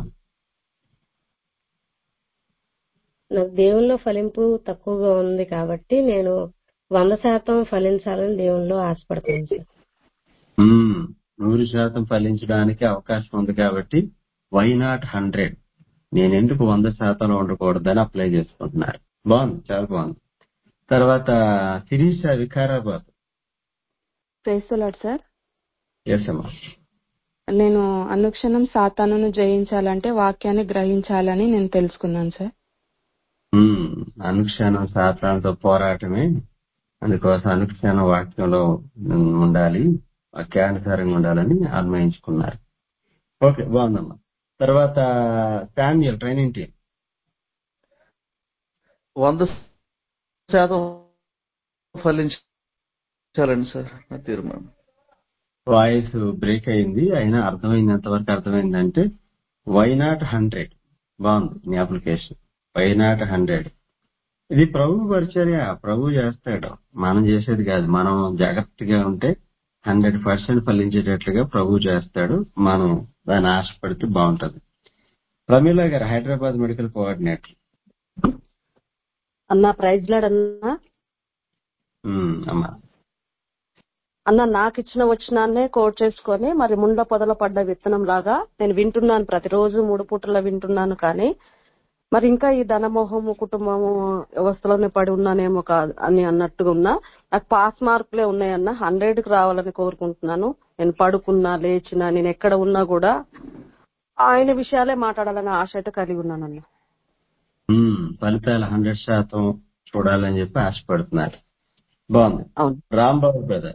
నాకు దేవుల్లో ఫలింపు తక్కువగా ఉంది కాబట్టి నేను వంద శాతం ఫలించాలని దేవుల్లో ఆశపడతాను సార్ ఉమ్, నూరు శాతం ఫలించడానికి అవకాశం ఉంది కాబట్టి వై నాట్ హండ్రెడ్ నేను ఎందుకు వంద శాతంలో ఉండకూడదని అప్లై చేసుకుంటున్నారు బాగుంది చాలా బాగుంది తర్వాత Sirisha Vikarabad praise the lord sir yes అమ్మా నేను అనుక్షణం సాతానును జయించాలంటే వాక్యాన్ని గ్రహించాలని నేను తెలుసుకున్నాను సార్ ఉమ్, అనుక్షణం సాతానుతో పోరాటమే అందుకోసం అనుక్షణం వాక్యంలో ఉమ్, ఉండాలి వాక్యానుసారంగా ఉండాలని అన్వయించుకున్నారు ఓకే బాగుందమ్మా తర్వాత శామ్యుయల్ ట్రైనింగ్ టీం వంద శాతం ఫలించాలండి సార్ నా తీర్మానం వాయిస్ బ్రేక్ అయింది అయినా అర్థమైంది వరకు అర్థమైందంటే వై నాట్ హండ్రెడ్ బాగుంది మీ అప్లికేషన్ వై నాట్ హండ్రెడ్ ఇది ప్రభు పరిచర్య ప్రభు చేస్తాడు మనం చేసేది కాదు మనం జాగ్రత్తగా ఉంటే హండ్రెడ్ పర్సెంట్ ఫలించేటట్లుగా ప్రభు చేస్తాడు మనం దాన్ని ఆశపడితే బాగుంటది ప్రమీల గారు హైదరాబాద్ మెడికల్ కోఆర్డినేటర్ అన్న ప్రైజ్ లాడ్ అన్నా ఉమ్, అమ్మా అన్న నాకు ఇచ్చిన వచనాన్నే కోట్ చేసుకొని మరి ముండ్ల పొదల పడ్డ విత్తనం లాగా నేను వింటున్నాను ప్రతిరోజు మూడు పూటల్లో వింటున్నాను కానీ మరి ఇంకా ఈ ధనమోహము కుటుంబము వ్యవస్థలోనే పడి ఉన్నానేమో కాదు అని అన్నట్టుగా ఉన్నా నాకు పాస్ మార్కులే ఉన్నాయన్న హండ్రెడ్ కి రావాలని కోరుకుంటున్నాను నేను పడుకున్నా లేచినా నేను ఎక్కడ ఉన్నా కూడా ఆయన విషయాలే మాట్లాడాలని ఆశ అయితే కలిగి ఉన్నానన్న ఉమ్, ఫలితాలు హండ్రెడ్ శాతం చూడాలని చెప్పి ఆశపడుతున్నారు బాగుంది అవును Rambabu brother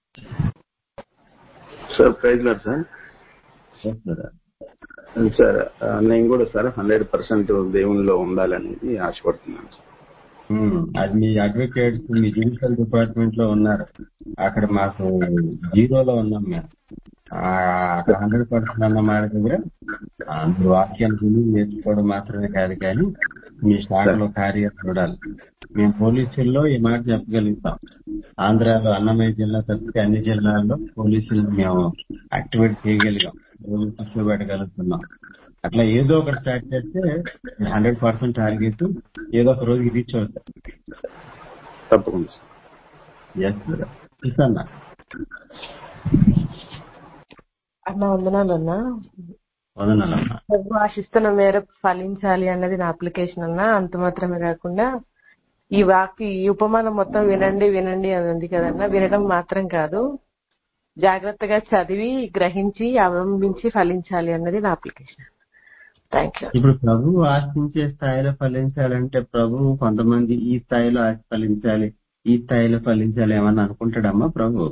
sir praise lord sir brother sir ఆ, నేను కూడా సార్ హండ్రెడ్ పర్సెంట్ దేవునిలో ఉండాలనేది ఆశపడుతున్నాను సార్ ఉమ్, అది మీ అడ్వకేట్స్ మీ జ్యుడిషియల్ డిపార్ట్మెంట్ లో ఉన్నారు అక్కడ మాకు జీరోలో ఉన్నాం మేము ఆ, అక్కడ హండ్రెడ్ పర్సెంట్ అన్న మాట దగ్గర ఆ, మీరు వాక్యాన్ని విని నేర్చుకోవడం మాత్రమే కాదు కానీ మీ శాఖలో కార్యాలు చూడాలి మేము పోలీసుల్లో ఈ మాట చెప్పగలుగుతాం ఆంధ్రాలో అన్నమయ్య జిల్లా తప్పితే అన్ని జిల్లాల్లో పోలీసులు మేము యాక్టివేట్ చేయగలిగాం పోలీసులు పెట్టగలుగుతున్నాం అట్లా ఏదో ఒకటి స్టార్ట్ చేస్తే హండ్రెడ్ పర్సెంట్ టార్గెట్ ఏదో ఒక రోజుకి రీచ్ అవుతాం తప్పకుండా సార్ ఎస్ ఇసన్నా అన్న వందనాలు అన్న వదనాలమ్మా ప్రభు ఆశిస్తున్న మేరకు ఫలించాలి అన్నది నా అప్లికేషన్ అన్న అంత మాత్రమే కాకుండా ఈ వాక్య ఈ ఉపమానం మొత్తం వినండి వినండి అని ఉంది కదన్నా వినడం మాత్రం కాదు జాగ్రత్తగా చదివి గ్రహించి అవలంబించి ఫలించాలి అన్నది నా అప్లికేషన్ థ్యాంక్ యూ ఇప్పుడు ప్రభువు ఆశించే స్థాయిలో ఫలించాలంటే ప్రభువు కొంతమంది ఈ స్థాయిలో ఆశ ఫలించాలి ఈ స్థాయిలో ఫలించాలి ఏమన్నా అనుకుంటాడమ్మా ప్రభు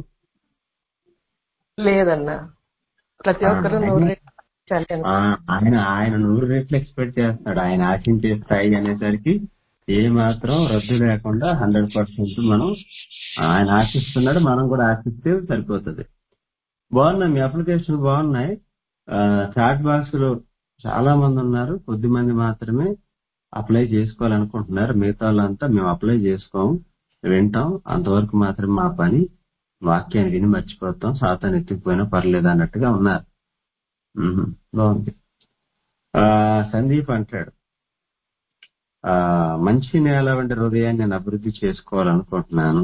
లేదన్నా ప్రతి ఒక్కరూ నూరు రెట్లు ఫలించాలి అన్న. ఆ, ఆయన ఆయన నూరు రెట్లు ఎక్స్పెక్ట్ చేస్తున్నాడు ఆయన ఆశించే స్థాయి అనేసరికి ఏ మాత్రం రద్దు లేకుండా హండ్రెడ్ పర్సెంట్ మనం ఆయన ఆశిస్తున్నాడు మనం కూడా ఆశిస్తే సరిపోతుంది బాగున్నాయి మీ అప్లికేషన్ బాగున్నాయి చాట్ బాక్స్ లో చాలా మంది ఉన్నారు కొద్ది మంది మాత్రమే అప్లై చేసుకోవాలనుకుంటున్నారు మిగతా వాళ్ళంతా మేము అప్లై చేసుకోము వింటాం అంతవరకు మాత్రం మా పని వాక్యాన్ని విని మర్చిపోతాం సాతాన్ని ఎత్తుకుపోయినా పర్లేదు అన్నట్టుగా ఉన్నారు మ్మ్. బాగుంది ఆ సందీప్ అంటాడు ఆ మంచి నేల వంటి హృదయాన్ని నేను అభివృద్ధి చేసుకోవాలనుకుంటున్నాను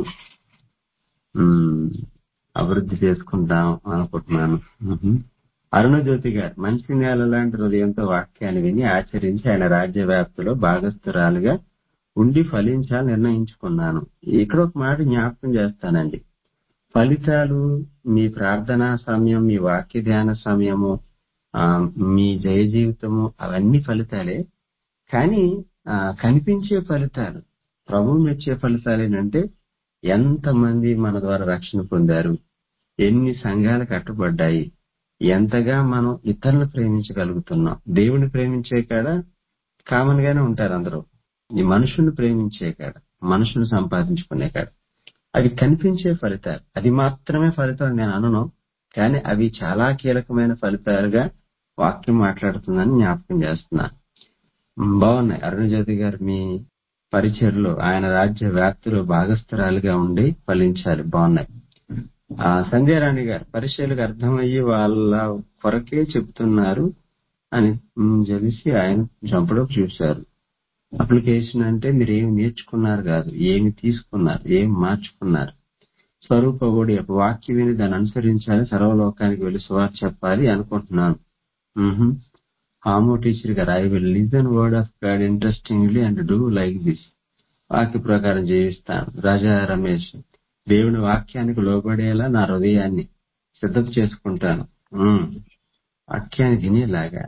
మ్మ్. అభివృద్ధి చేసుకుంటాం అనుకుంటున్నాను మ్మ్. అరుణజ్యోతి గారు మంచి నేల లాంటి హృదయంతో వాక్యాన్ని విని ఆచరించి ఆయన రాజ్య వ్యాప్తిలో భాగస్థురాలుగా ఉండి ఫలించాలని నిర్ణయించుకున్నాను ఇక్కడ ఒక మాట జ్ఞాపకం చేస్తానండి ఫలితాలు మీ ప్రార్థనా సమయం మీ వాక్య ధ్యాన సమయము ఆ, మీ జయ జీవితము అవన్నీ ఫలితాలే కానీ ఆ, కనిపించే ఫలితాలు ప్రభువు మెచ్చే ఫలితాలు ఏంటంటే ఎంతమంది మన ద్వారా రక్షణ పొందారు ఎన్ని సంఘాలు కట్టబడ్డాయి ఎంతగా మనం ఇతరులను ప్రేమించగలుగుతున్నాం దేవుని ప్రేమించే కాడ కామన్ గానే ఉంటారు అందరూ ఈ మనుషుల్ని ప్రేమించే కాడ మనుషుల్ని సంపాదించుకునే కాడ అవి కనిపించే ఫలితాలు అది మాత్రమే ఫలితం నేను అనను కానీ అవి చాలా కీలకమైన ఫలితాలుగా వాక్యం మాట్లాడుతుందని జ్ఞాపకం చేస్తున్నాను ఉమ్, బాగున్నాయి అరుణజ్యోతి గారు మీ పరిచయలో ఆయన రాజ్య వ్యాప్తిలో భాగస్థురాలుగా ఉండి ఫలించాలి బాగున్నాయి ఆ సంజయ్ రాణి గారు పరిచయలకు అర్థమయ్యి వాళ్ళ కొరకే చెప్తున్నారు అని ఉమ్, తెలిసి ఆయన చంపడం చూశారు అప్లికేషన్ అంటే మీరు ఏమి నేర్చుకున్నారు కాదు ఏమి తీసుకున్నారు ఏమి మార్చుకున్నారు స్వరూప ఓడి యొక్క వాక్యం విని దాన్ని అనుసరించాలి సర్వలోకానికి వెళ్లి సువార్ చెప్పాలి అనుకుంటున్నాను మ్మ్హ. హామో టీచర్ గారు I will listen word of God interestingly and do like this వాక్య ప్రకారం జీవిస్తాను రాజా రమేష్ దేవుని వాక్యానికి లోబడేలా నా హృదయాన్ని సిద్ధం చేసుకుంటాను మ్మ్. వాక్యాన్ని వినేలాగా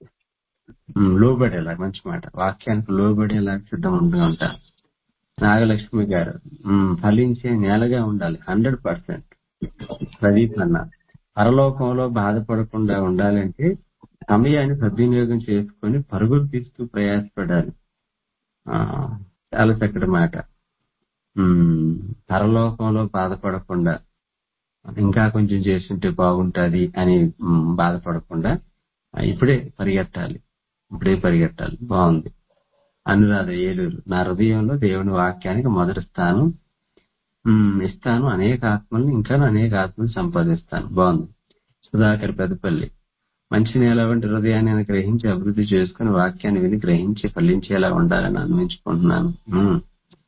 మ్మ్. లోబడేలా మంచి మాట వాక్యానికి లోబడేలా సిద్ధం ఉంటూ ఉంటాను నాగలక్ష్మి గారు మ్మ్. ఫలించే నేలగా ఉండాలి హండ్రెడ్ పర్సెంట్ ప్రదీప్ అన్న పరలోకంలో బాధపడకుండా ఉండాలంటే సమయాన్ని సద్వినియోగం చేసుకొని పరుగులు తీస్తూ ప్రయాసపడాలి ఆ, చాలా చక్కటి మాట మ్మ్. పరలోకంలో బాధపడకుండా ఇంకా కొంచెం చేస్తుంటే బాగుంటది అని మ్మ్, బాధపడకుండా ఆ, ఇప్పుడే పరిగెత్తాలి ఇప్పుడే పరిగెత్తాలి బాగుంది అనురాధ ఏలూరు నా హృదయంలో దేవుని వాక్యానికి మొదటి స్థానం మ్మ్, ఇస్తాను అనేక ఆత్మల్ని ఇంకా అనేక ఆత్మల్ని సంపాదిస్తాను బాగుంది సుధాకర్ పెద్దపల్లి మంచి నేల వంటి హృదయాన్ని నేను గ్రహించి అభివృద్ధి చేసుకుని వాక్యాన్ని విని గ్రహించి ఫలించేలా ఉండాలని అన్వించుకుంటున్నాను మ్మ్.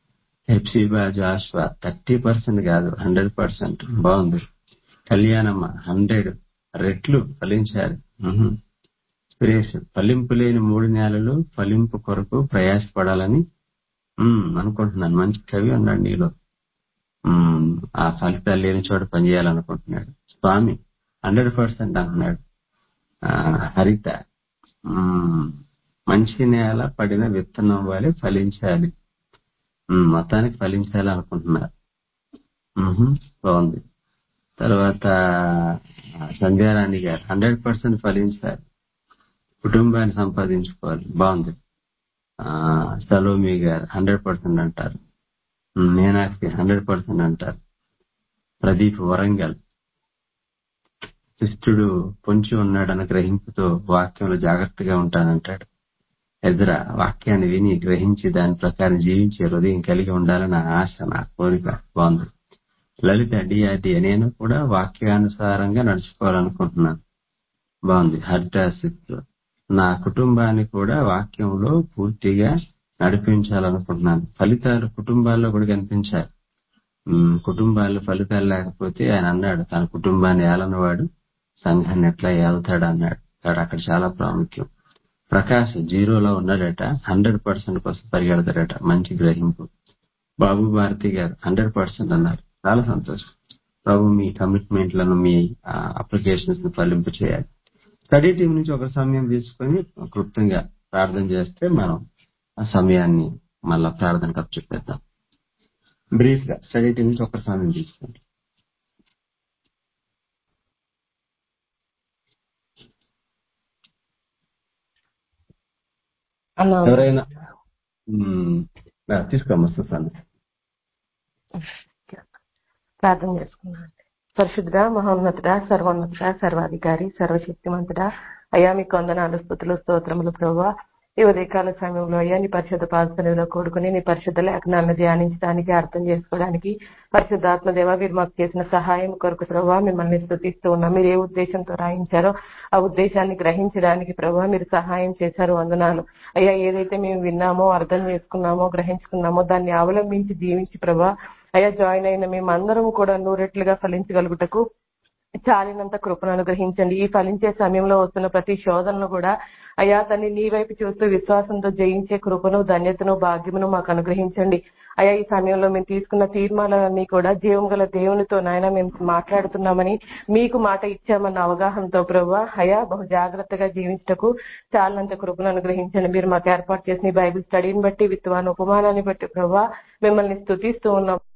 హెప్సిబా జాస్వా థర్టీ పర్సెంట్ కాదు హండ్రెడ్ పర్సెంట్ బాగుంది కళ్యాణమ్మ హండ్రెడ్ రెట్లు ఫలించారు మ్హూ. సురేష్ ఫలింపు లేని మూడు నెలలు ఫలింపు కొరకు ప్రయాసపడాలని మ్మ్, అనుకుంటున్నాను మంచి కవి ఉన్నాడు నీలో మ్మ్, ఆ ఫలితాలు లేని చోట పనిచేయాలనుకుంటున్నాడు స్వామి హండ్రెడ్ పర్సెంట్ అంటున్నాడు ఆ, హరిత మ్మ్, మంచి నేల పడిన విత్తనం వలె ఫలించాలి మ్మ్, మొత్తానికి ఫలించాలి అనుకుంటున్నారు మ్హూ, బాగుంది తర్వాత ఆ, సంధ్యారాణి గారు హండ్రెడ్ పర్సెంట్ ఫలించాలి కుటుంబాన్ని సంపాదించుకోవాలి బాగుంది ఆ, సలోమి గారు హండ్రెడ్ పర్సెంట్ అంటారు మ్మ్, మీనాక్షి హండ్రెడ్ పర్సెంట్ అంటారు ప్రదీప్ వరంగల్ శిష్టుడు పొంచి ఉన్నాడన్న గ్రహింపుతో వాక్యంలో జాగ్రత్తగా ఉంటానంటాడు ఎదుర వాక్యాన్ని విని గ్రహించి దాని ప్రకారం జీవించే హృదయం కలిగి ఉండాలని ఆశ నా కోరిక బాగుంది లలిత డిఆర్డి నేను కూడా వాక్యానుసారంగా నడుచుకోవాలనుకుంటున్నాను బాగుంది హర్టాసిత్ నా కుటుంబాన్ని కూడా వాక్యంలో పూర్తిగా నడిపించాలనుకుంటున్నాను ఫలితాలు కుటుంబాల్లో కూడా కనిపించాలి ఉమ్, కుటుంబాల్లో ఫలితాలు లేకపోతే ఆయన అన్నాడు తన కుటుంబాన్ని ఏలనవాడు సంఘాన్ని ఎట్లా ఏలుతాడు అన్నాడు ఇక్కడ అక్కడ చాలా ప్రాముఖ్యం ప్రకాష్ జీరోలో ఉన్నాడట హండ్రెడ్ పర్సెంట్ కోసం పరిగెడతాడట మంచి గ్రహింపు బాబు భారతి గారు హండ్రెడ్ పర్సెంట్ అన్నారు చాలా సంతోషం ప్రభు మీ కమిట్మెంట్లను మీ అప్లికేషన్స్ ని ఫలింపు చేయాలి స్టడీ టీం నుంచి ఒక సమయం తీసుకొని క్లుప్తంగా ప్రార్థన చేస్తే మనం ఆ సమయాన్ని మళ్ళా ప్రార్థనకు అప్పచెప్పేద్దాం బ్రీఫ్ గా స్టడీ టీం నుంచి ఒక సమయం తీసుకోండి అన్నా ఎవరైనా మ్మ్, ఆ, తీసుకోమ్మా సుసాన్ ప్రార్థన చేసుకున్నాను పరిశుద్ధ మహోన్నతుడ సర్వోన్నతుడ సర్వాధికారి సర్వశక్తిమంతుడ అయ్యా మీకు వందనాలు స్థుతులు స్తోత్రములు ప్రభావ ఈ ఉదయకాల సమయంలో అయ్యా నీ పరిశుద్ధ పాదసనిలో కూడుకుని నీ పరిశుద్ధ లేఖనాలను ధ్యానించడానికి అర్థం చేసుకోవడానికి పరిశుద్ధాత్మ దేవ మీరు మాకు చేసిన సహాయం కొరకు ప్రభావ మిమ్మల్ని స్థుతిస్తూ ఉన్నాం మీరు ఏ ఉద్దేశంతో రాయించారో ఆ ఉద్దేశాన్ని గ్రహించడానికి ప్రభావ మీరు సహాయం చేశారు వందనాలు అయ్యా ఏదైతే మేము విన్నామో అర్థం చేసుకున్నామో గ్రహించుకున్నామో దాన్ని అవలంబించి జీవించి ప్రభా అయ్యా జాయిన్ అయిన మేమందరం కూడా నూరెట్లుగా ఫలించగలుగుటకు చాలినంత కృపను అనుగ్రహించండి ఈ ఫలించే సమయంలో వస్తున్న ప్రతి శోధనను కూడా అయ్యా తన్ని నీ వైపు చూస్తూ విశ్వాసంతో జయించే కృపను ధన్యతను భాగ్యమును మాకు అనుగ్రహించండి అయ్యా ఈ సమయంలో మేము తీసుకున్న తీర్మానాలన్నీ కూడా జీవం గల దేవునితో నాయన మేము మాట్లాడుతున్నామని మీకు మాట ఇచ్చామన్న అవగాహనతో ప్రభా అయ్యా బహు జాగ్రత్తగా జీవించటకు చాలినంత కృపను అనుగ్రహించండి మీరు మాకు ఏర్పాటు చేసిన ఈ బైబిల్ స్టడీని బట్టి విత్వాన్ని ఉపమానాన్ని బట్టి ప్రభా మిమ్మల్ని స్తుతిస్తూ ఉన్నాం